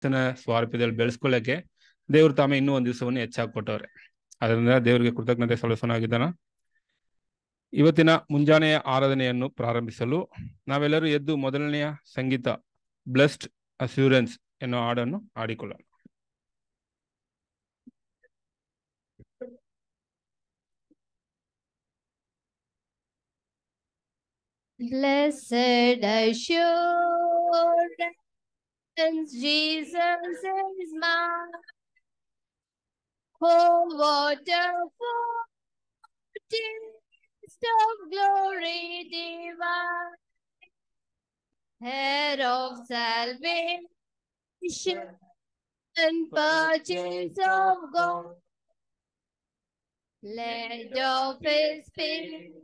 ತನ್ನ ಸ್ವಾರೂಪ್ಯದಲ್ಲಿ ಬೆಳೆಸ್ಕೊಳ್ಳಕ್ಕೆ ದೇವ್ರು ತಾಮೇ ಇನ್ನೂ ಒಂದು ದಿವಸವನ್ನು ಹೆಚ್ಚಾಗಿ ಕೊಟ್ಟವ್ರೆ ಅದರಿಂದ ದೇವರಿಗೆ ಕೃತಜ್ಞತೆ ಸಲ್ಲಿಸೋನಾಗಿದ್ದಾನ ಇವತ್ತಿನ ಮುಂಜಾನೆಯ ಆರಾಧನೆಯನ್ನು ಪ್ರಾರಂಭಿಸಲು ನಾವೆಲ್ಲರೂ ಎದ್ದು ಮೊದಲನೆಯ ಸಂಗೀತ ಬ್ಲೆಸ್ಡ್ ಅಸ್ಯೂರೆನ್ಸ್ ಎನ್ನುವ ಹಾಡನ್ನು ಹಾಡಿಕೊಳ್ಳೋಣ Blessed assurance, Jesus is mine. Oh, what a foretaste of glory divine, head of salvation and purchase of God. Let of his spirit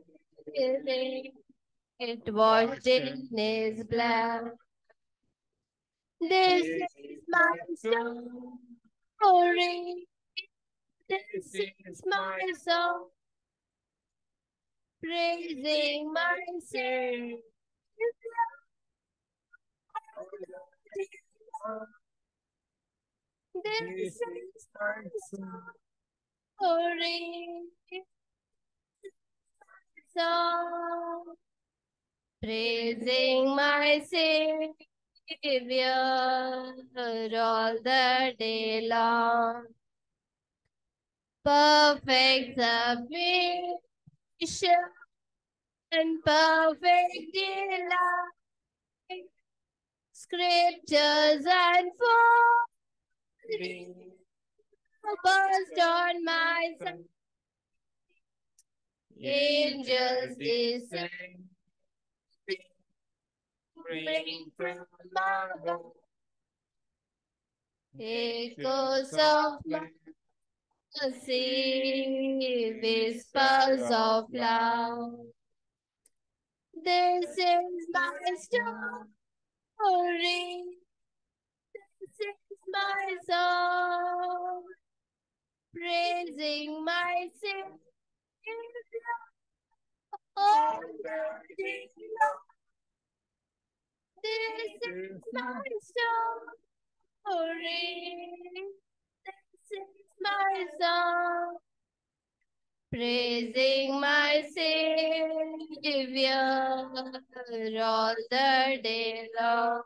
it washed in his blood. This is my story. This is my song. Praising my Savior. This is my story. Song. Praising my Savior all the day long. Perfect submission and perfect delight. Scriptures and burst on my side. Angels descend. Bring from above. Echoes of mercy, whispers of love. This is my story. This is my song. Praising my Savior all the day long. This is my story. This is my song. Praising my Savior all the day long.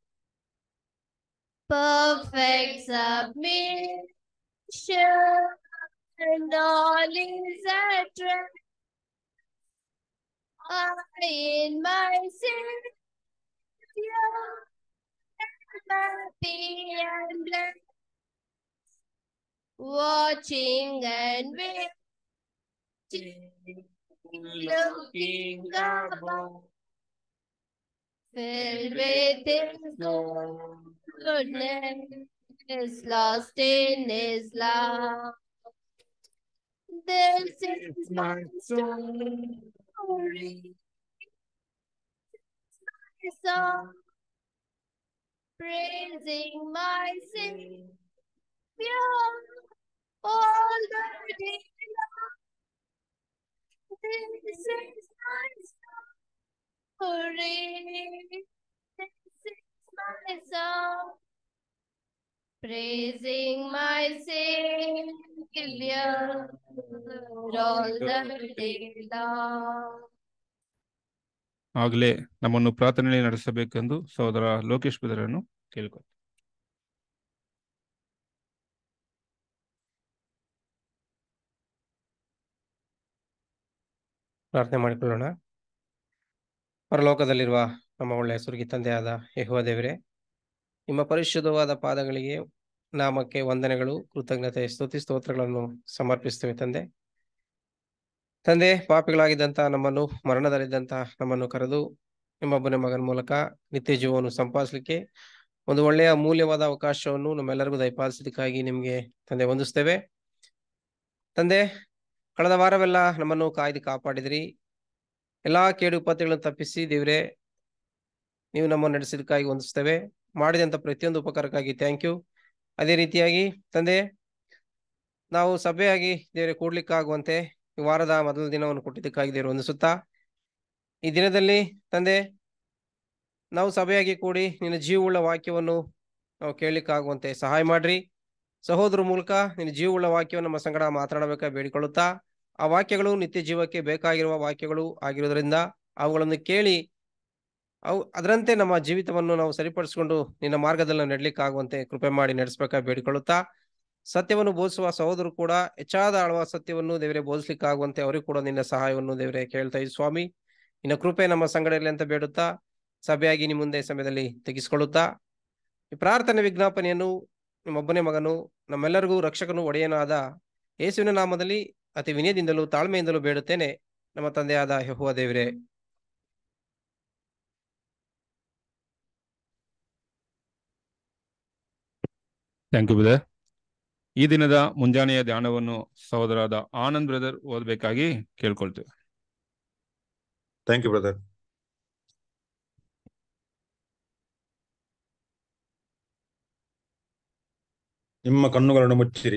Perfect submission and all is at rest. I in my Savior happy and blessed, watching and waiting, looking above, filled with His goodness, lost in His love. This is my story. song, praising my Savior all the day long. This is my story. This is my song, praising my Savior all the day long. ಆಗಲೇ ನಮ್ಮನ್ನು ಪ್ರಾರ್ಥನೆಯಲ್ಲಿ ನಡೆಸಬೇಕೆಂದು ಸಹೋದರ ಲೋಕೇಶ್ ಬಿದರನ್ನು ಕೇಳ್ಕೊ ಪ್ರಾರ್ಥನೆ ಮಾಡಿಕೊಳ್ಳೋಣ ಪರಲೋಕದಲ್ಲಿರುವ ನಮ್ಮ ಒಳ್ಳೆಯ ಸುರುಗಿ ತಂದೆಯಾದ ಯೆಹೋವ ದೇವರೇ ನಿಮ್ಮ ಪರಿಶುದ್ಧವಾದ ಪಾದಗಳಿಗೆ ನಾಮಕ್ಕೆ ವಂದನೆಗಳು ಕೃತಜ್ಞತೆ ಸ್ತುತಿ ಸ್ತೋತ್ರಗಳನ್ನು ಸಮರ್ಪಿಸ್ತೇವೆ ತಂದೆ ತಂದೆ ಪಾಪಿಗಳಾಗಿದ್ದಂಥ ನಮ್ಮನ್ನು ಮರಣದಲ್ಲಿದ್ದಂಥ ನಮ್ಮನ್ನು ಕರೆದು ನಿಮ್ಮೊಬ್ಬನ ಮಗನ ಮೂಲಕ ನಿತ್ಯ ಜೀವವನ್ನು ಸಂಪಾದಿಸಲಿಕ್ಕೆ ಒಂದು ಒಳ್ಳೆಯ ಅಮೂಲ್ಯವಾದ ಅವಕಾಶವನ್ನು ನಮ್ಮೆಲ್ಲರಿಗೂ ದಯಪಾಲಿಸಿದ್ದಕ್ಕಾಗಿ ನಿಮಗೆ ತಂದೆ ವಂದಿಸ್ತೇವೆ ತಂದೆ ಕಳೆದ ವಾರವೆಲ್ಲ ನಮ್ಮನ್ನು ಕಾಯ್ದು ಕಾಪಾಡಿದ್ರಿ ಎಲ್ಲಾ ಕೇಡು ವಿಪತ್ತುಗಳನ್ನು ತಪ್ಪಿಸಿ ದೇವರೇ ನೀವು ನಮ್ಮನ್ನು ನಡೆಸಿದಕ್ಕಾಗಿ ವಂದಿಸ್ತೇವೆ ಮಾಡಿದಂಥ ಪ್ರತಿಯೊಂದು ಉಪಕಾರಕ್ಕಾಗಿ ಥ್ಯಾಂಕ್ ಯು ಅದೇ ರೀತಿಯಾಗಿ ತಂದೆ ನಾವು ಸಭೆಯಾಗಿ ದೇವರೇ ಕೂಡ್ಲಿಕ್ಕಾಗುವಂತೆ ಈ ವಾರದ ಮೊದಲ ದಿನವನ್ನು ಕೊಟ್ಟಿದ್ದಕ್ಕಾಗಿ ದೇವರು ವಂದಿಸುತ್ತಾ ಈ ದಿನದಲ್ಲಿ ತಂದೆ ನಾವು ಸಭೆಯಾಗಿ ಕೂಡಿ ನಿನ್ನ ಜೀವವುಳ್ಳ ವಾಕ್ಯವನ್ನು ನಾವು ಕೇಳಲಿಕ್ಕಾಗುವಂತೆ ಸಹಾಯ ಮಾಡ್ರಿ ಸಹೋದರ ಮೂಲಕ ನಿನ್ನ ಜೀವವುಳ್ಳ ವಾಕ್ಯವನ್ನು ನಮ್ಮ ಸಂಗಡ ಮಾತನಾಡಬೇಕಾ ಬೇಡಿಕೊಳ್ಳುತ್ತಾ ಆ ವಾಕ್ಯಗಳು ನಿತ್ಯ ಜೀವಕ್ಕೆ ಬೇಕಾಗಿರುವ ವಾಕ್ಯಗಳು ಆಗಿರೋದ್ರಿಂದ ಅವುಗಳನ್ನು ಕೇಳಿ ಅವು ಅದರಂತೆ ನಮ್ಮ ಜೀವಿತವನ್ನು ನಾವು ಸರಿಪಡಿಸಿಕೊಂಡು ನಿನ್ನ ಮಾರ್ಗದಲ್ಲಿ ನಡಲಿಕ್ಕಾಗುವಂತೆ ಕೃಪೆ ಮಾಡಿ ನಡೆಸಬೇಕಾ ಬೇಡಿಕೊಳ್ಳುತ್ತಾ ಸತ್ಯವನ್ನು ಬೋಧಿಸುವ ಸಹೋದರು ಕೂಡ ಹೆಚ್ಚಾದ ಆಳುವ ಸತ್ಯವನ್ನು ದೇವರೇ ಬೋಧಿಸ್ಲಿಕ್ಕಾಗುವಂತೆ ಅವರಿಗೂ ಕೂಡ ನಿನ್ನ ಸಹಾಯವನ್ನು ದೇವರೇ ಕೇಳ್ತಾ ಇದ್ದೀವಿ ಸ್ವಾಮಿ ನಿನ್ನ ಕೃಪೆ ನಮ್ಮ ಸಂಗಡ ಇರಲಿ ಅಂತ ಬೇಡುತ್ತಾ ಸಭೆಯಾಗಿ ನಿಮ್ಮ ಮುಂದೆ ಸಮಯದಲ್ಲಿ ತೆಗೆಸಿಕೊಳ್ಳುತ್ತಾ ಈ ಪ್ರಾರ್ಥನೆ ವಿಜ್ಞಾಪನೆಯನ್ನು ನಿಮ್ಮೊಬ್ಬನೇ ಮಗನು ನಮ್ಮೆಲ್ಲರಿಗೂ ರಕ್ಷಕನು ಒಡೆಯನಾದ ಯೇಸುವಿನ ನಾಮದಲ್ಲಿ ಅತಿ ವಿನಯದಿಂದಲೂ ತಾಳ್ಮೆಯಿಂದಲೂ ಬೇಡುತ್ತೇನೆ ನಮ್ಮ ತಂದೆಯಾದ ಯೆಹೋವ ದೇವರೇ ಥ್ಯಾಂಕ್ ಯು ಬ್ರದರ್ ಈ ದಿನದ ಮುಂಜಾನೆಯ ಧ್ಯಾನವನ್ನು ಸಹೋದರಾದ ಆನಂದ್ ಬ್ರದರ್ ಓದಬೇಕಾಗಿ ಕೇಳ್ಕೊಳ್ತೇವೆ ಥ್ಯಾಂಕ್ ಯು ಬ್ರದರ್ ನಿಮ್ಮ ಕಣ್ಣುಗಳನ್ನು ಮುಚ್ಚಿರಿ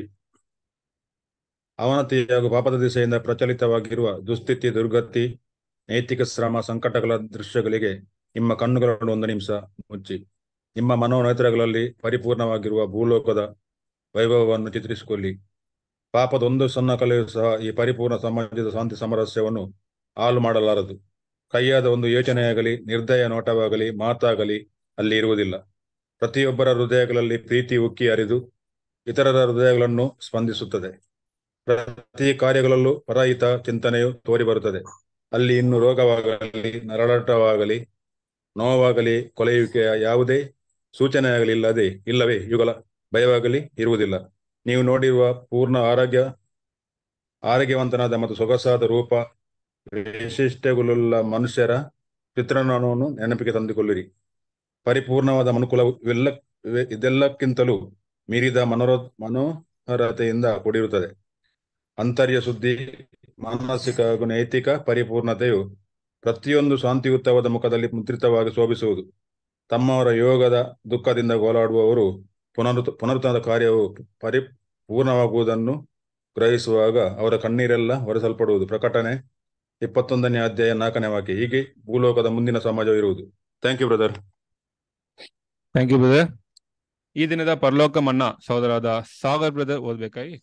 ಅವನತಿ ಹಾಗೂ ಪಾಪದ ದಿಸೆಯಿಂದ ಪ್ರಚಲಿತವಾಗಿರುವ ದುಸ್ಥಿತಿ ದುರ್ಗತಿ ನೈತಿಕ ಶ್ರಮ ಸಂಕಟಗಳ ದೃಶ್ಯಗಳಿಗೆ ನಿಮ್ಮ ಕಣ್ಣುಗಳನ್ನು ಒಂದು ನಿಮಿಷ ಮುಚ್ಚಿ ನಿಮ್ಮ ಮನೋನೇತ್ರಗಳಲ್ಲಿ ಪರಿಪೂರ್ಣವಾಗಿರುವ ಭೂಲೋಕದ ವೈಭವವನ್ನು ಚಿತ್ರಿಸಿಕೊಳ್ಳಿ ಪಾಪದ ಒಂದು ಸಣ್ಣ ಕಲೆಯು ಸಹ ಈ ಪರಿಪೂರ್ಣ ಸಮಾಜದ ಶಾಂತಿ ಸಾಮರಸ್ಯವನ್ನು ಹಾಳು ಮಾಡಲಾರದು ಕೈಯಾದ ಒಂದು ಯೋಚನೆಯಾಗಲಿ ನಿರ್ದಯ ನೋಟವಾಗಲಿ ಮಾತಾಗಲಿ ಅಲ್ಲಿ ಇರುವುದಿಲ್ಲ ಪ್ರತಿಯೊಬ್ಬರ ಹೃದಯಗಳಲ್ಲಿ ಪ್ರೀತಿ ಉಕ್ಕಿ ಹರಿದು ಇತರರ ಹೃದಯಗಳನ್ನು ಸ್ಪಂದಿಸುತ್ತದೆ ಪ್ರತಿ ಕಾರ್ಯಗಳಲ್ಲೂ ಪರಹಿತ ಚಿಂತನೆಯು ತೋರಿಬರುತ್ತದೆ ಅಲ್ಲಿ ಇನ್ನು ರೋಗವಾಗಲಿ ನರಳಾಟವಾಗಲಿ ನೋವಾಗಲಿ ಕೊಲೆಯುವಿಕೆಯ ಯಾವುದೇ ಸೂಚನೆಯಾಗಲಿ ಇಲ್ಲದೆ ಇಲ್ಲವೇ ಇವುಗಳ ಭಯವಾಗಲಿ ಇರುವುದಿಲ್ಲ ನೀವು ನೋಡಿರುವ ಪೂರ್ಣ ಆರೋಗ್ಯ ಆರೋಗ್ಯವಂತನಾದ ಮತ್ತು ಸೊಗಸಾದ ರೂಪ ವೈಶಿಷ್ಟ್ಯಗಳುಳ್ಳ ಮನುಷ್ಯರ ಚಿತ್ರಣವನ್ನು ನೆನಪಿಗೆ ತಂದುಕೊಳ್ಳಿರಿ ಪರಿಪೂರ್ಣವಾದ ಮನುಕುಲವು ಇವೆಲ್ಲ ಇವೆ- ಇದೆಲ್ಲಕ್ಕಿಂತಲೂ ಮೀರಿದ ಮನೋರ ಮನೋಹರತೆಯಿಂದ ಕೂಡಿರುತ್ತದೆ ಅಂತರ್ಯ ಶುದ್ಧಿ ಮಾನಸಿಕ ಹಾಗೂ ನೈತಿಕ ಪರಿಪೂರ್ಣತೆಯು ಪ್ರತಿಯೊಂದು ಶಾಂತಿಯುತವಾದ ಮುಖದಲ್ಲಿ ಮುದ್ರಿತವಾಗಿ ಶೋಭಿಸುವುದು ತಮ್ಮವರ ಯೋಗದ ದುಃಖದಿಂದ ಗೋಲಾಡುವವರು ಪುನರುತ್ ಪುನರುತ್ಥಾನದ ಕಾರ್ಯವು ಪರಿಪೂರ್ಣವಾಗುವುದನ್ನು ಗ್ರಹಿಸುವಾಗ ಅವರ ಕಣ್ಣೀರೆಲ್ಲ ಹೊರಸಲ್ಪಡುವುದು ಪ್ರಕಟಣೆ ಇಪ್ಪತ್ತೊಂದನೇ ಅಧ್ಯಾಯ ನಾಲ್ಕನೇ ವಾಕ್ಯ ಹೀಗೆ ಭೂಲೋಕದ ಮುಂದಿನ ಸಮಾಜವು ಇರುವುದು thank you brother thank you brother ಈ ದಿನದ ಪರಲೋಕ ಮನ್ನ ಸಹೋದರಾದ ಸಾಗರ್ ಬ್ರದರ್ ಓದ್ಬೇಕಾಗಿ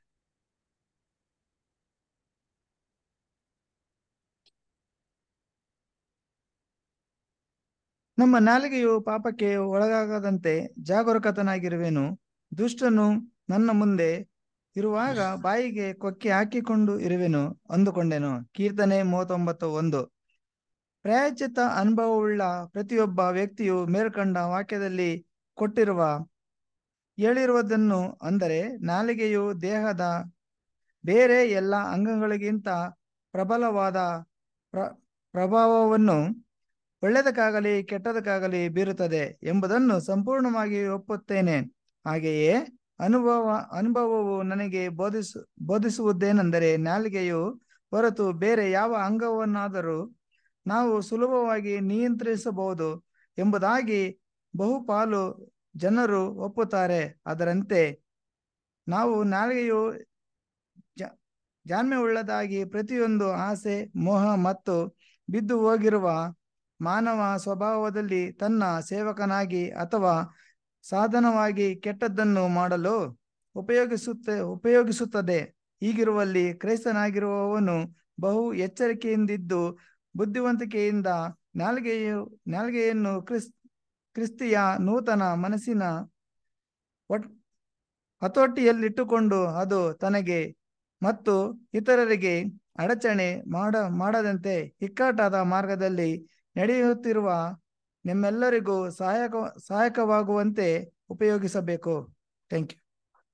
ನಮ್ಮ ನಾಲಿಗೆಯು ಪಾಪಕ್ಕೆ ಒಳಗಾಗದಂತೆ ಜಾಗರೂಕತನಾಗಿರುವೆನು ದುಷ್ಟನು ನನ್ನ ಮುಂದೆ ಇರುವಾಗ ಬಾಯಿಗೆ ಕೊಕ್ಕೆ ಹಾಕಿಕೊಂಡು ಇರುವೆನು ಅಂದುಕೊಂಡೆನು ಕೀರ್ತನೆ ಮೂವತ್ತೊಂಬತ್ತು ಒಂದು ಪ್ರಾಯಚಿತ್ತ ಅನುಭವವುಳ್ಳ ಪ್ರತಿಯೊಬ್ಬ ವ್ಯಕ್ತಿಯು ಮೇಲ್ಕಂಡ ವಾಕ್ಯದಲ್ಲಿ ಕೊಟ್ಟಿರುವ ಹೇಳಿರುವುದನ್ನು ಅಂದರೆ ನಾಲಿಗೆಯು ದೇಹದ ಬೇರೆ ಎಲ್ಲ ಅಂಗಗಳಿಗಿಂತ ಪ್ರಬಲವಾದ ಪ್ರ ಪ್ರಭಾವವನ್ನು ಒಳ್ಳೆಯದಕ್ಕಾಗಲಿ ಕೆಟ್ಟದಕ್ಕಾಗಲಿ ಬೀರುತ್ತದೆ ಎಂಬುದನ್ನು ಸಂಪೂರ್ಣವಾಗಿ ಒಪ್ಪುತ್ತೇನೆ ಹಾಗೆಯೇ ಅನುಭವ ಅನುಭವವು ನನಗೆ ಬೋಧಿಸು ಬೋಧಿಸುವುದೇನೆಂದರೆ ನಾಲಿಗೆಯು ಹೊರತು ಬೇರೆ ಯಾವ ಅಂಗವನ್ನಾದರೂ ನಾವು ಸುಲಭವಾಗಿ ನಿಯಂತ್ರಿಸಬಹುದು ಎಂಬುದಾಗಿ ಬಹುಪಾಲು ಜನರು ಒಪ್ಪುತ್ತಾರೆ ಅದರಂತೆ ನಾವು ನಾಲಿಗೆಯು ಜ ಜಾಣ್ಮೆ ಉಳ್ಳದಾಗಿ ಪ್ರತಿಯೊಂದು ಆಸೆ ಮೋಹ ಮತ್ತು ಬಿದ್ದು ಹೋಗಿರುವ ಮಾನವ ಸ್ವಭಾವದಲ್ಲಿ ತನ್ನ ಸೇವಕನಾಗಿ ಅಥವಾ ಸಾಧನವಾಗಿ ಕೆಟ್ಟದ್ದನ್ನು ಮಾಡಲು ಉಪಯೋಗಿಸುತ್ತೆ ಉಪಯೋಗಿಸುತ್ತದೆ ಹೀಗಿರುವಲ್ಲಿ ಕ್ರೈಸ್ತನಾಗಿರುವವನು ಬಹು ಎಚ್ಚರಿಕೆಯಿಂದಿದ್ದು ಬುದ್ಧಿವಂತಿಕೆಯಿಂದ ನಾಲ್ಗೆಯು ನಾಲ್ಗೆಯನ್ನು ಕ್ರಿಸ್ ಕ್ರಿಸ್ತಿಯ ನೂತನ ಮನಸ್ಸಿನ ಒಟ್ ಹತೋಟಿಯಲ್ಲಿಟ್ಟುಕೊಂಡು ಅದು ತನಗೆ ಮತ್ತು ಇತರರಿಗೆ ಅಡಚಣೆ ಮಾಡ ಮಾಡದಂತೆ ಇಕ್ಕಟ್ಟಾದ ಮಾರ್ಗದಲ್ಲಿ ನಡೆಯುತ್ತಿರುವ ನಿಮ್ಮೆಲ್ಲರಿಗೂ ಸಹಾಯಕ ಸಹಾಯಕವಾಗುವಂತೆ ಉಪಯೋಗಿಸಬೇಕು thank you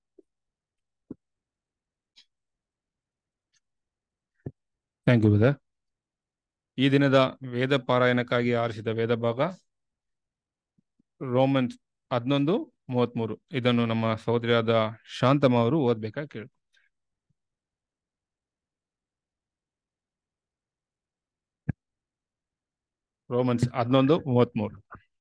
thank you brother ಈ ದಿನದ ವೇದ ಪಾರಾಯಣಕ್ಕಾಗಿ ಆರಿಸಿದ ವೇದ ಭಾಗ ರೋಮನ್ಸ್ ಹನ್ನೊಂದು ಮೂವತ್ಮೂರು ಇದನ್ನು ನಮ್ಮ ಸಹೋದರಿಯಾದ ಶಾಂತಮ್ಮ ಅವರು ಓದ್ಬೇಕಾಗಿ ಕೇಳಿ ರೋಮನ್ಸ್ ಹನ್ನೊಂದು ಮೂವತ್ಮೂರು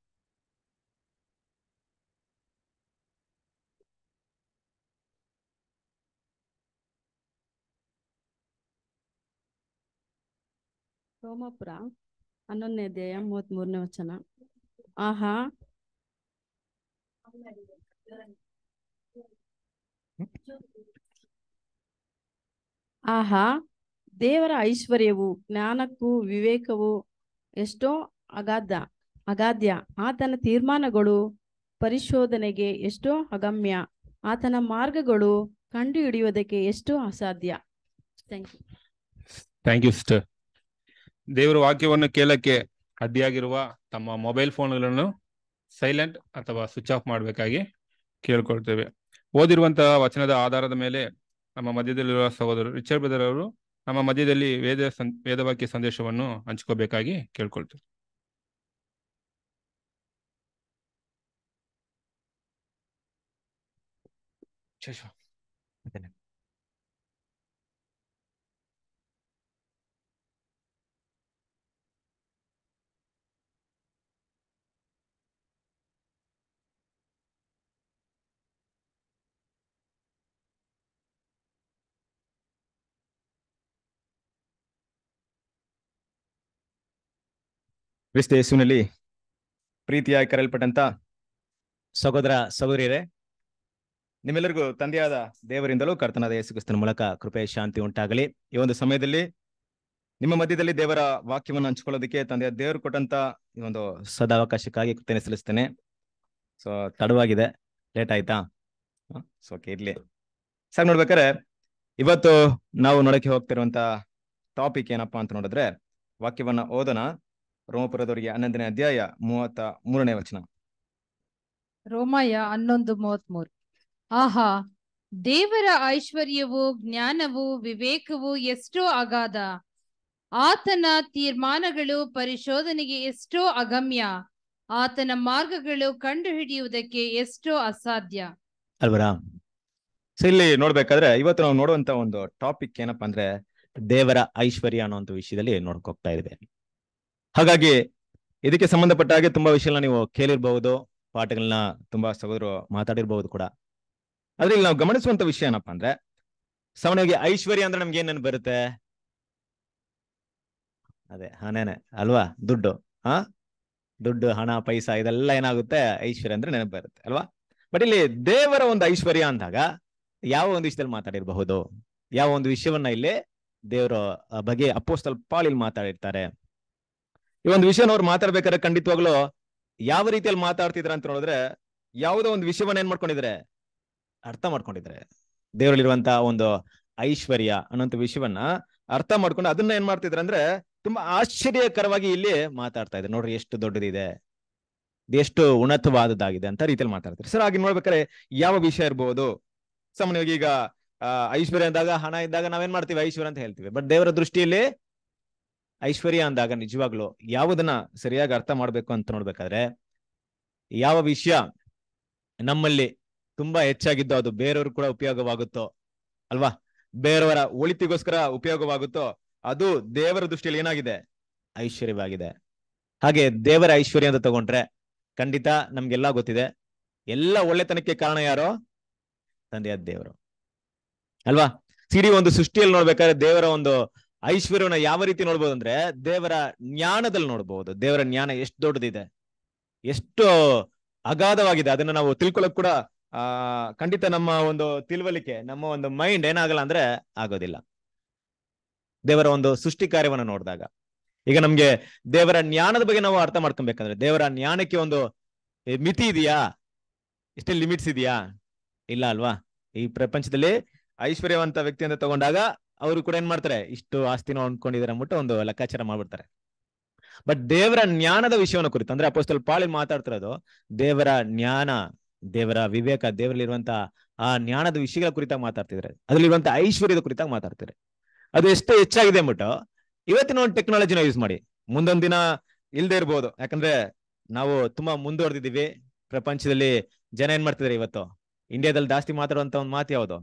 ರೋಮಾಪುರ ಹನ್ನೊಂದನೇ ಅಧ್ಯಾಯ ಮೂವತ್ಮೂರನೇ ವಚನ ಆಹಾ ಆಹಾ ದೇವರ ಐಶ್ವರ್ಯವು ಜ್ಞಾನಕ್ಕೂ ವಿವೇಕವು ಎಷ್ಟೋ ಅಗಾಧ ಅಗಾಧ್ಯ ಆತನ ತೀರ್ಮಾನಗಳು ಪರಿಶೋಧನೆಗೆ ಎಷ್ಟೋ ಅಗಮ್ಯ ಆತನ ಮಾರ್ಗಗಳು ಕಂಡುಹಿಡಿಯುವುದಕ್ಕೆ ಎಷ್ಟೋ ಅಸಾಧ್ಯ thank you thank you sister ದೇವರ ವಾಕ್ಯವನ್ನು ಕೇಳಕ್ಕೆ ಅಡ್ಡಿಯಾಗಿರುವ ತಮ್ಮ ಮೊಬೈಲ್ ಫೋನ್ಗಳನ್ನು ಸೈಲೆಂಟ್ ಅಥವಾ ಸ್ವಿಚ್ ಆಫ್ ಮಾಡಬೇಕಾಗಿ ಕೇಳ್ಕೊಳ್ತೇವೆ ಓದಿರುವಂತಹ ವಚನದ ಆಧಾರದ ಮೇಲೆ ನಮ್ಮ ಮಧ್ಯದಲ್ಲಿರುವ ಸಹೋದರರು ರಿಚರ್ಡ್ ಬ್ರದರ್ ಅವರು ನಮ್ಮ ಮಧ್ಯದಲ್ಲಿ ವೇದ ಸಂ ವೇದವಾಕ್ಯ ಸಂದೇಶವನ್ನು ಹಂಚ್ಕೋಬೇಕಾಗಿ ಕೇಳ್ಕೊಳ್ತೇವೆ ಕ್ರಿಸ್ತ ಯೇಸುವಿನಲ್ಲಿ ಪ್ರೀತಿಯಾಗಿ ಕರೆಯಲ್ಪಟ್ಟಂತ ಸಹೋದರ ಸಹೋದರಿಯರೇ ನಿಮ್ಮೆಲ್ಲರಿಗೂ ತಂದೆಯಾದ ದೇವರಿಂದಲೂ ಕರ್ತನಾದ ಯೇಸು ಕ್ರಿಸ್ತನ ಮೂಲಕ ಕೃಪೆ ಶಾಂತಿ ಉಂಟಾಗಲಿ ಈ ಒಂದು ಸಮಯದಲ್ಲಿ ನಿಮ್ಮ ಮಧ್ಯದಲ್ಲಿ ದೇವರ ವಾಕ್ಯವನ್ನು ಹಂಚ್ಕೊಳ್ಳೋದಕ್ಕೆ ತಂದೆಯ ದೇವರು ಕೊಟ್ಟಂತ ಈ ಒಂದು ಸದಾವಕಾಶಕ್ಕಾಗಿ ಕೃತಜ್ಞತೆ ಸಲ್ಲಿಸ್ತೇನೆ ಸೊ ತಡವಾಗಿದೆ ಲೇಟ್ ಆಯ್ತಾ ಸೊ ಓಕೆ ಇರ್ಲಿ ಸಾಕ್ ನೋಡ್ಬೇಕಾರೆ ಇವತ್ತು ನಾವು ನೋಡಕ್ಕೆ ಹೋಗ್ತಿರುವಂತ ಟಾಪಿಕ್ ಏನಪ್ಪಾ ಅಂತ ನೋಡಿದ್ರೆ ವಾಕ್ಯವನ್ನ ಓದೋಣ ರೋಮಪುರದವರಿಗೆ ಹನ್ನೊಂದನೇ ಅಧ್ಯಾಯ ಮೂವತ್ತ ಮೂರನೇ ವಚನ ರೋಮಾಯ ಹನ್ನೊಂದು ಮೂವತ್ಮೂರು ಆಹಾ ದೇವರ ಐಶ್ವರ್ಯವು ಜ್ಞಾನವು ವಿವೇಕವು ಎಷ್ಟೋ ಅಗಾಧ ಆತನ ತೀರ್ಮಾನಗಳು ಪರಿಶೋಧನೆಗೆ ಎಷ್ಟೋ ಅಗಮ್ಯ ಆತನ ಮಾರ್ಗಗಳು ಕಂಡುಹಿಡಿಯುವುದಕ್ಕೆ ಎಷ್ಟೋ ಅಸಾಧ್ಯ ಅಲ್ವರಾ ಸೊ ಇಲ್ಲಿ ನೋಡ್ಬೇಕಾದ್ರೆ ಇವತ್ತು ನಾವು ನೋಡುವಂತ ಒಂದು ಟಾಪಿಕ್ ಏನಪ್ಪಾ ಅಂದ್ರೆ ದೇವರ ಐಶ್ವರ್ಯ ಅನ್ನುವಂತ ವಿಷಯದಲ್ಲಿ ನೋಡ್ಕ್ ಹೋಗ್ತಾ ಇದ್ದೇವೆ ಹಾಗಾಗಿ ಇದಕ್ಕೆ ಸಂಬಂಧಪಟ್ಟ ಹಾಗೆ ತುಂಬಾ ವಿಷಯಗಳನ್ನ ನೀವು ಕೇಳಿರ್ಬಹುದು ಪಾಠಗಳನ್ನ ತುಂಬಾ ಸಹೋದರರು ಮಾತಾಡಿರ್ಬಹುದು ಕೂಡ ಆದ್ರೆ ಇಲ್ಲಿ ನಾವು ಗಮನಿಸುವಂತ ವಿಷಯ ಏನಪ್ಪಾ ಅಂದ್ರೆ ಸಾಮಾನ್ಯವಾಗಿ ಐಶ್ವರ್ಯ ಅಂದ್ರೆ ನಮ್ಗೆ ಏನೇನು ಬರುತ್ತೆ ಅದೇ ಹಣನೇ ಅಲ್ವಾ ದುಡ್ಡು ಹಾ ದುಡ್ಡು ಹಣ ಪೈಸಾ ಇದೆಲ್ಲ ಏನಾಗುತ್ತೆ ಐಶ್ವರ್ಯ ಅಂದ್ರೆ ನೆನಪು ಬರುತ್ತೆ ಅಲ್ವಾ ಬಟ್ ಇಲ್ಲಿ ದೇವರ ಒಂದು ಐಶ್ವರ್ಯ ಅಂದಾಗ ಯಾವ ಒಂದು ವಿಷಯದಲ್ಲಿ ಮಾತಾಡಿರಬಹುದು ಯಾವ ಒಂದು ವಿಷಯವನ್ನ ಇಲ್ಲಿ ದೇವರ ಬಗ್ಗೆ ಅಪ್ಪೋಸ್ತಲ್ ಪಾಲ್ ಇಲ್ಲಿ ಮಾತಾಡಿರ್ತಾರೆ ಈ ಒಂದು ವಿಷಯನ ಅವ್ರು ಮಾತಾಡ್ಬೇಕಾದ್ರೆ ಖಂಡಿತವಾಗ್ಲೂ ಯಾವ ರೀತಿಯಲ್ಲಿ ಮಾತಾಡ್ತಿದ್ರ ಅಂತ ನೋಡಿದ್ರೆ ಯಾವುದೋ ಒಂದು ವಿಷಯವನ್ನ ಏನ್ ಮಾಡ್ಕೊಂಡಿದ್ರೆ ಅರ್ಥ ಮಾಡ್ಕೊಂಡಿದ್ರೆ ದೇವರಲ್ಲಿರುವಂತ ಒಂದು ಐಶ್ವರ್ಯ ಅನ್ನೋಂಥ ವಿಷಯವನ್ನ ಅರ್ಥ ಮಾಡ್ಕೊಂಡು ಅದನ್ನ ಏನ್ ಮಾಡ್ತಿದ್ರೆ ಅಂದ್ರೆ ತುಂಬಾ ಆಶ್ಚರ್ಯಕರವಾಗಿ ಇಲ್ಲಿ ಮಾತಾಡ್ತಾ ಇದ್ದಾರೆ ನೋಡ್ರಿ ಎಷ್ಟು ದೊಡ್ಡದಿದೆ ಎಷ್ಟು ಉನ್ನತವಾದದ್ದಾಗಿದೆ ಅಂತ ರೀತಿಯಲ್ಲಿ ಮಾತಾಡ್ತಾರೆ ಸರ್ ಹಾಗೆ ನೋಡ್ಬೇಕಾದ್ರೆ ಯಾವ ವಿಷಯ ಇರ್ಬೋದು ಸಾಮಾನ್ಯವಾಗಿ ಈಗ ಆ, ಐಶ್ವರ್ಯ ಅಂದಾಗ ಹಣ ಇದ್ದಾಗ ನಾವೇನ್ ಮಾಡ್ತೀವಿ ಐಶ್ವರ್ಯ ಅಂತ ಹೇಳ್ತೀವಿ ಬಟ್ ದೇವರ ದೃಷ್ಟಿಯಲ್ಲಿ ಐಶ್ವರ್ಯ ಅಂದಾಗ ನಿಜವಾಗ್ಲು ಯಾವುದನ್ನ ಸರಿಯಾಗಿ ಅರ್ಥ ಮಾಡ್ಬೇಕು ಅಂತ ನೋಡ್ಬೇಕಾದ್ರೆ ಯಾವ ವಿಷಯ ನಮ್ಮಲ್ಲಿ ತುಂಬಾ ಹೆಚ್ಚಾಗಿದ್ದೋ ಅದು ಬೇರೆಯವ್ರು ಕೂಡ ಉಪಯೋಗವಾಗುತ್ತೋ ಅಲ್ವಾ ಬೇರೆಯವರ ಒಳಿತಿಗೋಸ್ಕರ ಉಪಯೋಗವಾಗುತ್ತೋ ಅದು ದೇವರ ದೃಷ್ಟಿಯಲ್ಲಿ ಏನಾಗಿದೆ ಐಶ್ವರ್ಯವಾಗಿದೆ ಹಾಗೆ ದೇವರ ಐಶ್ವರ್ಯ ಅಂತ ತಗೊಂಡ್ರೆ ಖಂಡಿತ ನಮ್ಗೆಲ್ಲಾ ಗೊತ್ತಿದೆ ಎಲ್ಲ ಒಳ್ಳೆತನಕ್ಕೆ ಕಾರಣ ಯಾರೋ ತಂದೆಯಾದ ದೇವರು ಅಲ್ವಾ ಸಿಡಿ ಒಂದು ಸೃಷ್ಟಿಯಲ್ಲಿ ನೋಡ್ಬೇಕಾದ್ರೆ ದೇವರ ಒಂದು ಐಶ್ವರ್ಯವನ್ನ ಯಾವ ರೀತಿ ನೋಡ್ಬೋದು ಅಂದ್ರೆ ದೇವರ ಜ್ಞಾನದಲ್ಲಿ ನೋಡ್ಬೋದು ದೇವರ ಜ್ಞಾನ ಎಷ್ಟು ದೊಡ್ಡದಿದೆ ಎಷ್ಟು ಅಗಾಧವಾಗಿದೆ ಅದನ್ನ ನಾವು ತಿಳ್ಕೊಳಕ್ ಕೂಡ ಆ ಖಂಡಿತ ನಮ್ಮ ಒಂದು ತಿಳುವಳಿಕೆ ನಮ್ಮ ಒಂದು ಮೈಂಡ್ ಏನಾಗಲ್ಲ ಅಂದ್ರೆ ಆಗೋದಿಲ್ಲ ದೇವರ ಒಂದು ಸೃಷ್ಟಿ ಕಾರ್ಯವನ್ನ ನೋಡಿದಾಗ ಈಗ ನಮ್ಗೆ ದೇವರ ಜ್ಞಾನದ ಬಗ್ಗೆ ನಾವು ಅರ್ಥ ಮಾಡ್ಕೊಬೇಕಂದ್ರೆ ದೇವರ ಜ್ಞಾನಕ್ಕೆ ಒಂದು ಏ, ಮಿತಿ ಇದೆಯಾ ಇಷ್ಟೇ ಲಿಮಿಟ್ಸ್ ಇದೆಯಾ ಇಲ್ಲ ಅಲ್ವಾ ಈ ಪ್ರಪಂಚದಲ್ಲಿ ಐಶ್ವರ್ಯವಂತ ವ್ಯಕ್ತಿ ಅಂತ ತಗೊಂಡಾಗ ಅವರು ಕೂಡ ಏನ್ ಮಾಡ್ತಾರೆ ಇಷ್ಟು ಆಸ್ತಿನ ಅನ್ಕೊಂಡಿದ್ದಾರೆ ಅಂದ್ಬಿಟ್ಟು ಒಂದು ಲೆಕ್ಕಾಚಾರ ಮಾಡ್ಬಿಡ್ತಾರೆ ಬಟ್ ದೇವರ ಜ್ಞಾನದ ವಿಷಯವನ್ನು ಕುರಿತು ಅಂದ್ರೆ ಅಪೋಸ್ತಲ್ ಪಾಳಿ ಮಾತಾಡ್ತಿರೋದು ದೇವರ ಜ್ಞಾನ ದೇವರ ವಿವೇಕ ದೇವರಲ್ಲಿರುವಂತ ಆ ಜ್ಞಾನದ ವಿಷಯಗಳ ಕುರಿತಾಗಿ ಮಾತಾಡ್ತಿದ್ರೆ ಅದ್ರಲ್ಲಿರುವಂತ ಐಶ್ವರ್ಯದ ಕುರಿತಾಗಿ ಮಾತಾಡ್ತಿದ್ರೆ ಅದು ಎಷ್ಟು ಹೆಚ್ಚಾಗಿದೆ ಅಂದ್ಬಿಟ್ಟು ಇವತ್ತಿನ ಒಂದು ಟೆಕ್ನಾಲಜಿನ ಯೂಸ್ ಮಾಡಿ ಮುಂದೊಂದ್ ದಿನ ಇಲ್ದೇ ಇರ್ಬೋದು ಯಾಕಂದ್ರೆ ನಾವು ತುಂಬಾ ಮುಂದುವರೆದಿದ್ದೀವಿ ಪ್ರಪಂಚದಲ್ಲಿ ಜನ ಏನ್ ಮಾಡ್ತಿದಾರೆ ಇವತ್ತು ಇಂಡಿಯಾದಲ್ಲಿ ಜಾಸ್ತಿ ಮಾತಾಡುವಂತ ಒಂದು ಮಾತು ಯಾವುದು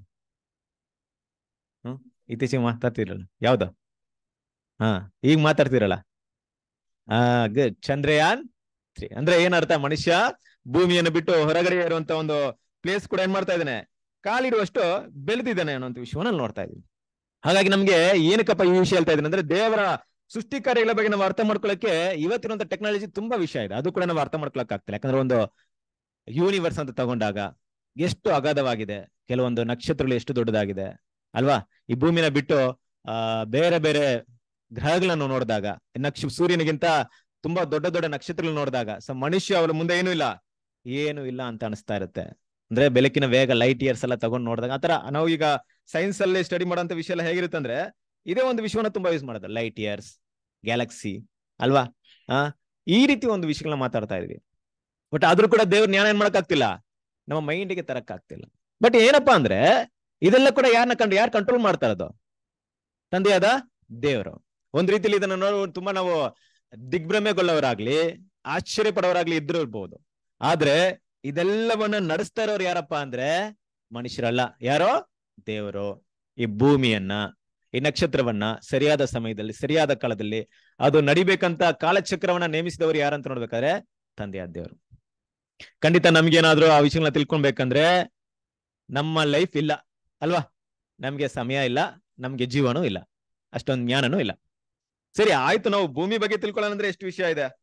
ಹ್ಮ್ ಇತ್ತೀಚೆಗೆ ಮಾತಾಡ್ತಿರಲ್ಲ ಯಾವ್ದು ಹಾ ಈಗ ಮಾತಾಡ್ತಿರಲ್ಲ ಆ ಗುಡ್ ಚಂದ್ರಯಾನ್ ತ್ರೀ ಅಂದ್ರೆ ಏನರ್ಥ ಮನುಷ್ಯ ಭೂಮಿಯನ್ನು ಬಿಟ್ಟು ಹೊರಗಡೆ ಇರುವಂತ ಒಂದು ಪ್ಲೇಸ್ ಕೂಡ ಏನ್ ಮಾಡ್ತಾ ಇದ್ದಾನೆ ಕಾಲಿಡುವಷ್ಟು ಬೆಳೆದಿದ್ದಾನೆ ಅನ್ನೋಂಥ ವಿಷಯವನ್ನ ಅಲ್ಲಿ ನೋಡ್ತಾ ಇದೀವಿ ಹಾಗಾಗಿ ನಮ್ಗೆ ಏನಕ್ಕಪ್ಪ ಈ ವಿಷಯ ಹೇಳ್ತಾ ಇದ್ದೀನಿ ಅಂದ್ರೆ ದೇವರ ಸೃಷ್ಟಿ ಕಾರ್ಯಗಳ ಬಗ್ಗೆ ನಾವು ಅರ್ಥ ಮಾಡ್ಕೊಳ್ಳಕ್ಕೆ ಇವತ್ತಿರುವಂತ ಟೆಕ್ನಾಲಜಿ ತುಂಬಾ ವಿಷಯ ಇದೆ ಅದು ಕೂಡ ನಾವು ಅರ್ಥ ಮಾಡ್ಕೊಳಕ್ ಆಗ್ತಿಲ್ಲ ಯಾಕಂದ್ರೆ ಒಂದು ಯೂನಿವರ್ಸ್ ಅಂತ ತಗೊಂಡಾಗ ಎಷ್ಟು ಅಗಾಧವಾಗಿದೆ ಕೆಲವೊಂದು ನಕ್ಷತ್ರಗಳು ಎಷ್ಟು ದೊಡ್ಡದಾಗಿದೆ ಅಲ್ವಾ ಈ ಭೂಮಿನ ಬಿಟ್ಟು ಆ ಬೇರೆ ಬೇರೆ ಗ್ರಹಗಳನ್ನು ನೋಡಿದಾಗ ನಕ್ಷ ಸೂರ್ಯನಿಗಿಂತ ತುಂಬಾ ದೊಡ್ಡ ದೊಡ್ಡ ನಕ್ಷತ್ರಗಳು ನೋಡಿದಾಗ ಸೊ ಮನುಷ್ಯ ಅವರ ಮುಂದೆ ಏನೂ ಇಲ್ಲ ಏನು ಇಲ್ಲ ಅಂತ ಅನಿಸ್ತಾ ಇರುತ್ತೆ ಅಂದ್ರೆ ಬೆಳಕಿನ ವೇಗ ಲೈಟ್ ಇಯರ್ಸ್ ಎಲ್ಲ ತಗೊಂಡ್ ನೋಡಿದಾಗ ಆತರ ನಾವು ಈಗ ಸೈನ್ಸ್ ಅಲ್ಲಿ ಸ್ಟಡಿ ಮಾಡೋಂಥ ವಿಷಯ ಎಲ್ಲ ಹೇಗಿರುತ್ತೆ ಅಂದ್ರೆ ಇದೇ ಒಂದು ವಿಷಯವನ್ನ ತುಂಬಾ ಯೂಸ್ ಮಾಡೋದು ಲೈಟ್ ಇಯರ್ಸ್ ಗ್ಯಾಲಕ್ಸಿ ಅಲ್ವಾ ಆ ಈ ರೀತಿ ಒಂದು ವಿಷಯಗಳನ್ನ ಮಾತಾಡ್ತಾ ಇದ್ವಿ ಬಟ್ ಆದ್ರೂ ಕೂಡ ದೇವ್ರ ಜ್ಞಾನ ಏನ್ ಮಾಡಕ್ ಆಗ್ತಿಲ್ಲ ನಮ್ಮ ಮೈಂಡಿಗೆ ತರಕ್ ಆಗ್ತಿಲ್ಲ ಬಟ್ ಏನಪ್ಪಾ ಅಂದ್ರೆ ಇದೆಲ್ಲ ಕೂಡ ಯಾರನ್ನ ಕಂಡು ಯಾರು ಕಂಟ್ರೋಲ್ ಮಾಡ್ತಾ ಇರೋದು ತಂದೆಯಾದ ದೇವರು ಒಂದ್ ರೀತಿಲಿ ಇದನ್ನ ನೋಡ ತುಂಬಾ ನಾವು ದಿಗ್ಭ್ರಮೆಗೊಳ್ಳವರಾಗ್ಲಿ ಆಶ್ಚರ್ಯ ಪಡೋರಾಗ್ಲಿ ಇದ್ರು ಇರ್ಬೋದು ಆದ್ರೆ ಇದೆಲ್ಲವನ್ನ ನಡೆಸ್ತಾ ಇರೋರು ಯಾರಪ್ಪ ಅಂದ್ರೆ ಮನುಷ್ಯರಲ್ಲ ಯಾರೋ ದೇವರು ಈ ಭೂಮಿಯನ್ನ ಈ ನಕ್ಷತ್ರವನ್ನ ಸರಿಯಾದ ಸಮಯದಲ್ಲಿ ಸರಿಯಾದ ಕಾಲದಲ್ಲಿ ಅದು ನಡಿಬೇಕಂತ ಕಾಲಚಕ್ರವನ್ನ ನೇಮಿಸಿದವರು ಯಾರಂತ ನೋಡ್ಬೇಕಾದ್ರೆ ತಂದೆಯಾದ ದೇವರು ಖಂಡಿತ ನಮ್ಗೇನಾದ್ರೂ ಆ ವಿಷಯಗಳನ್ನ ತಿಳ್ಕೊಳ್ಬೇಕಂದ್ರೆ ನಮ್ಮ ಲೈಫ್ ಇಲ್ಲ ಅಲ್ವಾ ನಮ್ಗೆ ಸಮಯ ಇಲ್ಲ ನಮ್ಗೆ ಜೀವನೂ ಇಲ್ಲ ಅಷ್ಟೊಂದು ಜ್ಞಾನನೂ ಇಲ್ಲ ಸರಿ ಆಯ್ತು ನಾವು ಭೂಮಿ ಬಗ್ಗೆ ತಿಳ್ಕೊಳ್ಳೋಣ ಅಂದ್ರೆ ಎಷ್ಟು ವಿಷಯ ಇದೆ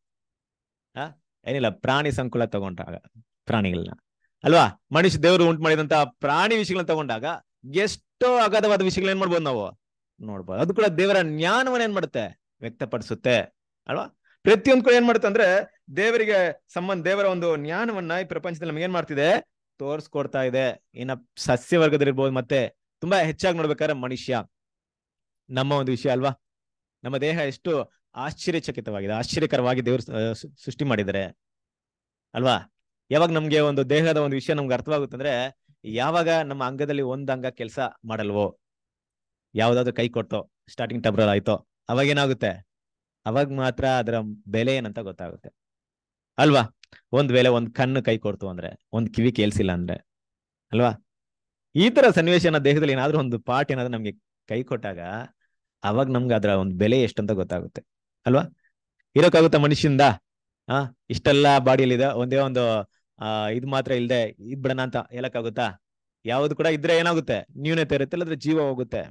ಆ ಏನಿಲ್ಲ ಪ್ರಾಣಿ ಸಂಕುಲ ತಗೊಂಡಾಗ ಪ್ರಾಣಿಗಳನ್ನ ಅಲ್ವಾ ಮನುಷ್ಯ ದೇವರು ಉಂಟು ಮಾಡಿದಂತ ಪ್ರಾಣಿ ವಿಷಯಗಳನ್ನ ತಗೊಂಡಾಗ ಎಷ್ಟೋ ಅಗಾಧವಾದ ವಿಷಯಗಳನ್ನ ಏನ್ ಮಾಡ್ಬೋದು ನಾವು ನೋಡ್ಬೋದು ಅದು ಕೂಡ ದೇವರ ಜ್ಞಾನವನ್ನ ಏನ್ ಮಾಡುತ್ತೆ ವ್ಯಕ್ತಪಡಿಸುತ್ತೆ ಅಲ್ವಾ ಪ್ರತಿಯೊಂದು ಕೂಡ ಏನ್ ಮಾಡುತ್ತೆ ಅಂದ್ರೆ ದೇವರಿಗೆ ಸಂಬಂಧ ದೇವರ ಒಂದು ಜ್ಞಾನವನ್ನ ಈ ಪ್ರಪಂಚದಲ್ಲಿ ನಮ್ಗೆ ಏನ್ ಮಾಡ್ತಿದೆ ತೋರ್ಸ್ಕೊಡ್ತಾ ಇದೆ ಇನ್ನ ಸಸ್ಯ ವರ್ಗದಲ್ಲಿರ್ಬೋದು ಮತ್ತೆ ತುಂಬಾ ಹೆಚ್ಚಾಗಿ ನೋಡ್ಬೇಕಾದ್ರೆ ಮನುಷ್ಯ ನಮ್ಮ ಒಂದು ವಿಷಯ ಅಲ್ವಾ ನಮ್ಮ ದೇಹ ಎಷ್ಟು ಆಶ್ಚರ್ಯಚಕಿತವಾಗಿದೆ ಆಶ್ಚರ್ಯಕರವಾಗಿ ದೇವರು ಸೃಷ್ಟಿ ಮಾಡಿದ್ದಾರೆ ಅಲ್ವಾ ಯಾವಾಗ ನಮ್ಗೆ ಒಂದು ದೇಹದ ಒಂದು ವಿಷಯ ನಮ್ಗೆ ಅರ್ಥವಾಗುತ್ತೆ ಅಂದ್ರೆ ಯಾವಾಗ ನಮ್ಮ ಅಂಗದಲ್ಲಿ ಒಂದ್ ಅಂಗ ಕೆಲಸ ಮಾಡಲ್ವೋ ಯಾವ್ದಾದ್ರು ಕೈ ಕೊಡ್ತೋ ಸ್ಟಾರ್ಟಿಂಗ್ ಟಬ್ರಲ್ ಆಯ್ತೋ ಅವಾಗ ಏನಾಗುತ್ತೆ ಅವಾಗ ಮಾತ್ರ ಅದರ ಬೆಲೆ ಏನಂತ ಗೊತ್ತಾಗುತ್ತೆ ಅಲ್ವಾ ಒಂದ್ ವೇಳೆ ಒಂದ್ ಕಣ್ಣು ಕೈ ಕೊಡ್ತು ಅಂದ್ರೆ ಒಂದ್ ಕಿವಿ ಕೇಳ್ಸಿಲ್ಲ ಅಂದ್ರೆ ಅಲ್ವಾ ಈ ತರ ಸನ್ನಿವೇಶನ ದೇಹದಲ್ಲಿ ಏನಾದ್ರೂ ಒಂದು ಪಾರ್ಟ್ ಏನಾದ್ರೂ ನಮ್ಗೆ ಕೈ ಕೊಟ್ಟಾಗ ಅವಾಗ ನಮ್ಗೆ ಅದರ ಒಂದು ಬೆಲೆ ಎಷ್ಟಂತ ಗೊತ್ತಾಗುತ್ತೆ ಅಲ್ವಾ ಇರೋಕ್ಕಾಗುತ್ತಾ ಮನುಷ್ಯಂದ ಆ ಇಷ್ಟೆಲ್ಲ ಬಾಡಿಯಲ್ಲಿದೆ ಒಂದೇ ಒಂದು ಆ ಇದ್ ಮಾತ್ರ ಇಲ್ದೆ ಇದ್ ಬಿಡಣ ಅಂತ ಹೇಳಕ್ಕಾಗುತ್ತಾ ಯಾವ್ದು ಕೂಡ ಇದ್ರೆ ಏನಾಗುತ್ತೆ ನ್ಯೂನತೆ ಇರುತ್ತೆ ಇಲ್ಲದ್ರೆ ಜೀವ ಹೋಗುತ್ತೆ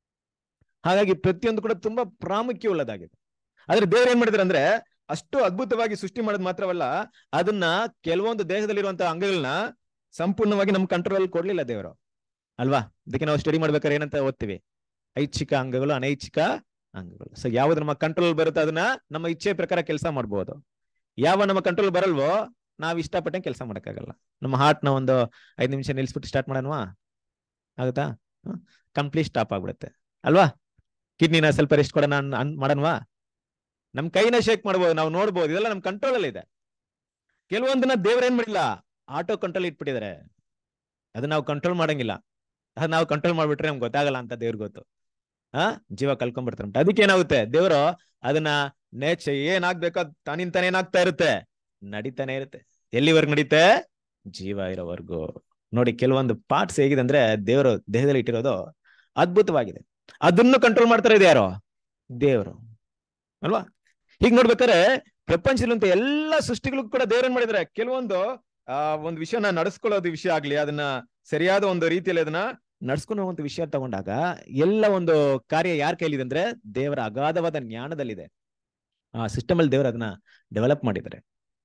ಹಾಗಾಗಿ ಪ್ರತಿಯೊಂದು ಕೂಡ ತುಂಬಾ ಪ್ರಾಮುಖ್ಯ ಉಳ್ಳದಾಗಿದೆ ಆದ್ರೆ ದೇವ್ರು ಏನ್ ಮಾಡಿದಾರೆ ಅಂದ್ರೆ ಅಷ್ಟು ಅದ್ಭುತವಾಗಿ ಸೃಷ್ಟಿ ಮಾಡೋದು ಮಾತ್ರವಲ್ಲ ಅದನ್ನ ಕೆಲವೊಂದು ದೇಹದಲ್ಲಿರುವಂತಹ ಅಂಗಗಳನ್ನ ಸಂಪೂರ್ಣವಾಗಿ ನಮ್ ಕಂಟ್ರೋಲ್ ಕೊಡ್ಲಿಲ್ಲ ದೇವರು ಅಲ್ವಾ ಅದಕ್ಕೆ ನಾವು ಸ್ಟಡಿ ಮಾಡ್ಬೇಕಾದ್ರೆ ಏನಂತ ಓದ್ತೀವಿ ಐಚ್ಛಿಕ ಅಂಗಗಳು ಅನೈಚ್ಛಿಕ ಅಂಗಗಳು ಸೊ ಯಾವ್ದು ನಮ್ಮ ಕಂಟ್ರೋಲ್ ಬರುತ್ತೆ ಅದನ್ನ ನಮ್ಮ ಇಚ್ಛೆ ಪ್ರಕಾರ ಕೆಲಸ ಮಾಡ್ಬೋದು ಯಾವ ನಮ್ಮ ಕಂಟ್ರೋಲ್ ಬರಲ್ವೋ ನಾವ್ ಇಷ್ಟಪಟ್ಟಂಗೆ ಕೆಲಸ ಮಾಡಕ್ಕಾಗಲ್ಲ ನಮ್ಮ ಹಾರ್ಟ್ ನ ಒಂದು ಐದ್ ನಿಮಿಷ ನಿಲ್ಸ್ಬಿಟ್ಟು ಸ್ಟಾರ್ಟ್ ಮಾಡೋಣವಾ ಆಗುತ್ತಾ ಕಂಪ್ಲೀಟ್ ಸ್ಟಾಪ್ ಆಗ್ಬಿಡುತ್ತೆ ಅಲ್ವಾ ಕಿಡ್ನಿನ ಸ್ವಲ್ಪ ರೆಸ್ಟ್ ಕೊಡೋಣ ಅನ್ ಮಾಡೋಣವಾ ನಮ್ ಕೈನ ಶೇಕ್ ಮಾಡ್ಬೋದು ನಾವು ನೋಡ್ಬೋದು ಇದೆಲ್ಲ ನಮ್ ಕಂಟ್ರೋಲ್ ಅಲ್ಲಿ ಇದೆ ಕೆಲವೊಂದನ್ನ ದೇವ್ರ ಏನ್ ಮಾಡಿಲ್ಲ ಆಟೋ ಕಂಟ್ರೋಲ್ ಇಟ್ಬಿಟ್ಟಿದ್ದಾರೆ ಅದನ್ನ ನಾವು ಕಂಟ್ರೋಲ್ ಮಾಡಂಗಿಲ್ಲ ಅದ್ ನಾವು ಕಂಟ್ರೋಲ್ ಮಾಡ್ಬಿಟ್ರೆ ನಮ್ಗೆ ಗೊತ್ತಾಗಲ್ಲ ಅಂತ ದೇವ್ರಿಗೆ ಗೊತ್ತು ಆ ಜೀವ ಕಲ್ಕೊಂಡ್ಬಿಡ್ತಾರಂತ ಅದಕ್ಕೆ ಏನಾಗುತ್ತೆ ದೇವರು ಅದನ್ನ ನೇಚರ್ ಏನಾಗ್ಬೇಕೋ ತಾನಿಂತಾನೆ ಏನಾಗ್ತಾ ಇರುತ್ತೆ ನಡೀತಾನೆ ಇರುತ್ತೆ ಎಲ್ಲಿವರೆಗೂ ನಡೀತೆ ಜೀವ ಇರೋವರೆಗೂ ನೋಡಿ ಕೆಲವೊಂದು ಪಾರ್ಟ್ಸ್ ಹೇಗಿದೆ ಅಂದ್ರೆ ದೇವರು ದೇಹದಲ್ಲಿ ಇಟ್ಟಿರೋದು ಅದ್ಭುತವಾಗಿದೆ ಅದನ್ನು ಕಂಟ್ರೋಲ್ ಮಾಡ್ತಾರೆ ಇದು ಯಾರು ದೇವರು ಅಲ್ವಾ ಹೀಗ್ ನೋಡ್ಬೇಕಾದ್ರೆ ಪ್ರಪಂಚದಲ್ಲಂತ ಎಲ್ಲಾ ಸೃಷ್ಟಿಗಳು ಕೂಡ ದೇವ್ರೇನ್ ಮಾಡಿದ್ದಾರೆ ಕೆಲವೊಂದು ಆ ಒಂದು ವಿಷಯನ ನಡೆಸ್ಕೊಳ್ಳೋದು ವಿಷಯ ಆಗ್ಲಿ ಅದನ್ನ ಸರಿಯಾದ ಒಂದು ರೀತಿಯಲ್ಲಿ ಅದನ್ನ ನಡ್ಸ್ಕೊಂಡು ಹೋಗುವಂತ ವಿಷಯ ತಗೊಂಡಾಗ ಎಲ್ಲ ಒಂದು ಕಾರ್ಯ ಯಾರ ಕೈಲಿದೆ ಅಂದ್ರೆ ದೇವರ ಅಗಾಧವಾದ ಜ್ಞಾನದಲ್ಲಿದೆ ಆ ಸಿಸ್ಟಮ್ ಅಲ್ಲಿ ದೇವರು ಅದನ್ನ ಡೆವಲಪ್ ಮಾಡಿದ್ದಾರೆ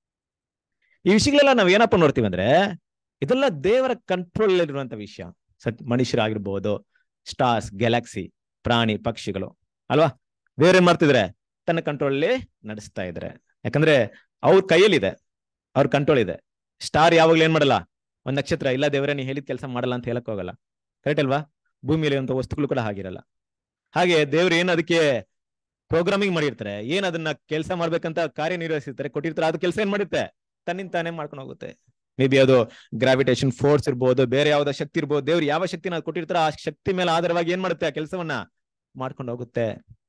ಈ ವಿಷಯಗಳೆಲ್ಲ ನಾವ್ ಏನಪ್ಪ ನೋಡ್ತೀವಿ ಅಂದ್ರೆ ಇದೆಲ್ಲ ದೇವರ ಕಂಟ್ರೋಲ್ ಇರುವಂತ ವಿಷಯ ಸತ್ ಮನುಷ್ಯರಾಗಿರ್ಬೋದು ಸ್ಟಾರ್ಸ್ ಗ್ಯಾಲಕ್ಸಿ ಪ್ರಾಣಿ ಪಕ್ಷಿಗಳು ಅಲ್ವಾ ದೇವ್ರೇನ್ ಮಾಡ್ತಿದ್ರೆ ತನ್ನ ಕಂಟ್ರೋಲ್ ಅಲ್ಲಿ ನಡೆಸ್ತಾ ಇದ್ರೆ ಯಾಕಂದ್ರೆ ಅವ್ರ ಕೈಯಲ್ಲಿದೆ ಅವ್ರ ಕಂಟ್ರೋಲ್ ಇದೆ ಸ್ಟಾರ್ ಯಾವಾಗ್ಲೂ ಏನ್ ಮಾಡಲ್ಲ ಒಂದ್ ನಕ್ಷತ್ರ ಇಲ್ಲ ದೇವರೇ ನೀ ಹೇಳಿದ ಕೆಲಸ ಮಾಡಲ್ಲ ಅಂತ ಹೇಳಕ್ ಹೋಗಲ್ಲ ಕರೆಕ್ಟ್ ಅಲ್ವಾ ಭೂಮಿಯಲ್ಲಿ ಇರುವಂತ ವಸ್ತುಗಳು ಕೂಡ ಹಾಗಿರಲ್ಲ ಹಾಗೆ ದೇವ್ರು ಏನ್ ಅದಕ್ಕೆ ಪ್ರೋಗ್ರಾಮಿಂಗ್ ಮಾಡಿರ್ತಾರೆ ಏನ್ ಅದನ್ನ ಕೆಲಸ ಮಾಡ್ಬೇಕಂತ ಕಾರ್ಯನಿರ್ವಹಿಸಿರ್ತಾರೆ ಕೊಟ್ಟಿರ್ತಾರೆ ಅದು ಕೆಲಸ ಏನ್ ಮಾಡುತ್ತೆ ತನ್ನಿಂದ ತಾನೇ ಮಾಡ್ಕೊಂಡು ಹೋಗುತ್ತೆ ಮೇ ಬಿ ಅದು ಗ್ರಾವಿಟೇಷನ್ ಫೋರ್ಸ್ ಇರ್ಬೋದು ಬೇರೆ ಯಾವ್ದೋ ಶಕ್ತಿ ಇರ್ಬೋದು ದೇವ್ರು ಯಾವ ಶಕ್ತಿನ ಕೊಟ್ಟಿರ್ತಾರೋ ಆ ಶಕ್ತಿ ಮೇಲೆ ಆಧಾರವಾಗಿ ಏನ್ ಮಾಡುತ್ತೆ ಆ ಕೆಲಸವನ್ನ ಮಾಡ್ಕೊಂಡು ಹೋಗುತ್ತೆ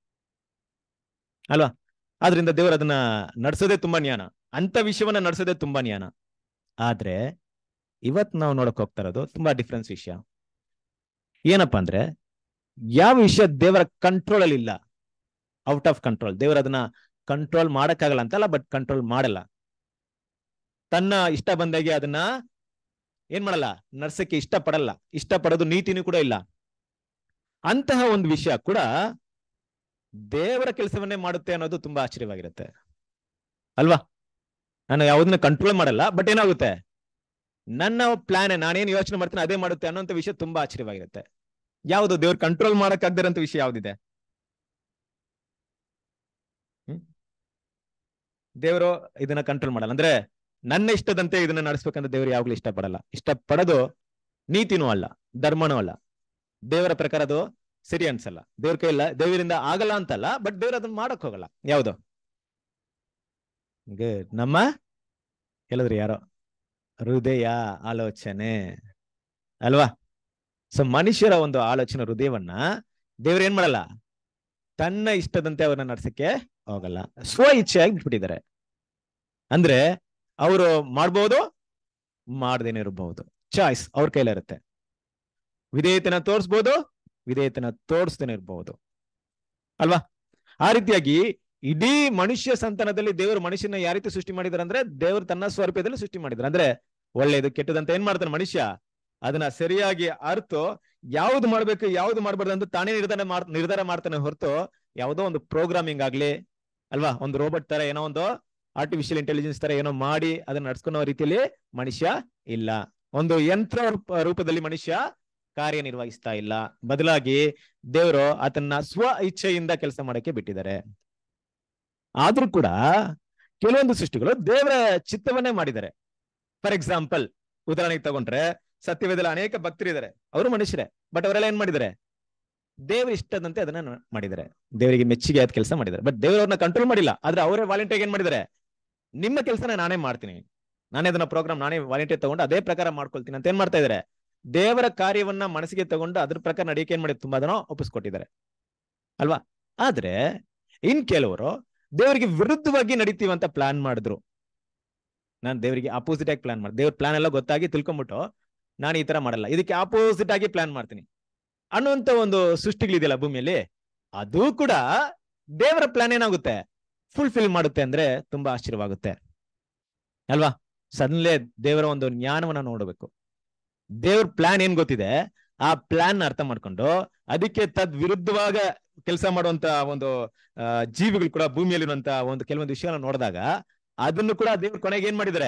ಅಲ್ವಾ ಆದ್ರಿಂದ ದೇವರು ಅದನ್ನ ನಡ್ಸೋದೇ ತುಂಬಾ ಜ್ಞಾನ ಅಂತ ವಿಷಯವನ್ನ ನಡ್ಸೋದೇ ತುಂಬಾ ಜ್ಞಾನ ಆದ್ರೆ ಇವತ್ ನಾವು ನೋಡಕ್ ಹೋಗ್ತಾ ಇರೋದು ತುಂಬಾ ಡಿಫ್ರೆನ್ಸ್ ವಿಷಯ ಏನಪ್ಪಾ ಅಂದ್ರೆ ಯಾವ ವಿಷಯ ದೇವರ ಕಂಟ್ರೋಲ್ ಅಲ್ಲಿ ಇಲ್ಲ ಔಟ್ ಆಫ್ ಕಂಟ್ರೋಲ್ ದೇವರು ಅದನ್ನ ಕಂಟ್ರೋಲ್ ಮಾಡಕ್ಕಾಗಲ್ಲ ಅಂತಲ್ಲ ಬಟ್ ಕಂಟ್ರೋಲ್ ಮಾಡಲ್ಲ ತನ್ನ ಇಷ್ಟ ಬಂದಾಗೆ ಅದನ್ನ ಏನ್ ಮಾಡಲ್ಲ ನಡ್ಸಕ್ಕೆ ಇಷ್ಟ ಪಡಲ್ಲ ಇಷ್ಟ ಪಡೋದು ನೀತಿನೂ ಕೂಡ ಇಲ್ಲ ಅಂತಹ ಒಂದು ವಿಷಯ ಕೂಡ ದೇವರ ಕೆಲಸವನ್ನೇ ಮಾಡುತ್ತೆ ಅನ್ನೋದು ತುಂಬಾ ಆಶ್ಚರ್ಯವಾಗಿರುತ್ತೆ ಅಲ್ವಾ ನಾನು ಯಾವುದನ್ನ ಕಂಟ್ರೋಲ್ ಮಾಡಲ್ಲ ಬಟ್ ಏನಾಗುತ್ತೆ ನನ್ನ ಪ್ಲಾನ್ ನಾನೇನು ಯೋಚನೆ ಮಾಡ್ತೀನಿ ಅದೇ ಮಾಡುತ್ತೆ ಅನ್ನೋಂಥ ವಿಷಯ ತುಂಬಾ ಆಶ್ಚರ್ಯವಾಗಿರುತ್ತೆ ಯಾವುದು ದೇವ್ರು ಕಂಟ್ರೋಲ್ ಮಾಡಕ್ಕಾಗದಿರೋಂಥ ವಿಷಯ ಯಾವ್ದಿದೆ ಹ್ಮ್ ದೇವರು ಇದನ್ನ ಕಂಟ್ರೋಲ್ ಮಾಡಲ್ಲ ಅಂದ್ರೆ ನನ್ನ ಇಷ್ಟದಂತೆ ಇದನ್ನ ನಡೆಸ್ಬೇಕಂತ ದೇವ್ರು ಯಾವಾಗ್ಲೂ ಇಷ್ಟಪಡಲ್ಲ ಇಷ್ಟಪಡೋದು ನೀತಿನೂ ಅಲ್ಲ ಧರ್ಮನೂ ಅಲ್ಲ ದೇವರ ಪ್ರಕಾರ ಅದು ಸರಿ ಅನ್ಸಲ್ಲ ದೇವ್ರ ಕೈಲ್ಲ ದೇವರಿಂದ ಆಗಲ್ಲ ಅಂತಲ್ಲ ಬಟ್ ದೇವ್ರ ಅದನ್ನ ಮಾಡಕ್ ಹೋಗಲ್ಲ ಯಾವುದು Good. ನಮ್ಮ ಹೇಳಿದ್ರಿ ಯಾರೋ ಹೃದಯ ಆಲೋಚನೆ ಅಲ್ವಾ ಸೊ ಮನುಷ್ಯರ ಒಂದು ಆಲೋಚನೆ ಹೃದಯವನ್ನ ದೇವ್ರ ಏನ್ ಮಾಡಲ್ಲ ತನ್ನ ಇಷ್ಟದಂತೆ ಅವ್ರನ್ನ ನಡ್ಸಕ್ಕೆ ಹೋಗಲ್ಲ ಸ್ವ ಇಚ್ಛೆಯಾಗಿ ಬಿಟ್ಬಿಟ್ಟಿದ್ದಾರೆ ಅಂದ್ರೆ ಅವರು ಮಾಡ್ಬೋದು ಮಾಡ್ದೇನೆ ಇರಬಹುದು ಚಾಯ್ಸ್ ಅವ್ರ ಕೈಲಿರುತ್ತೆ ವಿಧೇಯತೆನ ತೋರಿಸ್ಬೋದು ವಿಧೇಯತೆನ ತೋರಿಸ್ದೇನೆ ಇರಬಹುದು ಅಲ್ವಾ ಆ ರೀತಿಯಾಗಿ ಇಡೀ ಮನುಷ್ಯ ಸಂತಾನದಲ್ಲಿ ದೇವರು ಮನುಷ್ಯನ ಯಾವ ರೀತಿ ಸೃಷ್ಟಿ ಮಾಡಿದಾರೆ ಅಂದ್ರೆ ದೇವರು ತನ್ನ ಸ್ವರೂಪದಲ್ಲಿ ಸೃಷ್ಟಿ ಮಾಡಿದಾರೆ ಅಂದ್ರೆ ಒಳ್ಳೇದು ಕೆಟ್ಟದಂತ ಏನ್ ಮಾಡ್ತಾನೆ ಮನುಷ್ಯ ಅದನ್ನ ಸರಿಯಾಗಿ ಅರ್ತು ಯಾವ್ದು ಮಾಡ್ಬೇಕು ಯಾವ್ದು ಮಾಡ್ಬಾರ್ದು ಅಂತ ತಾನೇ ನಿರ್ಧಾರ ಮಾಡ್ ನಿರ್ಧಾರ ಮಾಡ್ತಾನೆ ಹೊರತು ಯಾವುದೋ ಒಂದು ಪ್ರೋಗ್ರಾಮಿಂಗ್ ಆಗ್ಲಿ ಅಲ್ವಾ ಒಂದು ರೋಬೋಟ್ ತರ ಏನೋ ಒಂದು ಆರ್ಟಿಫಿಷಿಯಲ್ ಇಂಟೆಲಿಜೆನ್ಸ್ ತರ ಏನೋ ಮಾಡಿ ಅದನ್ನ ನಡ್ಸ್ಕೊಳೋ ರೀತಿಯಲ್ಲಿ ಮನುಷ್ಯ ಇಲ್ಲ ಒಂದು ಯಂತ್ರ ರೂಪ- ರೂಪದಲ್ಲಿ ಮನುಷ್ಯ ಕಾರ್ಯನಿರ್ವಹಿಸ್ತಾ ಇಲ್ಲ ಬದಲಾಗಿ ದೇವರು ಆತನ್ನ ಸ್ವ ಇಚ್ಛೆಯಿಂದ ಕೆಲಸ ಮಾಡಕ್ಕೆ ಬಿಟ್ಟಿದ್ದಾರೆ ಆದ್ರೂ ಕೂಡ ಕೆಲವೊಂದು ಸೃಷ್ಟಿಗಳು ದೇವರ ಚಿತ್ತವನ್ನೇ ಮಾಡಿದ್ದಾರೆ ಫಾರ್ ಎಕ್ಸಾಂಪಲ್ ಉದಾಹರಣೆಗೆ ತಗೊಂಡ್ರೆ ಸತ್ಯವೇದದಲ್ಲಿ ಅನೇಕ ಭಕ್ತರಿದ್ದಾರೆ ಅವರು ಮನುಷ್ಯರೇ ಬಟ್ ಅವರೆಲ್ಲ ಏನ್ ಮಾಡಿದ್ದಾರೆ ದೇವ್ರ ಇಷ್ಟದಂತೆ ಅದನ್ನ ನ- ಮಾಡಿದ್ದಾರೆ ದೇವರಿಗೆ ಮೆಚ್ಚುಗೆ ಆದ ಕೆಲಸ ಮಾಡಿದ್ದಾರೆ ಬಟ್ ದೇವರವ್ರನ್ನ ಕಂಟ್ರೋಲ್ ಮಾಡಿಲ್ಲ ಆದ್ರೆ ಅವರೇ ವಾಲಂಟಿಯರ್ ಏನ್ ಮಾಡಿದ್ದಾರೆ ನಿಮ್ಮ ಕೆಲಸನ ನಾನೇ ಮಾಡ್ತೀನಿ ನಾನೇ ಅದನ್ನ ಪ್ರೋಗ್ರಾಮ್ ನಾನೇ ವಾಲಂಟಿಯರ್ ತಗೊಂಡು ಅದೇ ಪ್ರಕಾರ ಮಾಡ್ಕೊಳ್ತೀನಿ ಅಂತ ಏನ್ ಮಾಡ್ತಾ ಇದಾರೆ ದೇವರ ಕಾರ್ಯವನ್ನ ಮನಸ್ಸಿಗೆ ತಗೊಂಡು ಅದ್ರ ಪ್ರಕಾರ ನಡೆಯಕ್ಕೆ ಏನ್ ಮಾಡಿ ತುಂಬಾ ಜನ ಒಪ್ಪಿಸ್ಕೊಟ್ಟಿದ್ದಾರೆ ಅಲ್ವಾ ಆದ್ರೆ ಇನ್ ಕೆಲವರು ದೇವರಿಗೆ ವಿರುದ್ಧವಾಗಿ ನಡೀತೀವಂತ ಪ್ಲಾನ್ ಮಾಡಿದ್ರು ನಾನು ದೇವರಿಗೆ ಅಪೋಸಿಟ್ ಆಗಿ ಪ್ಲಾನ್ ಮಾಡಿ ದೇವ್ರ ಪ್ಲಾನ್ ಎಲ್ಲ ಗೊತ್ತಾಗಿ ತಿಳ್ಕೊಂಬಿಟ್ಟು ನಾನು ಈ ತರ ಮಾಡಲ್ಲ ಇದಕ್ಕೆ ಆಪೋಸಿಟ್ ಆಗಿ ಪ್ಲಾನ್ ಮಾಡ್ತೀನಿ ಅನ್ನುವಂತ ಒಂದು ಸೃಷ್ಟಿಗಳಿದೆಯಲ್ಲ ಭೂಮಿಯಲ್ಲಿ ಅದು ಕೂಡ ದೇವರ ಪ್ಲಾನ್ ಏನಾಗುತ್ತೆ ಫುಲ್ಫಿಲ್ ಮಾಡುತ್ತೆ ಅಂದ್ರೆ ತುಂಬಾ ಆಶ್ಚರ್ಯವಾಗುತ್ತೆ ಅಲ್ವಾ ಸಡನ್ಲೇ ದೇವರ ಒಂದು ಜ್ಞಾನವನ್ನ ನೋಡಬೇಕು ದೇವ್ರ ಪ್ಲಾನ್ ಏನ್ ಗೊತ್ತಿದೆ ಆ ಪ್ಲಾನ್ ಅರ್ಥ ಮಾಡ್ಕೊಂಡು ಅದಕ್ಕೆ ತದ್ ವಿರುದ್ಧವಾಗ ಕೆಲಸ ಮಾಡುವಂತ ಒಂದು ಆ, ಜೀವಿಗಳು ಕೂಡ ಭೂಮಿಯಲ್ಲಿರುವಂತ ಒಂದು ಕೆಲವೊಂದು ವಿಷಯಗಳನ್ನ ನೋಡಿದಾಗ ಅದನ್ನು ಕೂಡ ದೇವ್ರ ಕೊನೆಗೆ ಏನ್ ಮಾಡಿದ್ದಾರೆ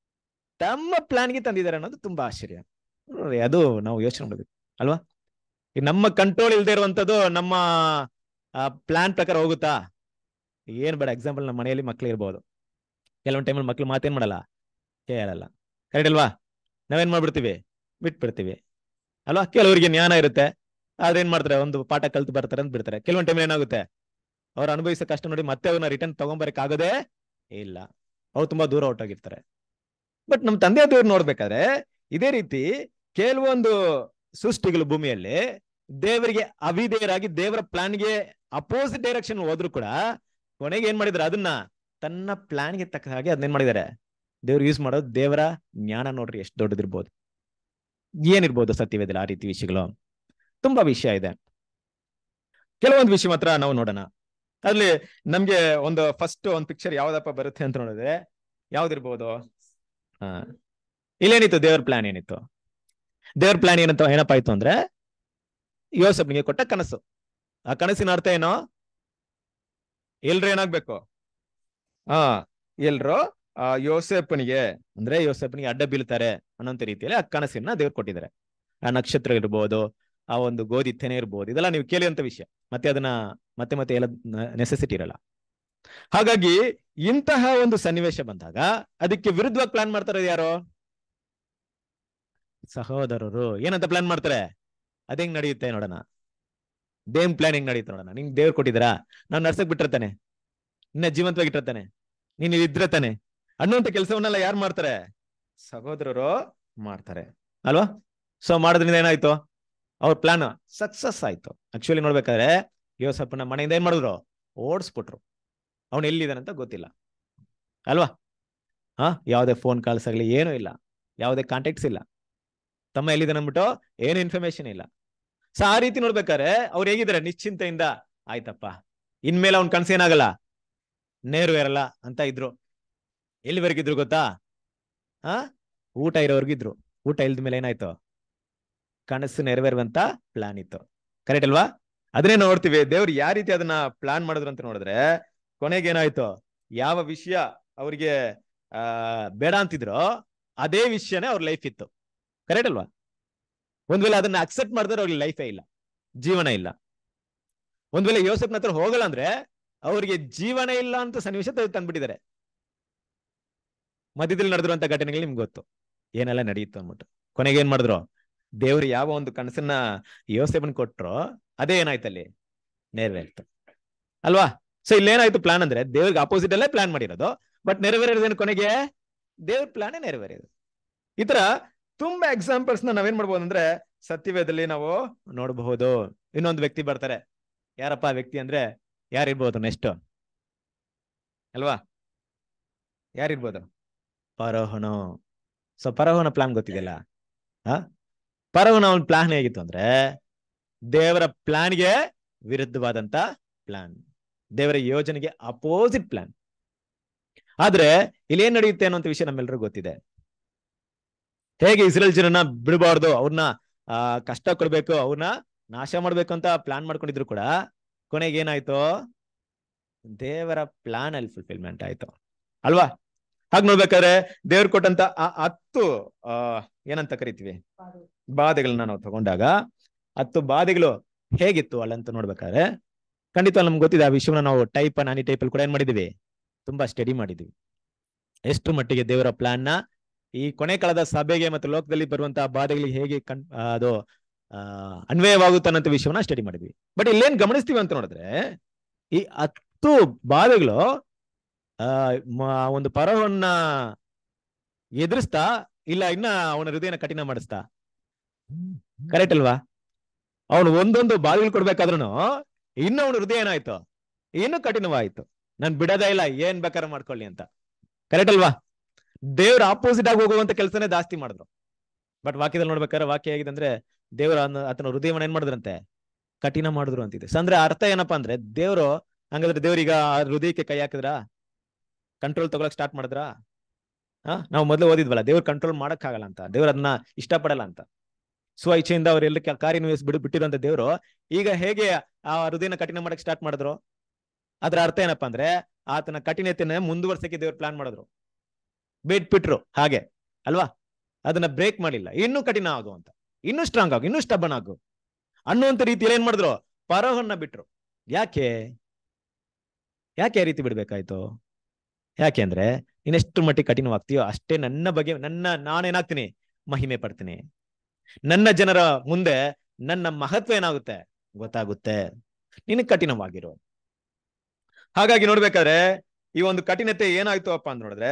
ತಮ್ಮ ಪ್ಲಾನ್ಗೆ ತಂದಿದ್ದಾರೆ ಅನ್ನೋದು ತುಂಬಾ ಆಶ್ಚರ್ಯ ನೋಡ್ರಿ, ಅದು ನಾವು ಯೋಚನೆ ಮಾಡ್ಬೇಕು ಅಲ್ವಾ ಈಗ ನಮ್ಮ ಕಂಟ್ರೋಲ್ ಇಲ್ದೇ ಇರುವಂತದ್ದು ನಮ್ಮ ಪ್ಲಾನ್ ಪ್ರಕಾರ ಹೋಗುತ್ತಾ ಏನ್ ಬೇಡ ಎಕ್ಸಾಂಪಲ್ ನಮ್ಮ ಮನೆಯಲ್ಲಿ ಮಕ್ಳು ಇರ್ಬೋದು ಕೆಲವೊಂದು ಟೈಮಲ್ಲಿ ಮಕ್ಳು ಮಾತೇನ್ ಮಾಡಲ್ಲ ಕೇಳಲ್ಲ ಕರೆಕ್ಟ್ ಅಲ್ವಾ ನಾವೇನ್ ಮಾಡ್ಬಿಡ್ತೀವಿ ಬಿಟ್ಬಿಡ್ತೀವಿ ಅಲ್ವಾ ಕೆಲವರಿಗೆ ಜ್ಞಾನ ಇರುತ್ತೆ ಆದ್ರೆ ಏನ್ ಮಾಡ್ತಾರೆ ಒಂದು ಪಾಠ ಕಲ್ತು ಬರ್ತಾರೆ ಅಂತ ಬಿಡ್ತಾರೆ ಕೆಲವೊಂದು ಟೈಮ್ ಏನಾಗುತ್ತೆ ಅವ್ರು ಅನುಭವಿಸೋ ಕಷ್ಟ ನೋಡಿ ಮತ್ತೆ ಅವ್ರನ್ನ ರಿಟರ್ನ್ ತಗೊಂಬರಕ್ ಆಗೋದೇ ಇಲ್ಲ ಅವ್ರು ತುಂಬಾ ದೂರ ಹೊರಟೋಗಿರ್ತಾರೆ ಬಟ್ ನಮ್ ತಂದೆ ದೇವ್ರು ನೋಡ್ಬೇಕಾದ್ರೆ ಇದೇ ರೀತಿ ಕೆಲವೊಂದು ಸೃಷ್ಟಿಗಳು ಭೂಮಿಯಲ್ಲಿ ದೇವರಿಗೆ ಅವಿಧೇಯರಾಗಿ ದೇವರ ಪ್ಲಾನ್ಗೆ ಅಪೋಸಿಟ್ ಡೈರೆಕ್ಷನ್ ಹೋದ್ರು ಕೂಡ ಕೊನೆಗೆ ಏನ್ ಮಾಡಿದಾರೆ ಅದನ್ನ ತನ್ನ ಪ್ಲಾನ್ಗೆ ತಕ್ಕ ಹಾಗೆ ಅದನ್ನೇನ್ ಮಾಡಿದ್ದಾರೆ ದೇವ್ರು ಯೂಸ್ ಮಾಡೋದು ದೇವರ ಜ್ಞಾನ ನೋಡ್ರಿ ಎಷ್ಟು ದೊಡ್ಡದಿರ್ಬೋದು ಏನಿರ್ಬೋದು ಸತ್ಯವೇದಲ್ಲ ಆ ರೀತಿ ವಿಷಯಗಳು ತುಂಬಾ ವಿಷಯ ಇದೆ ಕೆಲವೊಂದು ವಿಷಯ ಮಾತ್ರ ನಾವು ನೋಡೋಣ ಅಲ್ಲಿ ನಮ್ಗೆ ಒಂದು ಫಸ್ಟ್ ಒಂದು ಪಿಕ್ಚರ್ ಯಾವ್ದಪ್ಪ ಬರುತ್ತೆ ಅಂತ ನೋಡಿದ್ರೆ ಯಾವ್ದಿರ್ಬೋದು ಹಾ ಇಲ್ಲೇನಿತ್ತು ದೇವ್ರ ಪ್ಲಾನ್ ಏನಿತ್ತು ದೇವ್ರ ಪ್ಲಾನ್ ಏನಂತ ಏನಪ್ಪ ಆಯ್ತು ಅಂದ್ರೆ ಯೋಸಪ್ನಿಗೆ ಕೊಟ್ಟ ಕನಸು ಆ ಕನಸಿನ ಅರ್ಥ ಏನೋ ಎಲ್ರು ಏನಾಗ್ಬೇಕು ಹಾ ಎಲ್ರು ಆ ಯೋಸೆಪ್ಪನಿಗೆ ಅಂದ್ರೆ ಯೋಸೆಪ್ಪನಿಗೆ ಅಡ್ಡ ಬೀಳ್ತಾರೆ ಅನ್ನೋಂತ ರೀತಿಯಲ್ಲಿ ಆ ಕನಸನ್ನ ದೇವ್ರು ಕೊಟ್ಟಿದ್ದಾರೆ ಆ ನಕ್ಷತ್ರ ಇರ್ಬೋದು ಆ ಒಂದು ಗೋಧಿ ತೆನೆ ಇರ್ಬೋದು ಇದೆಲ್ಲ ನೀವು ಕೇಳಿದಂತ ವಿಷಯ ಮತ್ತೆ ಅದನ್ನ ಮತ್ತೆ ಮತ್ತೆ ಎಲ್ಲ ನೆಸೆಸಿಟಿ ಇರಲ್ಲ ಹಾಗಾಗಿ ಇಂತಹ ಒಂದು ಸನ್ನಿವೇಶ ಬಂದಾಗ ಅದಕ್ಕೆ ವಿರುದ್ಧವಾಗಿ ಪ್ಲಾನ್ ಮಾಡ್ತಾರೆ ಯಾರು ಸಹೋದರರು ಏನಂತ ಪ್ಲಾನ್ ಮಾಡ್ತಾರೆ ಅದ್ ಹೆಂಗ್ ನಡೆಯುತ್ತೆ ನೋಡೋಣ ದೇವ್ ಪ್ಲಾನ್ ಹೆಂಗ್ ನಡೆಯುತ್ತೆ ನೋಡೋಣ ನಿಂಗ್ ದೇವ್ರು ಕೊಟ್ಟಿದ್ದೀರಾ ನಾವ್ ನಡ್ಸಕ್ ಬಿಟ್ಟಿರ್ತಾನೆ ನಿನ್ನ ಜೀವಂತವಾಗಿಟ್ಟಿರ್ತಾನೆ ನೀನ್ ಇದ್ರೆ ತಾನೆ ಅನ್ನುವಂತ ಕೆಲಸವನ್ನೆಲ್ಲ ಯಾರು ಮಾಡ್ತಾರೆ ಸಹೋದರರು ಮಾಡ್ತಾರೆ ಅಲ್ವಾ ಸೊ ಮಾಡೋದ್ರಿಂದ ಏನಾಯ್ತು ಅವ್ರ ಪ್ಲಾನ್ ಸಕ್ಸಸ್ ಆಯ್ತು ಆಕ್ಚುಲಿ ನೋಡ್ಬೇಕಾದ್ರೆ ಯೋಸಪ್ಪನ ಮನೆಯಿಂದ ಏನ್ ಮಾಡಿದ್ರು ಓಡಿಸ್ಬಿಟ್ರು ಅವನು ಎಲ್ಲಿದ್ದಾನೆ ಅಂತ ಗೊತ್ತಿಲ್ಲ ಅಲ್ವಾ ಹಾ ಯಾವುದೇ ಫೋನ್ ಕಾಲ್ಸ್ ಆಗ್ಲಿ ಏನೂ ಇಲ್ಲ ಯಾವುದೇ ಕಾಂಟ್ಯಾಕ್ಟ್ಸ್ ಇಲ್ಲ ತಮ್ಮ ಎಲ್ಲಿದ್ದಾನೆ ಅಂದ್ಬಿಟ್ಟು ಏನು ಇನ್ಫಾರ್ಮೇಶನ್ ಇಲ್ಲ ಸೊ ಆ ರೀತಿ ನೋಡ್ಬೇಕಾದ್ರೆ ಅವ್ರು ಹೇಗಿದ್ದಾರೆ ನಿಶ್ಚಿಂತೆಯಿಂದ ಆಯ್ತಪ್ಪ ಇನ್ಮೇಲೆ ಅವ್ನ ಕನ್ಸು ಏನಾಗಲ್ಲ ನೇರವೇರಲ್ಲ ಅಂತ ಇದ್ರು ಎಲ್ಲಿವರೆಗಿದ್ರು ಗೊತ್ತಾ ಆ ಊಟ ಇರೋರ್ಗಿದ್ರು ಊಟ ಇಲ್ದ ಮೇಲೆ ಏನಾಯ್ತು ಕನಸು ನೆರವೇರುವಂತ ಪ್ಲಾನ್ ಇತ್ತು ಕರೆಕ್ಟ್ ಅಲ್ವಾ ಅದನ್ನೇ ನೋಡ್ತೀವಿ ದೇವ್ರು ಯಾವ ರೀತಿ ಅದನ್ನ ಪ್ಲಾನ್ ಮಾಡಿದ್ರು ಅಂತ ನೋಡಿದ್ರೆ ಕೊನೆಗೆ ಏನಾಯ್ತು ಯಾವ ವಿಷಯ ಅವ್ರಿಗೆ ಆ ಬೇಡ ಅಂತಿದ್ರೋ ಅದೇ ವಿಷಯನೇ ಅವ್ರ ಲೈಫ್ ಇತ್ತು ಕರೆಕ್ಟ್ ಅಲ್ವಾ ಒಂದ್ ವೇಳೆ ಅದನ್ನ ಅಕ್ಸೆಪ್ಟ್ ಮಾಡಿದ್ರೆ ಅವ್ರಿಗೆ ಲೈಫೇ ಇಲ್ಲ ಜೀವನ ಇಲ್ಲ ಒಂದ್ ವೇಳೆ ಯೋಸೆಫ್ನ ಹತ್ರ ಹೋಗಲ್ಲ ಅಂದ್ರೆ ಅವ್ರಿಗೆ ಜೀವನ ಇಲ್ಲ ಅಂತ ಸನ್ನಿವೇಶ ತ- ತಂದ್ಬಿಟ್ಟಿದ್ದಾರೆ ಮಧ್ಯದಲ್ಲಿ ನಡೆದಿರುವಂತ ಘಟನೆಗಳು ನಿಮ್ಗೆ ಗೊತ್ತು ಏನೆಲ್ಲ ನಡೆಯಿತು ಅಂದ್ಬಿಟ್ಟು ಕೊನೆಗೆ ಏನ್ ಮಾಡಿದ್ರು ದೇವ್ರು ಯಾವ ಒಂದು ಕನಸನ್ನ ಯೋಸೆಫನ್ ಕೊಟ್ರೋ ಅದೇ ಏನಾಯ್ತು ಅಲ್ಲಿ ನೆರವೇರ್ತು ಅಲ್ವಾ ಸೊ ಇಲ್ಲೇನಾಯ್ತು ಪ್ಲಾನ್ ಅಂದ್ರೆ ದೇವ್ರಿಗೆ ಅಪೋಸಿಟ್ ಅಲ್ಲೇ ಪ್ಲಾನ್ ಮಾಡಿರೋದು ಬಟ್ ನೆರವೇರೋದೇನು ಕೊನೆಗೆ ದೇವ್ರ ಪ್ಲಾನೇ ನೆರವೇರಿಯೋದು ಈ ತರ ತುಂಬಾ ಎಕ್ಸಾಂಪಲ್ಸ್ ನ ನಾವೇನ್ ಮಾಡ್ಬೋದು ಅಂದ್ರೆ ಸತ್ಯವೇದದಲ್ಲಿ ನಾವು ನೋಡಬಹುದು ಇನ್ನೊಂದು ವ್ಯಕ್ತಿ ಬರ್ತಾರೆ ಯಾರಪ್ಪ ಆ ವ್ಯಕ್ತಿ ಅಂದ್ರೆ ಯಾರಿರ್ಬೋದು ನೆಕ್ಸ್ಟ್ ಅಲ್ವಾ ಯಾರಿರ್ಬೋದು ಪರೋಹನು ಸೊ ಪರೋಹನ ಪ್ಲಾನ್ ಗೊತ್ತಿದೆಯಲ್ಲ ಆ ಪರೋಹನ ಅವನ ಪ್ಲಾನ್ ಹೇಗಿತ್ತು ಅಂದ್ರೆ ದೇವರ ಪ್ಲಾನ್ಗೆ ವಿರುದ್ಧವಾದಂತ ಪ್ಲಾನ್ ದೇವರ ಯೋಜನೆಗೆ ಅಪೋಸಿಟ್ ಪ್ಲಾನ್ ಆದ್ರೆ ಇಲ್ಲಿ ಏನ್ ನಡೆಯುತ್ತೆ ಅನ್ನೋಂಥ ವಿಷಯ ನಮ್ಮೆಲ್ಲರಿಗೂ ಗೊತ್ತಿದೆ ಹೇಗೆ ಇಸ್ರೇಲ್ ಜನನ ಬಿಡಬಾರ್ದು ಅವ್ರನ್ನ ಆ ಕಷ್ಟ ಕೊಡ್ಬೇಕು ಅವ್ರನ್ನ ನಾಶ ಮಾಡ್ಬೇಕು ಅಂತ ಪ್ಲಾನ್ ಮಾಡ್ಕೊಂಡಿದ್ರು ಕೂಡ ಕೊನೆಗೆ ಏನಾಯ್ತು ದೇವರ ಪ್ಲಾನ್ ಅಲ್ಲಿ ಫುಲ್ಫಿಲ್ಮೆಂಟ್ ಆಯ್ತು ಅಲ್ವಾ ಹಾಗೆ ನೋಡ್ಬೇಕಾದ್ರೆ ದೇವ್ರು ಕೊಟ್ಟಂತ ಆ ಹತ್ತು ಆ ಏನಂತ ಕರಿತೀವಿ ಬಾಧೆಗಳನ್ನ ನಾವು ತಗೊಂಡಾಗ ಹತ್ತು ಬಾಧೆಗಳು ಹೇಗಿತ್ತು ಅಲ್ಲಂತ ನೋಡ್ಬೇಕಾದ್ರೆ ಖಂಡಿತ ನಮ್ಗೆ ಗೊತ್ತಿದೆ ಆ ವಿಷಯವನ್ನ ನಾವು ಟೈಪ್ ನಾನಿ ಟೈಪ್ ಅಲ್ಲಿ ಕೂಡ ಏನ್ ಮಾಡಿದೀವಿ ತುಂಬಾ ಸ್ಟಡಿ ಮಾಡಿದೀವಿ ಎಷ್ಟು ಮಟ್ಟಿಗೆ ದೇವರ ಪ್ಲಾನ್ ನ ಈ ಕೊನೆ ಕಾಲದ ಸಭೆಗೆ ಮತ್ತು ಲೋಕದಲ್ಲಿ ಬರುವಂತಹ ಬಾಧೆಗಳಿಗೆ ಹೇಗೆ ಕಣ್ ಆ, ಅದು ಆ ಅನ್ವಯವಾಗುತ್ತೆ ಅನ್ನೋ ವಿಷಯವನ್ನ ಸ್ಟಡಿ ಮಾಡಿದ್ವಿ ಬಟ್ ಇಲ್ಲೇನ್ ಗಮನಿಸ್ತೀವಿ ಅಂತ ನೋಡಿದ್ರೆ ಈ ಹತ್ತು ಬಾಧೆಗಳು ಆ ಮ- ಒಂದು ಪರವನ್ನ ಎದುರಿಸ್ತಾ ಇಲ್ಲ ಇನ್ನ ಅವನ ಹೃದಯನ ಕಠಿಣ ಮಾಡಿಸ್ತಾ ಕರೆಕ್ಟ್ ಅಲ್ವಾ ಅವನು ಒಂದೊಂದು ಬಾಧೆಗಳು ಕೊಡ್ಬೇಕಾದ್ರೂ ಇನ್ನು ಅವನ ಹೃದಯ ಏನಾಯ್ತು ಇನ್ನು ಕಠಿಣವಾಯ್ತು ನಾನ್ ಬಿಡೋದೇ ಇಲ್ಲ ಏನ್ ಬೇಕಾದ್ರೆ ಮಾಡ್ಕೊಳ್ಳಿ ಅಂತ ಕರೆಕ್ಟ್ ಅಲ್ವಾ ದೇವ್ರ ಆಪೋಸಿಟ್ ಆಗಿ ಹೋಗುವಂತ ಕೆಲಸನೇ ಜಾಸ್ತಿ ಮಾಡಿದ್ರು ಬಟ್ ವಾಕ್ಯದಲ್ಲಿ ನೋಡ್ಬೇಕಾದ್ರೆ ವಾಕ್ಯ ಹೇಗಿದೆ ಅಂದ್ರೆ ದೇವರ ಆತನ ಹೃದಯವನ್ನ ಏನ್ ಮಾಡಿದ್ರಂತೆ ಕಠಿಣ ಮಾಡಿದ್ರು ಅಂತಿದೆ ಸೊ ಅಂದ್ರೆ ಅರ್ಥ ಏನಪ್ಪಾ ಅಂದ್ರೆ ದೇವ್ರು ಹಂಗಾದ್ರೆ ದೇವ್ರೀಗ ಆ ಹೃದಯಕ್ಕೆ ಕೈ ಹಾಕಿದ್ರ ಕಂಟ್ರೋಲ್ ತಗೊಳಕ್ ಸ್ಟಾರ್ಟ್ ಮಾಡಿದ್ರಾ ಹಾ ನಾವು ಮೊದಲು ಓದಿದ್ವಲ್ಲ ದೇವ್ರ ಕಂಟ್ರೋಲ್ ಮಾಡಕ್ ಆಗಲ್ಲ ಅಂತ ದೇವ್ರ ಅದನ್ನ ಇಷ್ಟಪಡಲ್ಲ ಅಂತ ಸ್ವ ಇಚ್ಛೆಯಿಂದ ಅವರೆಲ್ಲ ಕಾರ್ಯನಿರ್ವಹಿಸಿ ಬಿಡು ಬಿಟ್ಟಿರುವಂತ ದೇವ್ರು ಈಗ ಹೇಗೆ ಆ ಹೃದಯನ ಕಠಿಣ ಮಾಡಕ್ ಸ್ಟಾರ್ಟ್ ಮಾಡಿದ್ರು ಅದ್ರ ಅರ್ಥ ಏನಪ್ಪಾ ಅಂದ್ರೆ ಆತನ ಕಠಿಣತೆನ ಮುಂದುವರ್ಸಕ್ಕೆ ದೇವ್ರು ಪ್ಲಾನ್ ಮಾಡಿದ್ರು ಬಿಟ್ಬಿಟ್ರು ಹಾಗೆ ಅಲ್ವಾ ಅದನ್ನ ಬ್ರೇಕ್ ಮಾಡಿಲ್ಲ ಇನ್ನೂ ಕಠಿಣ ಆಗು ಅಂತ ಇನ್ನೂ ಸ್ಟ್ರಾಂಗ್ ಆಗು ಇನ್ನೂ ಸ್ಟಬನ್ ಆಗು ಅನ್ನುವಂತ ರೀತಿಯಲ್ಲಿ ಏನ್ ಮಾಡಿದ್ರು ಪರವನ್ನ ಬಿಟ್ರು ಯಾಕೆ ಯಾಕೆ ಆ ರೀತಿ ಬಿಡ್ಬೇಕಾಯ್ತು ಯಾಕೆ ಅಂದ್ರೆ ನೀನೆಷ್ಟು ಮಟ್ಟಿಗೆ ಕಠಿಣವಾಗ್ತೀಯೋ ಅಷ್ಟೇ ನನ್ನ ಬಗ್ಗೆ ನನ್ನ ನಾನೇನಾಗ್ತೀನಿ ಮಹಿಮೆ ಪಡ್ತೀನಿ ನನ್ನ ಜನರ ಮುಂದೆ ನನ್ನ ಮಹತ್ವ ಏನಾಗುತ್ತೆ ಗೊತ್ತಾಗುತ್ತೆ ನಿನಗೆ ಕಠಿಣವಾಗಿರು ಹಾಗಾಗಿ ನೋಡ್ಬೇಕಾದ್ರೆ ಈ ಒಂದು ಕಠಿಣತೆ ಏನಾಯ್ತು ಅಪ್ಪ ಅಂತ ನೋಡಿದ್ರೆ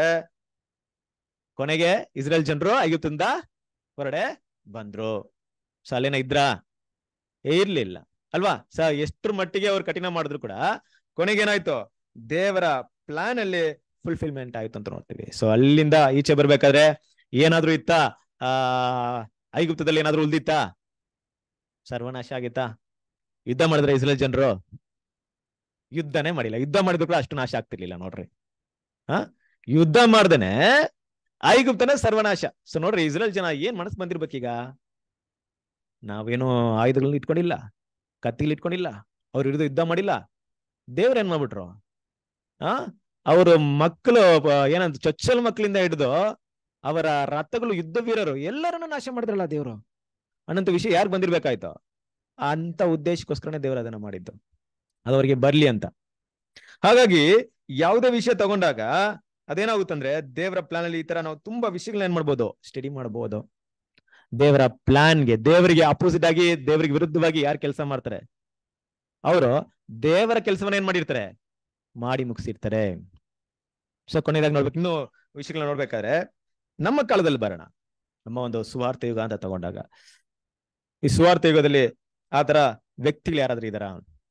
ಕೊನೆಗೆ ಇಸ್ರೇಲ್ ಜನರು ಐಗುತ್ತಿಂದ ಹೊರಡೆ ಬಂದ್ರು ಸೊ ಅಲ್ಲೇನ ಇದ್ರಾ ಇರ್ಲಿಲ್ಲ ಅಲ್ವಾ ಸ ಎಷ್ಟ್ರ ಮಟ್ಟಿಗೆ ಅವ್ರು ಕಠಿಣ ಮಾಡಿದ್ರು ಕೂಡ ಕೊನೆಗೆ ಏನಾಯ್ತು ದೇವರ ಪ್ಲಾನ್ ಅಲ್ಲಿ ಫುಲ್ಫಿಲ್ಮೆಂಟ್ ಆಯ್ತು ಅಂತ ನೋಡ್ತೀವಿ ಸೊ ಅಲ್ಲಿಂದ ಈಚೆ ಬರ್ಬೇಕಾದ್ರೆ ಏನಾದ್ರೂ ಇತ್ತ ಆ ಐಗುಪ್ತದಲ್ಲಿ ಏನಾದ್ರೂ ಉಳ್ದಿತ್ತ ಸರ್ವನಾಶ ಆಗಿತ್ತಾ ಯುದ್ಧ ಮಾಡಿದ್ರೆ ಇಸ್ರೇಲ್ ಜನರು ಯುದ್ಧನೇ ಮಾಡಿಲ್ಲ ಯುದ್ಧ ಮಾಡಿದ್ರು ಕೂಡ ಅಷ್ಟು ನಾಶ ಆಗ್ತಿರ್ಲಿಲ್ಲ ನೋಡ್ರಿ ಹ ಯುದ್ಧ ಮಾಡ್ದೇನೆ ಐಗುಪ್ತನೇ ಸರ್ವನಾಶ ಸೊ ನೋಡ್ರಿ ಇಸ್ರೇಲ್ ಜನ ಏನ್ ಮನಸ್ಸು ಬಂದಿರ್ಬೇಕೀಗ ನಾವೇನು ಆಯುಧಗಳನ್ನ ಇಟ್ಕೊಂಡಿಲ್ಲ ಕತ್ತಿಗಳು ಇಟ್ಕೊಂಡಿಲ್ಲ ಅವ್ರು ಹಿಡಿದು ಯುದ್ಧ ಮಾಡಿಲ್ಲ ದೇವ್ರ ಏನ್ ಮಾಡ್ಬಿಟ್ರು ಆ ಅವರು ಮಕ್ಕಳು ಏನಂತ ಚೊಚ್ಚಲ ಮಕ್ಕಳಿಂದ ಹಿಡಿದು ಅವರ ರಥಗಳು ಯುದ್ಧ ವೀರರು ಎಲ್ಲರನ್ನು ನಾಶ ಮಾಡಿದ್ರಲ್ಲ ದೇವ್ರು ಅನ್ನಂತ ವಿಷಯ ಯಾರು ಬಂದಿರ್ಬೇಕಾಯ್ತು ಅಂತ ಉದ್ದೇಶಕ್ಕೋಸ್ಕರನೇ ದೇವರು ಅದನ್ನ ಮಾಡಿದ್ದು ಅದು ಅವ್ರಿಗೆ ಬರ್ಲಿ ಅಂತ ಹಾಗಾಗಿ ಯಾವುದೇ ವಿಷಯ ತಗೊಂಡಾಗ ಅದೇನಾಗುತ್ತಂದ್ರೆ ದೇವರ ಪ್ಲಾನ್ ಅಲ್ಲಿ ಈ ತರ ನಾವು ತುಂಬಾ ವಿಷಯಗಳನ್ನ ಏನ್ ಮಾಡ್ಬೋದು ಸ್ಟಡಿ ಮಾಡಬಹುದು ದೇವರ ಪ್ಲಾನ್ಗೆ ದೇವರಿಗೆ ಅಪೋಸಿಟ್ ಆಗಿ ದೇವರಿಗೆ ವಿರುದ್ಧವಾಗಿ ಯಾರು ಕೆಲಸ ಮಾಡ್ತಾರೆ ಅವರು ದೇವರ ಕೆಲಸವನ್ನ ಏನ್ ಮಾಡಿರ್ತಾರೆ ಮಾಡಿ ಮುಗಿಸಿರ್ತಾರೆ ಸೊ ಕೊನೆಯದಾಗಿ ನೋಡ್ಬೇಕು ಇನ್ನು ವಿಷಯಗಳನ್ನ ನೋಡ್ಬೇಕಾದ್ರೆ ನಮ್ಮ ಕಾಲದಲ್ಲಿ ಬರೋಣ ನಮ್ಮ ಒಂದು ಸುವಾರ್ಥ ಯುಗ ಅಂತ ತಗೊಂಡಾಗ ಈ ಸುವಾರ್ಥ ಯುಗದಲ್ಲಿ ಆ ತರ ವ್ಯಕ್ತಿಗಳು ಯಾರಾದ್ರೂ ಇದಾರ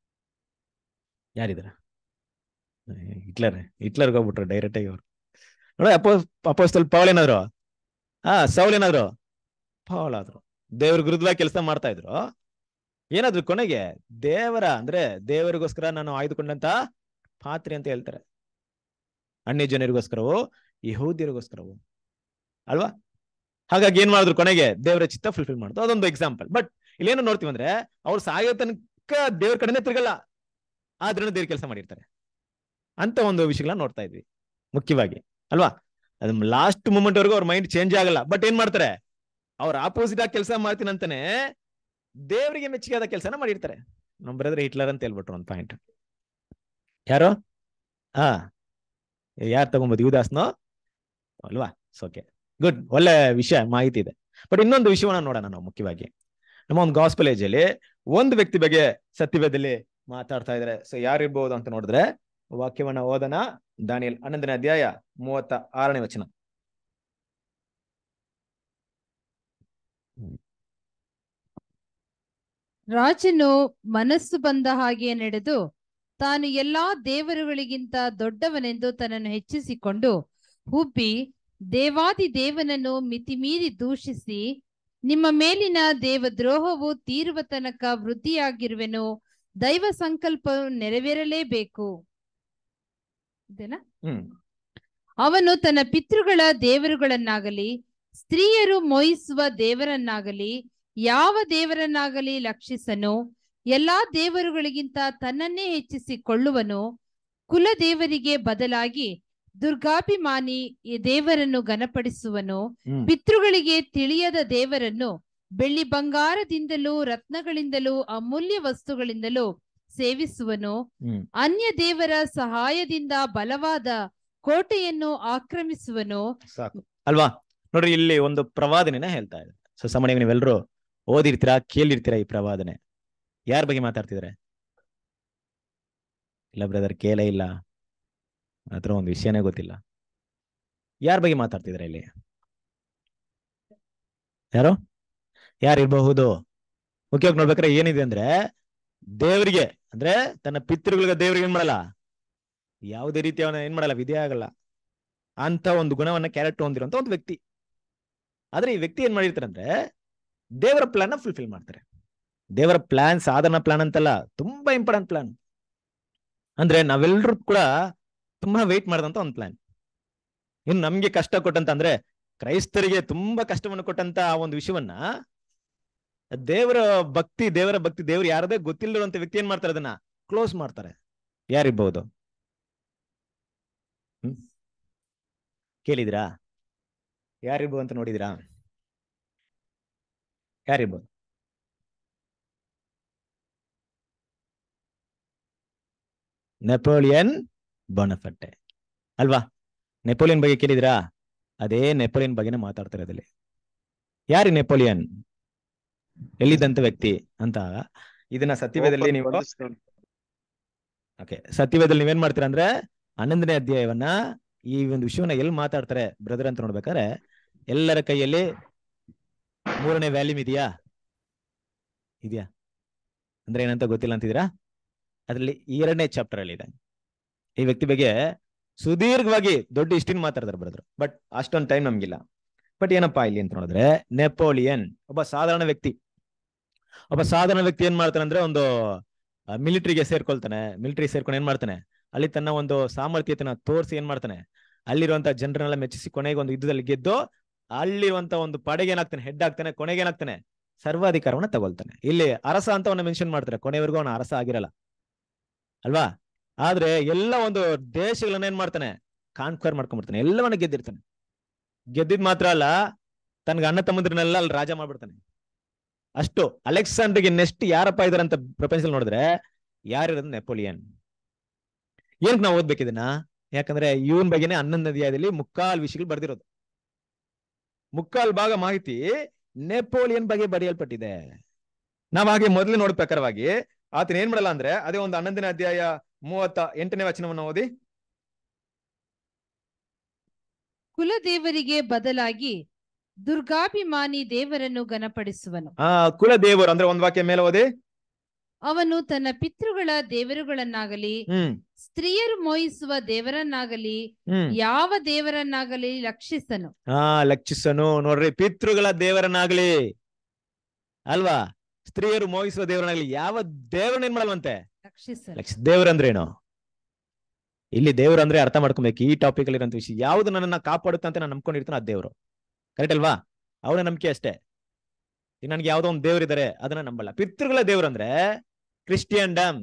ಯಾರಿದಾರ ಹಿಟ್ಲರ್ ಹಿಟ್ಲರ್ಗೆ ಹೋಗ್ಬಿಟ್ರು ಡೈರೆಕ್ಟ್ ಆಗಿ ಅವ್ರು ನೋಡಿ ಅಪೋ ಅಪೋಸ್ತಲ್ ಪೌಲ್ ಏನಾದ್ರು ಹಾ ಸೌಲ್ ಏನಾದ್ರು ಪೌಲ್ ಆದ್ರು ದೇವ್ರ ವಿರುದ್ಧವಾಗಿ ಕೆಲಸ ಮಾಡ್ತಾ ಇದ್ರು ಏನಾದ್ರು ಕೊನೆಗೆ ದೇವರ ಅಂದ್ರೆ ದೇವರಿಗೋಸ್ಕರ ನಾನು ಆಯ್ದುಕೊಂಡಂತ ಪಾತ್ರೆ ಅಂತ ಹೇಳ್ತಾರೆ ಅನ್ಯ ಜನರಿಗೋಸ್ಕರವೋ ಯಹೂದ್ಯರಿಗೋಸ್ಕರವೋ ಅಲ್ವಾ ಹಾಗಾಗಿ ಏನ್ ಮಾಡಿದ್ರು ಕೊನೆಗೆ ದೇವರ ಚಿತ್ತ ಫುಲ್ಫಿಲ್ ಮಾಡಿದ್ರು ಅದೊಂದು ಎಕ್ಸಾಂಪಲ್ ಬಟ್ ಇಲ್ಲೇನು ನೋಡ್ತೀವಿ ಅಂದ್ರೆ ಅವ್ರು ಸಾಯೋ ತನಕ ದೇವ್ರ ಕಡೆನೆ ತಿರ್ಗಲ್ಲ ಆದ್ರೂ ದೇವ್ರ ಕೆಲಸ ಮಾಡಿರ್ತಾರೆ ಅಂತ ಒಂದು ವಿಷಯಗಳನ್ನ ನೋಡ್ತಾ ಇದ್ವಿ ಮುಖ್ಯವಾಗಿ ಅಲ್ವಾ ಅದ್ ಲಾಸ್ಟ್ ಮೂಮೆಂಟ್ ವರೆಗೂ ಅವ್ರ ಮೈಂಡ್ ಚೇಂಜ್ ಆಗಲ್ಲ ಬಟ್ ಏನ್ ಮಾಡ್ತಾರೆ ಅವ್ರ ಆಪೋಸಿಟ್ ಆಗಿ ಕೆಲಸ ಮಾಡ್ತೀನಿ ಅಂತಾನೆ ದೇವರಿಗೆ ಮೆಚ್ಚುಗೆ ಆದ ಕೆಲಸನ ಮಾಡಿರ್ತಾರೆ ನಮ್ ಬ್ರದರ್ ಹಿಟ್ಲರ್ ಅಂತ ಹೇಳ್ಬಿಟ್ರು ಒಂದು ಪಾಯಿಂಟ್ ಯಾರು ಹಾ ಯಾರು ತಗೊಂಬೋದು ಯುವದಾಸ್ನೋ ಅಲ್ವಾ ಓಕೆ ಗುಡ್ ಒಳ್ಳೆ ವಿಷಯ ಮಾಹಿತಿ ಇದೆ ಬಟ್ ಇನ್ನೊಂದು ವಿಷಯವನ್ನ ನೋಡೋಣ ನಾವು ಮುಖ್ಯವಾಗಿ ನಮ್ಮ ಒಂದು ಗಾಸ್ಪಲ್ ಏಜ್ ಅಲ್ಲಿ ಒಂದು ವ್ಯಕ್ತಿ ಬಗ್ಗೆ ಸತ್ಯವೇದಲ್ಲಿ ಮಾತಾಡ್ತಾ ಇದ್ದಾರೆ ಸೊ ಯಾರಿರ್ಬೋದು ಅಂತ ನೋಡಿದ್ರೆ ವಾಕ್ಯವನ್ನ ಓದನ ದಾನಿಯಲ್ ಹನ್ನೊಂದನೇ ಅಧ್ಯಾಯ ಮೂವತ್ತ ಆರನೇ ವಚನ ರಾಜನು ಮನಸ್ಸು ಬಂದ ಹಾಗೆ ನಡೆದು ತಾನು ಎಲ್ಲಾ ದೇವರುಗಳಿಗಿಂತ ದೊಡ್ಡವನೆಂದು ತನ್ನನ್ನು ಹೆಚ್ಚಿಸಿಕೊಂಡು ಹುಬ್ಬಿ ದೇವಾದಿ ದೇವನನ್ನು ಮಿತಿಮೀರಿ ದೂಷಿಸಿ ನಿಮ್ಮ ಮೇಲಿನ ದೇವದ್ರೋಹವು ತೀರುವ ತನಕ ವೃದ್ಧಿಯಾಗಿರುವೆನು ದೈವ ಸಂಕಲ್ಪವು ನೆರವೇರಲೇಬೇಕು ಇದೇನಾ ಹ್ಮ್ ಅವನು ತನ್ನ ಪಿತೃಗಳ ದೇವರುಗಳನ್ನಾಗಲಿ ಸ್ತ್ರೀಯರು ಮೋಹಿಸುವ ದೇವರನ್ನಾಗಲಿ ಯಾವ ದೇವರನ್ನಾಗಲಿ ಲಕ್ಷಿಸನು ಎಲ್ಲಾ ದೇವರುಗಳಿಗಿಂತ ತನ್ನನ್ನೇ ಹೆಚ್ಚಿಸಿಕೊಳ್ಳುವನು ಕುಲ ದೇವರಿಗೆ ಬದಲಾಗಿ ದುರ್ಗಾಭಿಮಾನಿ ಈ ದೇವರನ್ನು ಘನಪಡಿಸುವನು ಹ್ಮ್ ಪಿತೃಗಳಿಗೆ ತಿಳಿಯದ ದೇವರನ್ನು ಬೆಳ್ಳಿ ಬಂಗಾರದಿಂದಲೂ ರತ್ನಗಳಿಂದಲೂ ಅಮೂಲ್ಯ ವಸ್ತುಗಳಿಂದಲೂ ಸೇವಿಸುವನು ಹ್ಮ್ ಅನ್ಯ ದೇವರ ಸಹಾಯದಿಂದ ಬಲವಾದ ಕೋಟೆಯನ್ನು ಆಕ್ರಮಿಸುವನು ಸಾಕು ಅಲ್ವಾ ನೋಡ್ರಿ ಇಲ್ಲಿ ಒಂದು ಪ್ರವಾದನೆನ ಹೇಳ್ತಾ ಇದೆ ಸೊ ಸಾಮಾನ್ಯವಾಗಿ ನೀವೆಲ್ಲರೂ ಓದಿರ್ತೀರಾ ಕೇಳಿರ್ತೀರಾ ಈ ಪ್ರವಾದನೆ ಯಾರ ಬಗ್ಗೆ ಮಾತಾಡ್ತಿದ್ರೆ ಇಲ್ಲ ಬ್ರದರ್ ಕೇಳೇ ಇಲ್ಲ ಹತ್ರ ಒಂದು ವಿಷಯನೇ ಗೊತ್ತಿಲ್ಲ ಯಾರ ಬಗ್ಗೆ ಮಾತಾಡ್ತಿದ್ರೆ ಇಲ್ಲಿ ಯಾರು ಯಾರಿರಬಹುದು ಮುಖ್ಯವಾಗಿ ನೋಡ್ಬೇಕಾದ್ರೆ ಏನಿದೆ ಅಂದ್ರೆ ದೇವರಿಗೆ ಅಂದ್ರೆ ತನ್ನ ಪಿತೃಗಳಿಗೆ ದೇವರಿಗೆ ಏನ್ ಮಾಡಲ್ಲ ಯಾವುದೇ ರೀತಿ ಅವನ ಏನ್ ಮಾಡಲ್ಲ ವಿಧಿ ಆಗಲ್ಲ ಅಂತ ಒಂದು ಗುಣವನ್ನ ಕ್ಯಾರೆಕ್ಟರ್ ಹೊಂದಿರುವಂತ ಒಂದು ವ್ಯಕ್ತಿ ಆದ್ರೆ ಈ ವ್ಯಕ್ತಿ ಏನ್ ಮಾಡಿರ್ತಾರೆ ಅಂದ್ರೆ ದೇವರ ಪ್ಲಾನ್ ನ ಫುಲ್ಫಿಲ್ ಮಾಡ್ತಾರೆ ದೇವರ ಪ್ಲಾನ್ ಸಾಧನ ಪ್ಲಾನ್ ಅಂತಲ್ಲ ತುಂಬಾ ಇಂಪಾರ್ಟೆಂಟ್ ಪ್ಲಾನ್ ಅಂದ್ರೆ ನಾವೆಲ್ಲರೂ ಕೂಡ ತುಂಬಾ ವೆಯ್ಟ್ ಮಾಡಿದಂತ ಒಂದು ಪ್ಲಾನ್ ಇನ್ನು ನಮ್ಗೆ ಕಷ್ಟ ಕೊಟ್ಟಂತ ಅಂದ್ರೆ ಕ್ರೈಸ್ತರಿಗೆ ತುಂಬಾ ಕಷ್ಟವನ್ನು ಕೊಟ್ಟಂತ ಆ ಒಂದು ವಿಷಯವನ್ನ ದೇವರ ಭಕ್ತಿ ದೇವರ ಭಕ್ತಿ ದೇವ್ರು ಯಾರದೇ ಗೊತ್ತಿಲ್ಲದಿರುವಂತ ವ್ಯಕ್ತಿ ಏನ್ ಮಾಡ್ತಾರೆ ಅದನ್ನ ಕ್ಲೋಸ್ ಮಾಡ್ತಾರೆ ಯಾರಿರ್ಬಹುದು ಹ್ಮ್ ಕೇಳಿದ್ರಾ ಯಾರಿರ್ಬೋದು ಅಂತ ನೋಡಿದ್ರಾ ಯಾರಿರ್ಬೋದು ನೆಪೋಲಿಯನ್ ಬೋನಫಟ್ಟೆ ಅಲ್ವಾ ನೆಪೋಲಿಯನ್ ಬಗ್ಗೆ ಕೇಳಿದ್ರಾ ಅದೇ ನೆಪೋಲಿಯನ್ ಬಗ್ಗೆನೇ ಮಾತಾಡ್ತಾರೆ ಅದಲ್ಲಿ ಯಾರಿ ನೆಪೋಲಿಯನ್ ಎಲ್ಲಿದ್ದಂತ ವ್ಯಕ್ತಿ ಅಂತ ಇದನ್ನ ಸತ್ಯವೇದಲ್ಲಿ ನೀವು ಓಕೆ ಸತ್ಯವೇದಲ್ಲಿ ನೀವೇನ್ ಮಾಡ್ತೀರಾ ಅಂದ್ರೆ ಹನ್ನೊಂದನೇ ಅಧ್ಯಾಯವನ್ನ ಈ ಒಂದು ವಿಷಯವನ್ನ ಎಲ್ಲಿ ಮಾತಾಡ್ತಾರೆ ಬ್ರದರ್ ಅಂತ ನೋಡ್ಬೇಕಾದ್ರೆ ಎಲ್ಲರ ಕೈಯಲ್ಲಿ ಮೂರನೇ ವ್ಯಾಲ್ಯೂಮ್ ಇದೆಯಾ ಇದೆಯಾ ಅಂದ್ರೆ ಏನಂತ ಗೊತ್ತಿಲ್ಲ ಅಂತಿದ್ದೀರಾ ಅದ್ರಲ್ಲಿ ಎರಡನೇ ಚಾಪ್ಟರ್ ಅಲ್ಲಿ ಇದೆ ಈ ವ್ಯಕ್ತಿ ಬಗ್ಗೆ ಸುದೀರ್ಘವಾಗಿ ದೊಡ್ಡ ಇಷ್ಟಿನ ಮಾತಾಡ್ತಾರೆ ಬ್ರದರ್ ಬಟ್ ಅಷ್ಟೊಂದು ಟೈಮ್ ನಮ್ಗಿಲ್ಲ ಬಟ್ ಏನಪ್ಪಾ ಇಲ್ಲಿ ಅಂತ ನೋಡಿದ್ರೆ ನೆಪೋಲಿಯನ್ ಒಬ್ಬ ಸಾಧಾರಣ ವ್ಯಕ್ತಿ ಒಬ್ಬ ಸಾಧಾರಣ ವ್ಯಕ್ತಿ ಏನ್ ಮಾಡ್ತಾನೆ ಅಂದ್ರೆ ಒಂದು ಮಿಲಿಟರಿಗೆ ಸೇರ್ಕೊಳ್ತಾನೆ ಮಿಲಿಟರಿ ಸೇರ್ಕೊಂಡು ಏನ್ ಮಾಡ್ತಾನೆ ಅಲ್ಲಿ ತನ್ನ ಒಂದು ಸಾಮರ್ಥ್ಯತೆನ ತೋರಿಸಿ ಏನ್ ಮಾಡ್ತಾನೆ ಅಲ್ಲಿರುವಂತ ಜನರನ್ನೆಲ್ಲ ಮೆಚ್ಚಿಸಿ ಕೊನೆಗೆ ಒಂದು ಯುದ್ಧದಲ್ಲಿ ಗೆದ್ದು ಅಲ್ಲಿರುವಂತ ಒಂದು ಪಡೆಗೆ ಏನಾಗ್ತಾನೆ ಹೆಡ್ ಆಗ್ತಾನೆ ಕೊನೆಗೆ ಏನಾಗ್ತಾನೆ ಸರ್ವಾಧಿಕಾರವನ್ನ ತಗೊಳ್ತಾನೆ ಇಲ್ಲಿ ಅರಸ ಅಂತ ಅವನ್ನ ಮೆನ್ಷನ್ ಮಾಡ್ತಾರೆ ಕೊನೆವರೆಗೂ ಅವನ ಅರಸ ಆಗಿರಲ್ಲ ಅಲ್ವಾ ಆದ್ರೆ ಎಲ್ಲ ಒಂದು ದೇಶಗಳನ್ನ ಏನ್ ಮಾಡ್ತಾನೆ ಕಾನ್ಕ್ವರ್ ಮಾಡ್ಕೊಂಡ್ಬಿಡ್ತಾನೆ ಎಲ್ಲವನ್ನ ಗೆದ್ದಿರ್ತಾನೆ ಗೆದ್ದಿದ್ ಮಾತ್ರ ಅಲ್ಲ ತನ್ಗೆ ಅಣ್ಣ ತಮ್ಮಂದ್ರನ್ನೆಲ್ಲ ಅಲ್ಲಿ ರಾಜ ಮಾಡ್ಬಿಡ್ತಾನೆ ಅಷ್ಟು ಅಲೆಕ್ಸಾಂಡ್ರಿಗೆ ನೆಕ್ಸ್ಟ್ ಯಾರಪ್ಪ ಇದಾರೆ ಅಂತ ಪ್ರಪಂಚದಲ್ಲಿ ನೋಡಿದ್ರೆ ಯಾರಿರೋದು ನೆಪೋಲಿಯನ್ ಏನಕ್ಕೆ ನಾವು ಓದ್ಬೇಕಿದನ್ನ ಯಾಕಂದ್ರೆ ಇವನ್ ಬಗ್ಗೆನೇ ಹನ್ನೊಂದು ಅಧ್ಯಾಯದಲ್ಲಿ ಮುಕ್ಕಾಲ್ ವಿಷಯಗಳು ಬರ್ದಿರೋದು ಮುಕ್ಕಾಲ್ ಭಾಗ ಮಾಹಿತಿ ನೆಪೋಲಿಯನ್ ಬಗ್ಗೆ ಬರೆಯಲ್ಪಟ್ಟಿದೆ ನಾವ್ ಹಾಗೆ ಮೊದಲೇ ನೋಡ್ ಪ್ರಕಾರವಾಗಿ ಆತನ ಏನ್ ಮಾಡಲ್ಲ ಅಂದ್ರೆ ಅದೇ ಒಂದು ಹನ್ನೊಂದನೇ ಅಧ್ಯಾಯ ಮೂವತ್ತ ಎಂಟನೇ ವಚನವನ್ನು ಓದಿ ಕುಲದೇವರಿಗೆ ಬದಲಾಗಿ ದುರ್ಗಾಭಿಮಾನಿ ದೇವರನ್ನು ಘನಪಡಿಸುವನು ಆ ಕುಲ ದೇವರು ಅಂದ್ರೆ ಒಂದ್ ವಾಕ್ಯ ಮೇಲೆ ಓದಿ ಅವನು ತನ್ನ ಪಿತೃಗಳ ದೇವರುಗಳನ್ನಾಗಲಿ ಹ್ಮ್ ಸ್ತ್ರೀಯರು ಮೋಹಿಸುವ ದೇವರನ್ನಾಗಲಿ ಹ್ಮ್ ಯಾವ ದೇವರನ್ನಾಗಲಿ ಲಕ್ಷಿಸನು ಹಾ ಲಕ್ಷಿಸನು ನೋಡ್ರಿ ಪಿತೃಗಳ ದೇವರನ್ನಾಗ್ಲಿ ಅಲ್ವಾ ಸ್ತ್ರೀಯರು ಮೋಹಿಸುವ ದೇವರನ್ನಾಗ್ಲಿ ಯಾವ ದೇವರನ್ನ ಏನ್ ಮಾಡಲ್ವಂತೆ ಲಕ್ಷಿಸನು ಲಕ್ಷ ದೇವರಂದ್ರೇನು ಇಲ್ಲಿ ದೇವ್ರು ಅಂದ್ರೆ ಅರ್ಥ ಮಾಡ್ಕೊಬೇಕು ಈ ಟಾಪಿಕ್ ಅಲ್ಲಿ ಇರೋಂಥ ವಿಷಯ ಯಾವ್ದು ನನ್ನನ್ನ ಕಾಪಾಡುತ್ತೆ ಅಂತ ನಾನು ನಂಬ್ಕೊಂಡಿರ್ತಾನೆ ಅದ್ ದೇವ್ರು ಕರೆಕ್ಟ್ ಅಲ್ವಾ ಅವನ ನಂಬಿಕೆ ಅಷ್ಟೇ ಈಗ ನನ್ಗೆ ಯಾವ್ದೋ ಒಂದು ದೇವ್ರಿದ್ದಾರೆ ಅದನ್ನ ನಂಬಲ್ಲ ಪಿತೃಗಳ ದೇವ್ರು ಅಂದ್ರೆ ಕ್ರಿಸ್ಟಿಯನ್ ಡಮ್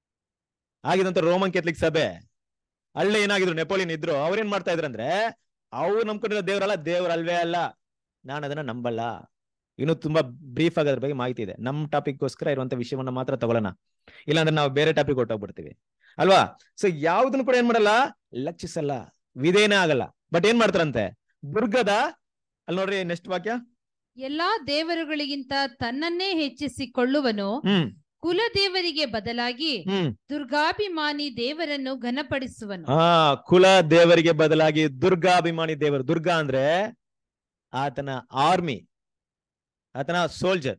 ಆಗಿದಂತ ರೋಮನ್ ಕೆಥಲಿಕ್ ಸಭೆ ಅಲ್ಲೇ ಏನಾಗಿದ್ರು ನೆಪೋಲಿಯನ್ ಇದ್ರು ಅವ್ರೇನ್ ಮಾಡ್ತಾ ಇದ್ರು ಅಂದ್ರೆ ಅವ್ರು ನಂಬ್ಕೊಂಡಿರೋ ದೇವ್ರಲ್ಲ ದೇವ್ರಲ್ವೇ ಅಲ್ಲ ನಾನು ಅದನ್ನ ನಂಬಲ್ಲ ಇನ್ನು ತುಂಬಾ ಬ್ರೀಫ್ ಆಗಿ ಅದ್ರ ಬಗ್ಗೆ ಮಾಹಿತಿ ಇದೆ ನಮ್ ಟಾಪಿಕ್ ಗೋಸ್ಕರ ಇರುವಂತ ವಿಷಯವನ್ನ ಮಾತ್ರ ತಗೊಳ್ಳೋಣ ಇಲ್ಲಾಂದ್ರೆ ನಾವು ಬೇರೆ ಟಾಪಿಕ್ ಹೊಟ್ಟೋಗ್ಬಿಡ್ತೀವಿ ಅಲ್ವಾ ಸೊ ಯಾವ್ದನ್ನು ಕೂಡ ಏನ್ ಮಾಡಲ್ಲ ಲಕ್ಷಿಸಲ್ಲ ವಿಧೇಯನೇ ಆಗಲ್ಲ ಬಟ್ ಏನ್ ಮಾಡ್ತಾರಂತೆ ದುರ್ಗದ ಅಲ್ಲಿ ನೋಡ್ರಿ ನೆಕ್ಸ್ಟ್ ವಾಕ್ಯ ಎಲ್ಲಾ ದೇವರುಗಳಿಗಿಂತ ತನ್ನನ್ನೇ ಹೆಚ್ಚಿಸಿಕೊಳ್ಳುವನು ಹ್ಮ್ ಕುಲದೇವರಿಗೆ ಬದಲಾಗಿ ಹ್ಮ್ ದುರ್ಗಾಭಿಮಾನಿ ದೇವರನ್ನು ಘನಪಡಿಸುವನು ಆ ಕುಲ ದೇವರಿಗೆ ಬದಲಾಗಿ ದುರ್ಗಾಭಿಮಾನಿ ದೇವರು ದುರ್ಗಾ ಅಂದ್ರೆ ಆತನ ಆರ್ಮಿ ಆತನ ಸೋಲ್ಜರ್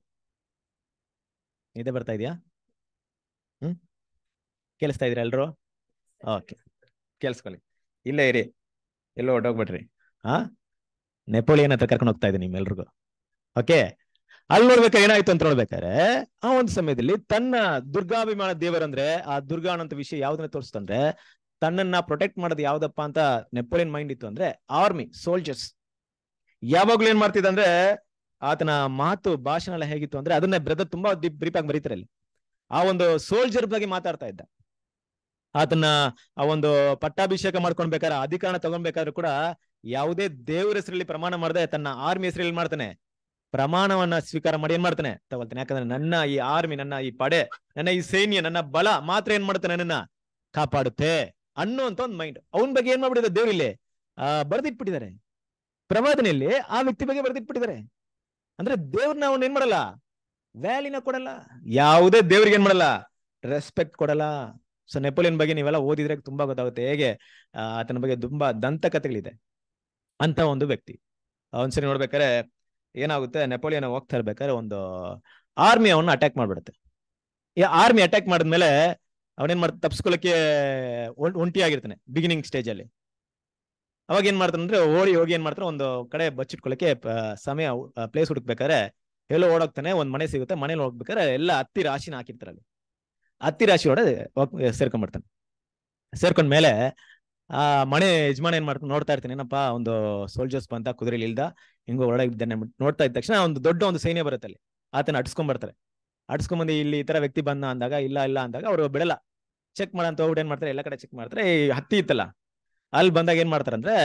ನಿದ್ದೆ ಬರ್ತಾ ಇದೆಯಾ ಹ್ಮ್ ಕೇಳಿಸ್ತಾ ಇದೀರಾ ಎಲ್ರು ಓಕೆ ಕೇಳಿಸ್ಕೊಳ್ಳಿ ಇಲ್ಲೇ ಇರಿ ಎಲ್ಲೋ ಹೊಟ್ಟೋಗ್ಬಿಟ್ರಿ ಹಾ ನೆಪೋಲಿಯನ್ ಹತ್ರ ಕರ್ಕೊಂಡು ಹೋಗ್ತಾ ಇದ್ದೀನಿ ನಿಮ್ಮೆಲ್ರಿಗೂ ಓಕೆ ಅಲ್ಲಿ ನೋಡ್ಬೇಕಾದ್ರೆ ಏನಾಯ್ತು ಅಂತ ನೋಡ್ಬೇಕಾದ್ರೆ ಆ ಒಂದು ಸಮಯದಲ್ಲಿ ತನ್ನ ದುರ್ಗಾಭಿಮಾನ ದೇವರಂದ್ರೆ ಆ ದುರ್ಗಾ ಅನ್ನೋಂಥ ವಿಷಯ ಯಾವ್ದನ್ನ ತೋರಿಸ್ತಂದ್ರೆ ತನ್ನನ್ನ ಪ್ರೊಟೆಕ್ಟ್ ಮಾಡೋದು ಯಾವ್ದಪ್ಪ ಅಂತ ನೆಪೋಲಿಯನ್ ಮೈಂಡ್ ಇತ್ತು ಅಂದ್ರೆ ಆರ್ಮಿ ಸೋಲ್ಜರ್ಸ್ ಯಾವಾಗ್ಲೂ ಏನ್ ಮಾಡ್ತಿದ್ದ ಅಂದ್ರೆ ಆತನ ಮಾತು ಭಾಷಣ ಎಲ್ಲ ಹೇಗಿತ್ತು ಅಂದ್ರೆ ಅದನ್ನ ಬ್ರದರ್ ತುಂಬಾ ಬ್ರೀಫ್ ಆಗಿ ಬರೀತಾರೆ ಅಲ್ಲಿ ಆ ಒಂದು ಸೋಲ್ಜರ್ ಬಗ್ಗೆ ಮಾತಾಡ್ತಾ ಇದ್ದ ಆತನ ಆ ಒಂದು ಪಟ್ಟಾಭಿಷೇಕ ಮಾಡ್ಕೊಳ್ಬೇಕಾದ್ರೆ ಅಧಿಕಾರಣ ತಗೊಂಡ್ಬೇಕಾದ್ರೂ ಕೂಡ ಯಾವುದೇ ದೇವ್ರ ಹೆಸರಲ್ಲಿ ಪ್ರಮಾಣ ಮಾಡದೆ ತನ್ನ ಆರ್ಮಿ ಹೆಸರಲ್ಲಿ ಮಾಡ್ತಾನೆ ಪ್ರಮಾಣವನ್ನ ಸ್ವೀಕಾರ ಮಾಡಿ ಏನ್ ಮಾಡ್ತಾನೆ ತಗೊಳ್ತಾನೆ ಯಾಕಂದ್ರೆ ನನ್ನ ಈ ಆರ್ಮಿ ನನ್ನ ಈ ಪಡೆ ನನ್ನ ಈ ಸೈನ್ಯ ನನ್ನ ಬಲ ಮಾತ್ರ ಏನ್ ಮಾಡ್ತಾನೆ ನನ್ನ ಕಾಪಾಡುತ್ತೆ ಅನ್ನುವಂತ ಒಂದು ಮೈಂಡ್ ಅವನ ಬಗ್ಗೆ ಏನ್ ಮಾಡ್ಬಿಟ್ಟಿದ್ದಾರೆ ದೇವ್ರು ಇಲ್ಲಿ ಆ ಬರ್ದಿಟ್ಬಿಟ್ಟಿದ್ದಾರೆ ಪ್ರವಾದನೆಯಲ್ಲಿ ಆ ವ್ಯಕ್ತಿ ಬಗ್ಗೆ ಬರ್ದಿಟ್ಬಿಟ್ಟಿದ್ದಾರೆ ಅಂದ್ರೆ ದೇವ್ರನ್ನ ಅವನ್ ಏನ್ ಮಾಡಲ್ಲ ವ್ಯಾಲಿನ ಕೊಡಲ್ಲ ಯಾವುದೇ ದೇವ್ರಿಗೆ ಏನ್ ಮಾಡಲ್ಲ ರೆಸ್ಪೆಕ್ಟ್ ಕೊಡಲ್ಲ ಸೊ ನೆಪೋಲಿಯನ್ ಬಗ್ಗೆ ನೀವೆಲ್ಲ ಓದಿದ್ರೆ ತುಂಬಾ ಗೊತ್ತಾಗುತ್ತೆ ಹೇಗೆ ಆ, ಆತನ ಬಗ್ಗೆ ತುಂಬಾ ದಂತಕಥೆಗಳಿದೆ ಅಂತ ಒಂದು ವ್ಯಕ್ತಿ ಒಂದ್ಸರಿ ನೋಡ್ಬೇಕಾದ್ರೆ ಏನಾಗುತ್ತೆ ನೆಪೋಲಿಯನ್ ಹೋಗ್ತಾ ಇರ್ಬೇಕಾದ್ರೆ ಒಂದು ಆರ್ಮಿ ಅವನ್ನ ಅಟ್ಯಾಕ್ ಮಾಡ್ಬಿಡುತ್ತೆ ಈ ಆರ್ಮಿ ಅಟ್ಯಾಕ್ ಮಾಡಿದ್ಮೇಲೆ ಅವನೇನ್ ಮಾಡ್ತ ತಪ್ಸ್ಕೊಳಕ್ಕೆ ಒಂ- ಒಂಟಿಯಾಗಿರ್ತಾನೆ ಬಿಗಿನಿಂಗ್ ಸ್ಟೇಜ್ ಅಲ್ಲಿ ಅವಾಗ ಏನ್ ಮಾಡ್ತಾನೆ ಅಂದ್ರೆ ಓಡಿ ಹೋಗಿ ಏನ್ ಮಾಡ್ತಾನೆ ಒಂದು ಕಡೆ ಬಚ್ಚಿಟ್ಕೊಳಕ್ಕೆ ಪ- ಸಮಯ ಪ್ಲೇಸ್ ಹುಡುಕ್ಬೇಕಾದ್ರೆ ಎಲ್ಲೋ ಓಡೋಗ್ತಾನೆ ಒಂದ್ ಮನೆ ಸಿಗುತ್ತೆ ಮನೇಲಿ ಹೋಗ್ಬೇಕಾದ್ರೆ ಎಲ್ಲ ಹತ್ತಿ ರಾಶಿನ ಹಾಕಿರ್ತಾರೆ ಅಲ್ಲಿ ಹತ್ತಿ ರಾಶಿ ಒಳಗೆ ಹೋಗ್- ಸೇರ್ಕೊಂಡ್ಬಿಡ್ತಾನೆ ಸೇರ್ಕೊಂಡ್ ಮೇಲೆ ಆ ಮನೆ ಯಜಮಾನ ಏನ್ ಮಾಡ್ತಾನೆ ನೋಡ್ತಾ ಇರ್ತಾನೆ ಏನಪ್ಪಾ ಒಂದು ಸೋಲ್ಜರ್ಸ್ ಬಂತ ಕುದುರೆಲಿ ಇಲ್ದ ಹಿಂಗೋ ಹೊರಗೆ ಇದ್ದಾನೆ ಅಂದ್ಬಿಟ್ಟು ನೋಡ್ತಾ ಇದ್ದ ತಕ್ಷಣ ಒಂದು ದೊಡ್ಡ ಒಂದು ಸೈನ್ಯ ಬರುತ್ತೆ ಅಲ್ಲಿ ಆತನ ಅಡ್ಸ್ಕೊಂಡ್ ಬರ್ತಾರೆ ಅಡ್ಸ್ಕೊಂಬಂದು ಇಲ್ಲಿ ಈ ತರ ವ್ಯಕ್ತಿ ಬಂದ ಅಂದಾಗ ಇಲ್ಲ ಇಲ್ಲ ಅಂದಾಗ ಅವ್ರು ಬಿಡಲ್ಲ ಚೆಕ್ ಮಾಡಂತ ಹೋಗ್ಬಿಟ್ಟು ಏನ್ ಮಾಡ್ತಾರೆ ಎಲ್ಲ ಕಡೆ ಚೆಕ್ ಮಾಡ್ತಾರೆ ಈ ಹತ್ತಿ ಇತ್ತಲ್ಲ ಅಲ್ಲಿ ಬಂದಾಗ ಏನ್ ಮಾಡ್ತಾರೆ ಅಂದ್ರೆ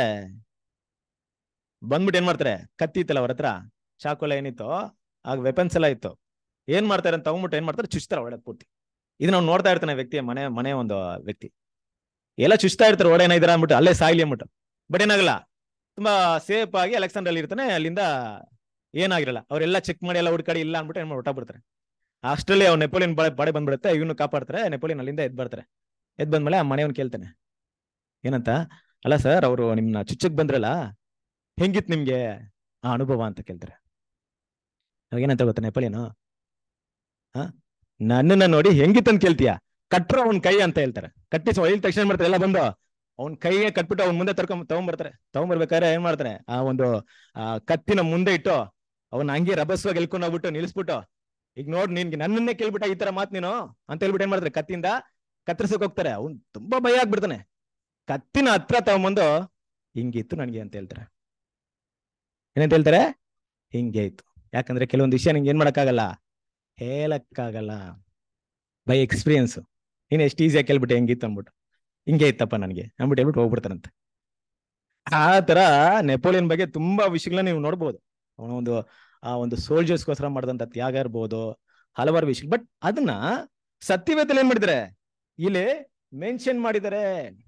ಬಂದ್ಬಿಟ್ಟು ಏನ್ ಮಾಡ್ತಾರೆ ಕತ್ತಿ ಇತ್ತಲ್ಲ ಅವ್ರ ಹತ್ರ ಚಾಕು ಏನಿತ್ತು ಆಗ ವೆಪನ್ಸ್ ಎಲ್ಲ ಇತ್ತು ಏನ್ ಮಾಡ್ತಾರೆ ಅಂತ ತಗೊಂಡ್ಬಿಟ್ಟು ಏನ್ ಮಾಡ್ತಾರೆ ಚುಚ್ತಾರೆ ಒಳಗೆ ಪೂರ್ತಿ ಇದು ನಾವು ನೋಡ್ತಾ ಇರ್ತಾನೆ ವ್ಯಕ್ತಿಯ ಮನೆ ಮನೆ ಒಂದು ವ್ಯಕ್ತಿ ಎಲ್ಲ ಚುಚ್ತಾ ಇರ್ತಾರೆ ಒಡೆ ಏನಾಯ್ತಾರ ಅಂದ್ಬಿಟ್ಟು ಅಲ್ಲೇ ಸಾಯ್ಲಿ ಅಂದ್ಬಿಟ್ಟು ಬಟ್ ಏನಾಗಲ್ಲ ತುಂಬಾ ಸೇಫ್ ಆಗಿ ಅಲೆಕ್ಸಾಂಡರ್ ಅಲ್ಲಿ ಇರ್ತಾನೆ ಅಲ್ಲಿಂದ ಏನಾಗಿರಲ್ಲ ಅವರೆಲ್ಲ ಚೆಕ್ ಮಾಡಿ ಎಲ್ಲ ಹುಡ್ಕಾಡಿ ಇಲ್ಲ ಅಂದ್ಬಿಟ್ಟು ಏನ್ ಮಾಡಿ ಬಿಡ್ತಾರೆ ಅಷ್ಟರಲ್ಲಿ ಅವ್ನು ನೆಪೋಲಿಯನ್ ಬಳೆ ಬಡೆ ಬಂದ್ಬಿಡುತ್ತೆ ಇವನು ಕಾಪಾಡ್ತಾರೆ ನೆಪೋಲಿಯನ್ ಅಲ್ಲಿಂದ ಎದ್ ಬರ್ತಾರೆ ಎದ್ ಬಂದ್ಮೇಲೆ ಆ ಮನೆಯವ್ನು ಕೇಳ್ತಾನೆ ಏನಂತ ಅಲ್ಲ ಸರ್ ಅವರು ನಿಮ್ನ ಚುಚ್ಚಕ್ ಬಂದ್ರಲ್ಲ ಹೆಂಗಿತ್ ನಿಮ್ಗೆ ಆ ಅನುಭವ ಅಂತ ಕೇಳ್ತಾರೆ ಅವಾಗ ಏನಂತ ಗೊತ್ತಾ ನೆಪೋಲಿಯನು ಹ ನನ್ನನ್ನ ನೋಡಿ ಹೆಂಗಿತ್ ಅಂತ ಕೇಳ್ತೀಯ ಕಟ್ರ ಅವ್ನ್ ಕೈ ಅಂತ ಹೇಳ್ತಾರೆ ಕಟ್ಟಿಸಿ ಒಯ್ದ ತಕ್ಷಣ ಏನ್ ಮಾಡ್ತಾರೆ ಎಲ್ಲ ಬಂದು ಅವ್ನ್ ಕೈಗೆ ಕಟ್ಬಿಟ್ಟು ಅವ್ನ್ ಮುಂದೆ ತರ್ಕೊಂಡ್ ತಗೊಂಡ್ಬರ್ತಾರೆ ತಗೊಂಡ್ಬರ್ಬೇಕಾದ್ರೆ ಏನ್ ಮಾಡ್ತಾರೆ ಆ ಒಂದು ಆ ಕತ್ತಿನ ಮುಂದೆ ಇಟ್ಟು ಅವನ್ ಹಂಗೆ ರಭಸವಾಗಿ ಎಲ್ಕೊಂಡ್ ಹೋಗ್ಬಿಟ್ಟು ನಿಲ್ಸ್ಬಿಟ್ಟು ಈಗ ನೋಡ್ ನಿನ್ಗೆ ನನ್ನನ್ನೇ ಕೇಳ್ಬಿಟ್ಟ ಈ ತರ ಮಾತ್ ನೀನು ಅಂತ ಹೇಳ್ಬಿಟ್ಟು ಏನ್ ಮಾಡ್ತಾರೆ ಕತ್ತಿಂದ ಕತ್ತರಿಸಕ್ ಹೋಗ್ತಾರೆ ಅವ್ನ್ ತುಂಬಾ ಭಯ ಆಗ್ಬಿಡ್ತಾನೆ ಕತ್ತಿನ ಹತ್ರ ತಗೊಂಬಂದು ಹಿಂಗಿತ್ತು ನನ್ಗೆ ಅಂತ ಹೇಳ್ತಾರೆ ಏನಂತ ಹೇಳ್ತಾರೆ ಹಿಂಗೆ ಇತ್ತು ಯಾಕಂದ್ರೆ ಕೆಲವೊಂದು ವಿಷಯ ನಿಂಗೆ ಏನ್ ಮಾಡಕ್ಕಾಗಲ್ಲ ಹೇಳಕ್ಕಾಗಲ್ಲ ಬೈ ಎಕ್ಸ್ಪೀರಿಯನ್ಸ್ ನೀನ್ ಎಷ್ಟು ಈಸಿಯಾಗಿ ಕೇಳ್ಬಿಟ್ಟೆ ಹೆಂಗಿತ್ತು ಅಂದ್ಬಿಟ್ಟು ಹಿಂಗೆ ಇತ್ತಪ್ಪ ನನಗೆ ಅಂದ್ಬಿಟ್ಟು ಹೇಳ್ಬಿಟ್ಟು ಹೋಗ್ಬಿಡ್ತಾನಂತೆ ಆ ತರ ನೆಪೋಲಿಯನ್ ಬಗ್ಗೆ ತುಂಬಾ ವಿಷಯಗಳನ್ನ ನೀವು ನೋಡ್ಬೋದು ಅವನ ಒಂದು ಆ ಒಂದು ಸೋಲ್ಜರ್ಸ್ಗೋಸ್ಕರ ಮಾಡಿದಂತ ತ್ಯಾಗ ಇರ್ಬೋದು ಹಲವಾರು ವಿಷಯ ಬಟ್ ಅದನ್ನ ಸತ್ಯವೇತಲ್ಲಿ ಏನ್ ಮಾಡಿದ್ದಾರೆ ಇಲ್ಲಿ ಮೆನ್ಷನ್ ಮಾಡಿದ್ದಾರೆ